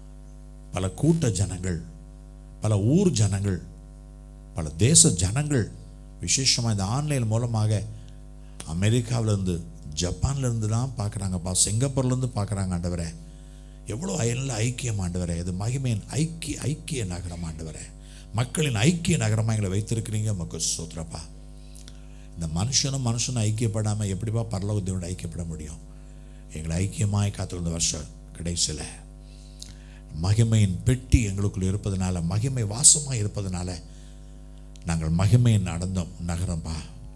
பல கூட்ட ஜனங்கள் பல ஊர் ஜனங்கள் பல தேச ஜனங்கள் விசேஷமாக இந்த ஆன்லைன் மூலமாக அமெரிக்காவிலேருந்து ஜப்பான்லேருந்து தான் பார்க்குறாங்கப்பா சிங்கப்பூர்லேருந்து பார்க்குறாங்க ஆண்டவரே எவ்வளோ நல்ல ஐக்கியம் ஆண்டவரே இது மகிமையின் ஐக்கிய ஐக்கிய நகரம் ஆண்டவரே மக்களின் ஐக்கிய நகரமாக எங்களை வைத்திருக்கிறீங்க மக்கள் சோத்ரப்பா இந்த மனுஷனும் மனுஷனும் ஐக்கியப்படாமல் எப்படிப்பா பரலோக தேவனோட ஐக்கியப்பட முடியும் எங்களை ஐக்கியமாய் காத்திருந்த வருஷம் கடைசியில் மகிமையின் பெட்டி எங்களுக்குள் இருப்பதனால மகிமை வாசமாக இருப்பதனால நாங்கள் மகிமையின் நடந்தோம் நகரம்பா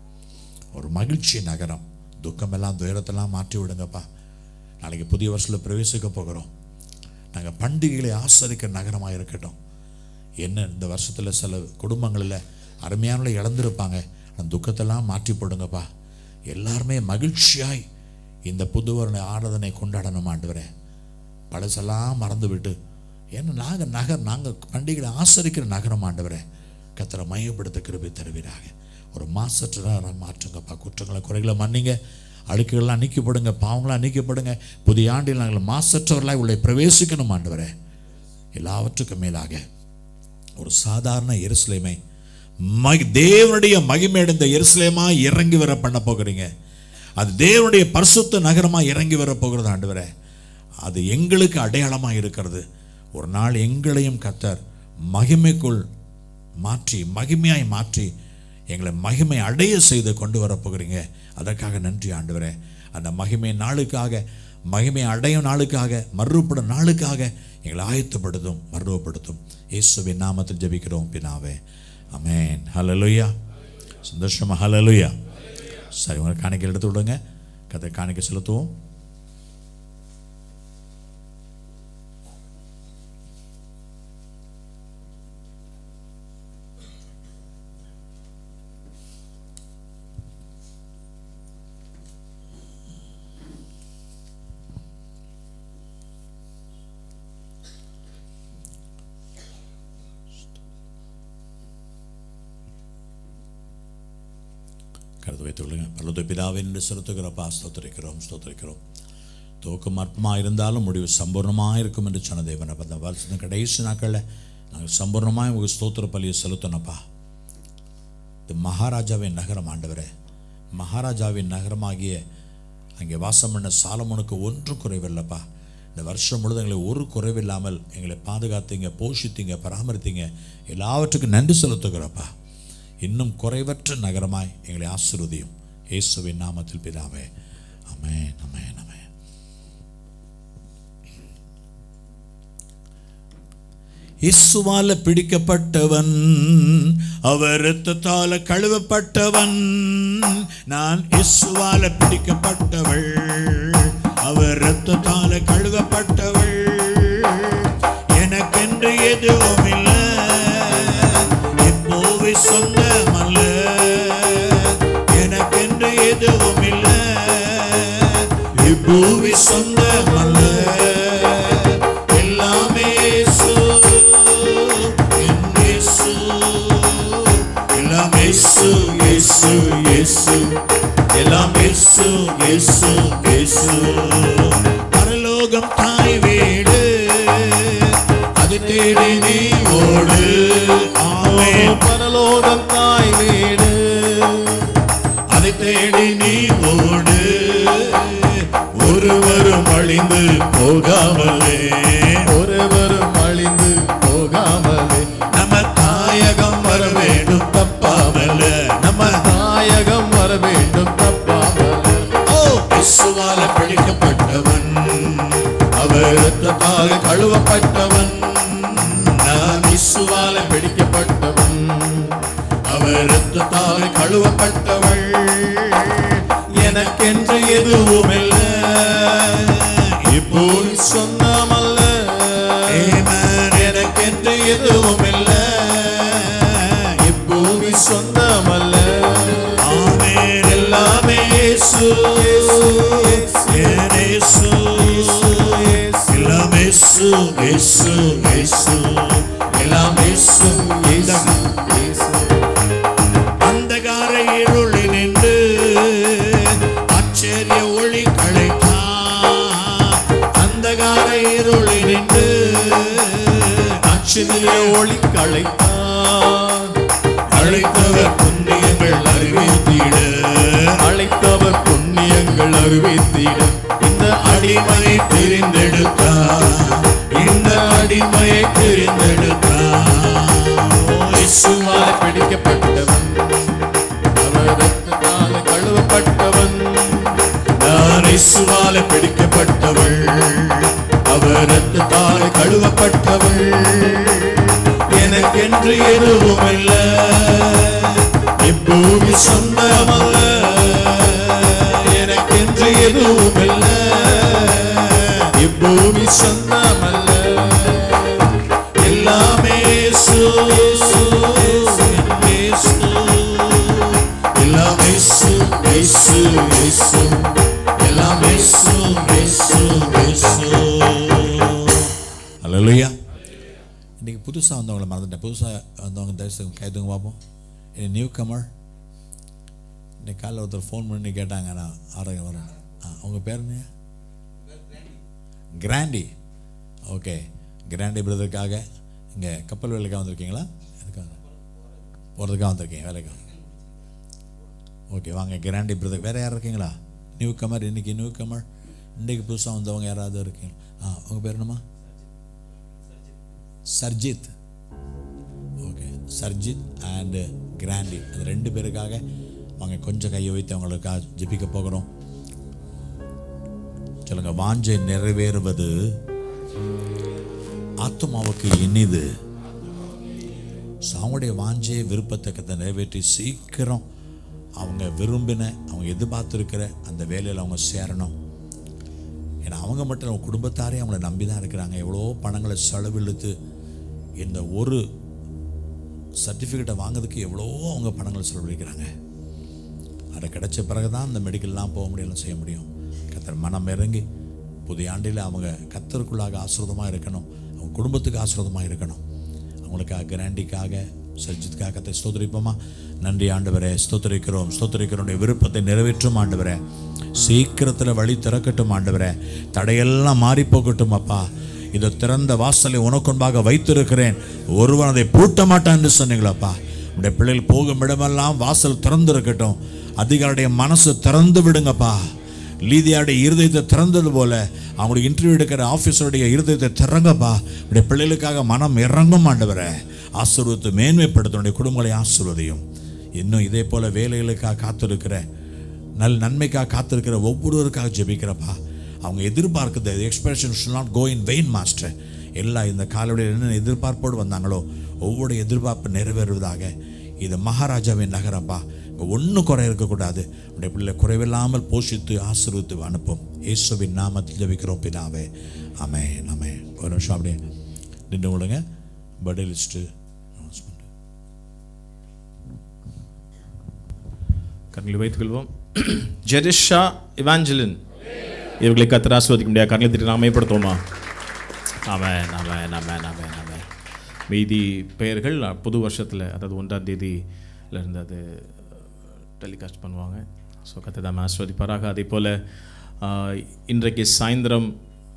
ஒரு மகிழ்ச்சி நகரம் துக்கமெல்லாம் துயரத்தெல்லாம் மாற்றி விடுங்கப்பா நாளைக்கு புதிய வருஷத்தில் பிரவேசிக்க போகிறோம் நாங்கள் பண்டிகைகளை ஆசரிக்கிற நகரமாக இருக்கட்டும் என்ன இந்த வருஷத்தில் சில குடும்பங்களில் அருமையானவளை இழந்திருப்பாங்க அந்த துக்கத்தெல்லாம் மாற்றி போடுங்கப்பா எல்லாருமே மகிழ்ச்சியாய் இந்த புது வருட ஆராதனை கொண்டாடணும் ஆண்டவரே பழசெல்லாம் மறந்து விட்டு ஏன்னா நாங்கள் நகர் நாங்கள் பண்டிகைகளை ஆசரிக்கிற நகரம் ஆண்டவரே கத்தரை மையப்படுத்த கிருபை தருவீராக ஒரு மாசற்ற மாற்றுங்கப்பா குற்றங்களை குறைகளை மன்னிங்க அழுக்குகள்லாம் நீக்கப்படுங்க பாவங்களாம் நீக்கப்படுங்க புதிய ஆண்டில் நாங்கள் மாசற்றவர்களாய் உள்ளே பிரவேசிக்கணும் ஆண்டவரே எல்லாவற்றுக்கும் மேலாக ஒரு சாதாரண எருசலேமை மகி தேவனுடைய மகிமையடைந்த எருசலேமா இறங்கி வர பண்ண போகிறீங்க அது தேவனுடைய பரிசுத்த நகரமா இறங்கி வர போகிறது ஆண்டவரே அது எங்களுக்கு அடையாளமா இருக்கிறது ஒரு நாள் எங்களையும் கத்தர் மகிமைக்குள் மாற்றி மகிமையாய் மாற்றி எங்களை மகிமை அடைய செய்து கொண்டு வர போகிறீங்க அதற்காக நன்றி ஆண்டவரே அந்த மகிமை நாளுக்காக மகிமை அடையும் நாளுக்காக மறுபடும் நாளுக்காக எங்களை ஆயத்தப்படுத்தும் மறுவப்படுத்தும் இயேசுவின் நாமத்தில் ஜெபிக்கிறோம் பினாவே அமேன் ஹalleluya சந்தோஷமா ஹalleluya சரி உங்களை காணிக்கை எடுத்து விடுங்க கதை காணிக்கை செலுத்துவோம் வைத்துக்கொள்ளுங்க பல்லது பிதாவின் என்று செலுத்துகிறப்பா ஸ்தோத்திரிக்கிறோம் ஸ்தோத்திரிக்கிறோம் துவக்கம் அற்பமாக இருந்தாலும் முடிவு சம்பூர்ணமாக இருக்கும் என்று சொன்ன தேவன் அப்போ அந்த வருஷத்தின் கடைசி நாட்களில் நாங்கள் சம்பூர்ணமாக உங்களுக்கு ஸ்தோத்திர பலியை செலுத்தணும்ப்பா இது மகாராஜாவின் நகரம் ஆண்டவரே மகாராஜாவின் நகரமாகிய அங்கே வாசம் பண்ண சாலமோனுக்கு ஒன்றும் குறைவில்லைப்பா இந்த வருஷம் முழுதும் எங்களை ஒரு குறைவில்லாமல் எங்களை பாதுகாத்தீங்க போஷித்தீங்க பராமரித்தீங்க எல்லாவற்றுக்கும் நன்றி செலுத்துகிறப்பா இன்னும் குறைவற்ற நகரமாய் எங்களை ஆசிர்வதியும் இயேசுவின் நாமத்தில் பிதாவே அமேன் அமேன் அமேன் இயேசுவால பிடிக்கப்பட்டவன் அவர் இரத்தத்தால கழுவப்பட்டவன் நான் இயேசுவால பிடிக்கப்பட்டவள் அவர் இரத்தத்தால கழுவப்பட்டவள் எனக்கென்று எதுவும் இல்லை எப்போவே சொந்தமல்ல எனக்கென்று எதுவும் இல்லை இப்பூவி சொந்தமல்ல எல்லாமே இயேசு, என் இயேசு. எல்லாம் இயேசு, இயேசு, இயேசு. எல்லாம் இயேசு, இயேசு, இயேசு. பரலோகம் தாய் வீடு அது தேடி நீ ஓடு ஆமென் பரலோகம் தாய் வீடு அதை தேடி நீ ஓடு ஒருவரும் அழிந்து போகாமலே ஒருவரும் அழிந்து போகாமலே நம்ம தாயகம் வர வேண்டும் தப்பாமல நம்ம நாயகம் வர வேண்டும் தப்பாமலே ஓ இயேசுவால பிடிக்கப்பட்டவன் அவர் இரத்தத்தால் கழுவப்பட்டவன் நான் இயேசுவால பிடிக்கப்பட்டவன் அவர் இரத்தத்தால் கழுவப்பட்டவள் எனக்கென்று எதுவும் இல்லை இப்போ சொந்தமல்ல Amen. எனக்கென்று எதுவும் இல்லை பூமி சொந்தமல்ல ஆமென். எல்லாமே இயேசு என் இயேசு. எல்லாம் இயேசு, இயேசு, இயேசு. எல்லாம் இயேசு, இயேசு. அந்தகார இருளில் நின்று ஆச்சரிய ஒளி களைத்தான் அந்தகார இருளில் நின்று ஆச்சரிய ஒளி களைத்தான் அழைத்தவர் புண்ணியங்கள் அறிவித்திட அழைத்தவர் புண்ணியங்கள் அறிவித்திட இந்த அடிமையை தெரிந்தெடுத்தார் இந்த அடிமையை தெரிந்தெடுத்தார் இயேசுவால பிடிக்கப்பட்டவன் அவர் இரத்தத்தால கழுவப்பட்டவன் நான் இயேசுவால பிடிக்கப்பட்டவள் அவர் இரத்தத்தால் கழுவப்பட்டவள் எனக்கென்று எதுவும் இல்லை இப்பூமி சொந்தமல்ல எனக்கென்று எதுவும் இல்லை இப்பூமி சொந்தமல்ல எல்லாமே இயேசு, என் இயேசு. எல்லாம் இயேசு, இயேசு, இயேசு. எல்லாம் இயேசு, இயேசு, இயேசு. அல்லேலூயா இன்னைக்கு புதுசாக வந்தவங்களை மறந்துட்டேன் புதுசாக வந்தவங்க தரிசனம் கைதுங்க பார்ப்போம் நியூ கமர் இன்னைக்கு காலைல ஒருத்தர் ஃபோன் பண்ணி கேட்டாங்க நான் ஆரோக்கியம் வரேன் ஆ உங்கள் பேர் என்ன கிராண்டி ஓகே கிராண்டி பிரதருக்காக இங்கே கப்பல் வேலைக்காக வந்திருக்கீங்களா எதுக்காக போகிறதுக்காக வந்திருக்கீங்க வேலைக்காக ஓகே வாங்க கிராண்டி பிரதர் வேறு யார் இருக்கீங்களா நியூ கமர் இன்னைக்கு நியூ கமர் இன்றைக்கு புதுசாக வந்தவங்க யாராவது இருக்கீங்களா ஆ உங்கள் பேர் என்னம்மா சர்ஜித் ஓகே சர்ஜித் அண்டு கிராண்டி அந்த ரெண்டு பேருக்காக வாங்க கொஞ்சம் கையை வைத்து அவங்களுக்காக ஜெபிக்க போகிறோம் சொல்லுங்க வாஞ்சை நிறைவேறுவது ஆத்மாவுக்கு இனிது ஸோ அவங்களுடைய வாஞ்சையை விருப்பத்தை கத்தை நிறைவேற்றி சீக்கிரம் அவங்க விரும்பின அவங்க எதிர்பார்த்துருக்கிற அந்த வேலையில் அவங்க சேரணும் ஏன்னா அவங்க மட்டும் அவங்க குடும்பத்தாரே அவங்கள நம்பி தான் இருக்கிறாங்க எவ்வளோ பணங்களை செலவிழுத்து இந்த ஒரு சர்டிஃபிகேட்டை வாங்குறதுக்கு எவ்வளோ அவங்க பணங்களை செலவழிக்கிறாங்க அது கிடைச்ச பிறகு தான் அந்த மெடிக்கல்லாம் போக முடியலாம் செய்ய முடியும் கத்தர் மனம் இறங்கி புதிய ஆண்டில் அவங்க கத்தருக்குள்ளாக ஆசிரதமாக இருக்கணும் அவங்க குடும்பத்துக்கு ஆசிரதமாக இருக்கணும் அவங்களுக்காக கிராண்டிக்காக செஞ்சதுக்காக கத்தை ஸ்தோத்திரிப்போமா நன்றி ஆண்டவரே ஸ்தோத்திரிக்கிறோம் ஸ்தோத்திரிக்கிறோம் விருப்பத்தை நிறைவேற்றும் ஆண்டவரே சீக்கிரத்தில் வழி திறக்கட்டும் ஆண்டவரே தடையெல்லாம் மாறி போகட்டும் அப்பா இது திறந்த வாசலை உனக்குன்பாக வைத்திருக்கிறேன் ஒருவன் அதை பூட்ட மாட்டான் என்று சொன்னீங்களப்பா உடைய பிள்ளைகள் போகும் இடமெல்லாம் வாசல் திறந்து இருக்கட்டும் அதிகாரியுடைய மனசு திறந்து விடுங்கப்பா லீதியாடைய இருதயத்தை திறந்தது போல அவங்களுக்கு இன்டர்வியூ எடுக்கிற ஆஃபீஸருடைய இருதயத்தை திறங்கப்பா உடைய பிள்ளைகளுக்காக மனம் இறங்கும் ஆண்டவரே ஆசீர்வத்து மேன்மைப்படுத்த உடைய குடும்பங்களை ஆசீர்வதியும் இன்னும் இதே போல வேலைகளுக்காக காத்திருக்கிற நல் நன்மைக்காக காத்திருக்கிற ஒவ்வொருவருக்காக ஜெபிக்கிறப்பா அவங்க எதிர்பார்க்குறது expression shall not go in vain master எல்லாம் இந்த காலையில் என்ன எதிர்பார்ப்போடு வந்தாங்களோ ஒவ்வொரு எதிர்பார்ப்பு நிறைவேறுவதாக இது மகாராஜாவின் நகரப்பா இங்கே ஒன்றும் குறை இருக்கக்கூடாது உடைய பிள்ளை குறைவில்லாமல் போஷித்து ஆசீர்வித்து அனுப்பும் இயேசுவின் நாமத்தில் ஜெபிக்கிறோம் பிதாவே ஆமே ஆமே ஒரு நிமிஷம் அப்படியே நின்று விடுங்க பர்த்டே லிஸ்ட்டு அனௌன்ஸ்மெண்ட் கரங்களை வைத்துக் கொள்வோம் ஜெரிஷா இவாஞ்சலின் இவர்களை கத்தர் ஆஸ்வதிக்க முடியாது கரங்களை திட்டு நாம மேம்படுத்துவோமா ஆமாம் ஆமாம் ஆமாம் ஆமாம் ஆமாம் மீதி பெயர்கள் புது வருஷத்தில் அதாவது ஒன்றாம் தேதியில இருந்து அது டெலிகாஸ்ட் பண்ணுவாங்க ஸோ கத்தை தான் ஆஸ்வதிப்பாராக அதே போல் இன்றைக்கு சாயந்தரம்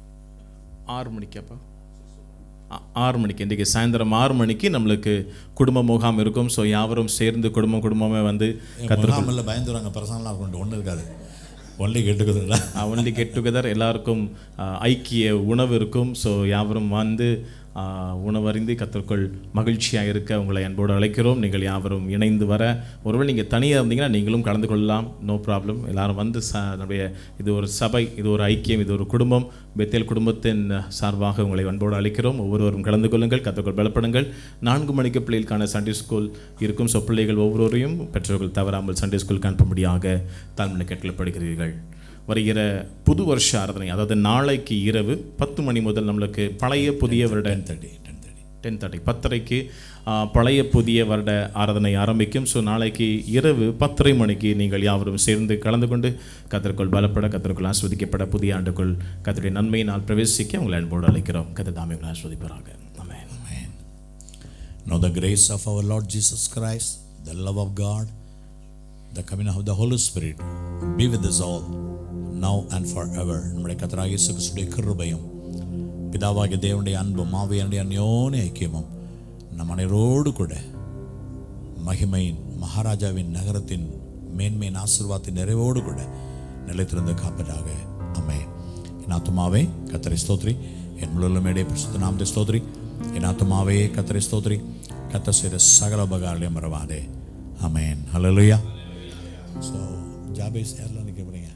ஆறு மணிக்கு அப்போ ஆ- ஆறு மணிக்கு இன்றைக்கு சாயந்தரம் ஆறு மணிக்கு நம்மளுக்கு குடும்ப முகாம் இருக்கும் ஸோ யாவரும் சேர்ந்து குடும்பம் குடும்பமே வந்து கத்திர முகாமில் பயந்துறாங்க பர்சனலாக கொண்டு ஒன்றும் இருக்காது ஒன்லி கேட்டுக்குதுங்களா ஒன்லி கெட் டுகெதர் எல்லாருக்கும் ஆ, ஐக்கிய உணவு இருக்கும் ஸோ யாவரும் வந்து ஆ, உணவறிந்து கத்திற்குள் மகிழ்ச்சியாக இருக்க உங்களை அன்போடு அழைக்கிறோம் நீங்கள் யாவரும் இணைந்து வர ஒருவேளை நீங்கள் தனியாக இருந்தீங்கன்னா நீங்களும் கலந்து கொள்ளலாம் நோ ப்ராப்ளம் எல்லாரும் வந்து ச நம்முடைய இது ஒரு சபை இது ஒரு ஐக்கியம் இது ஒரு குடும்பம் பெத்தேல் குடும்பத்தின் சார்பாக உங்களை அன்போடு அழைக்கிறோம் ஒவ்வொருவரும் கலந்து கொள்ளுங்கள் கத்திற்குள் பலப்படுங்கள் நான்கு மணிக்கு பிள்ளைகளுக்கான சண்டே ஸ்கூல் இருக்கும் ஸோ பிள்ளைகள் ஒவ்வொருவரையும் பெற்றோர்கள் தவறாமல் சண்டே ஸ்கூலுக்கு அனுப்பும்படியாக தாழ்மனை கேட்கப்படுகிறீர்கள் வருகிற புது வருஷ ஆராதனை அதாவது நாளைக்கு இரவு பத்து மணி முதல் நம்மளுக்கு பழைய புதிய வருட ten thirty ten thirty ten thirty பத்தரைக்கு ஆ, பழைய புதிய வருட ஆராதனை ஆரம்பிக்கும் ஸோ நாளைக்கு இரவு பத்தரை மணிக்கு நீங்கள் யாவரும் சேர்ந்து கலந்து கொண்டு கத்திற்குள் பலப்பட கத்திற்குள் ஆஸ்வதிக்கப்பட புதிய ஆண்டுக்குள் கத்தருடைய நன்மையினால் பிரவேசிக்க உங்களை அன்போடு அழைக்கிறோம் கத்த தாமே உங்களை ஆஸ்வதிப்பாராக ஆமென் Amen. Now the grace of our Lord Jesus Christ, the love of God, the coming of the Holy Spirit be with us all now and forever. நம்முடைய கத்தராக இயேசு கிறிஸ்துடைய கிருபையும் பிதாவாகிய தேவனுடைய அன்பும் மாவியனுடைய அந்யோன்ய ஐக்கியமும் நம் அனைவரோடு கூட மகிமையின் மகாராஜாவின் நகரத்தின் மேன்மையின் ஆசீர்வாதத்தின் நிறைவோடு கூட நிலைத்திருந்து காப்பதாக அமே என் ஆத்துமாவே கத்தரை ஸ்தோத்ரி என் முழுவதும் மேடே பிரசுத்த நாமத்தை ஸ்தோத்ரி என் ஆத்துமாவே கத்தரை ஸ்தோத்ரி கத்த செய்த சகல உபகாரங்களையும் மறவாதே அமேன் ஹalleluya ஸோ ஜாபேஸ் யாரெல்லாம் நிற்க போறீங்க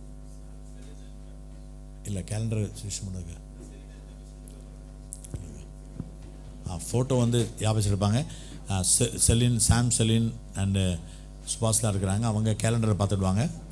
இல்லை கேலண்டர் விஷயம் பண்ணுங்க ஃபோட்டோ வந்து ஞாபகம் இருப்பாங்க செலின் சாம் செலின் அண்டு சுபாஸ்லாம் இருக்கிறாங்க அவங்க கேலண்டரை பார்த்துடுவாங்க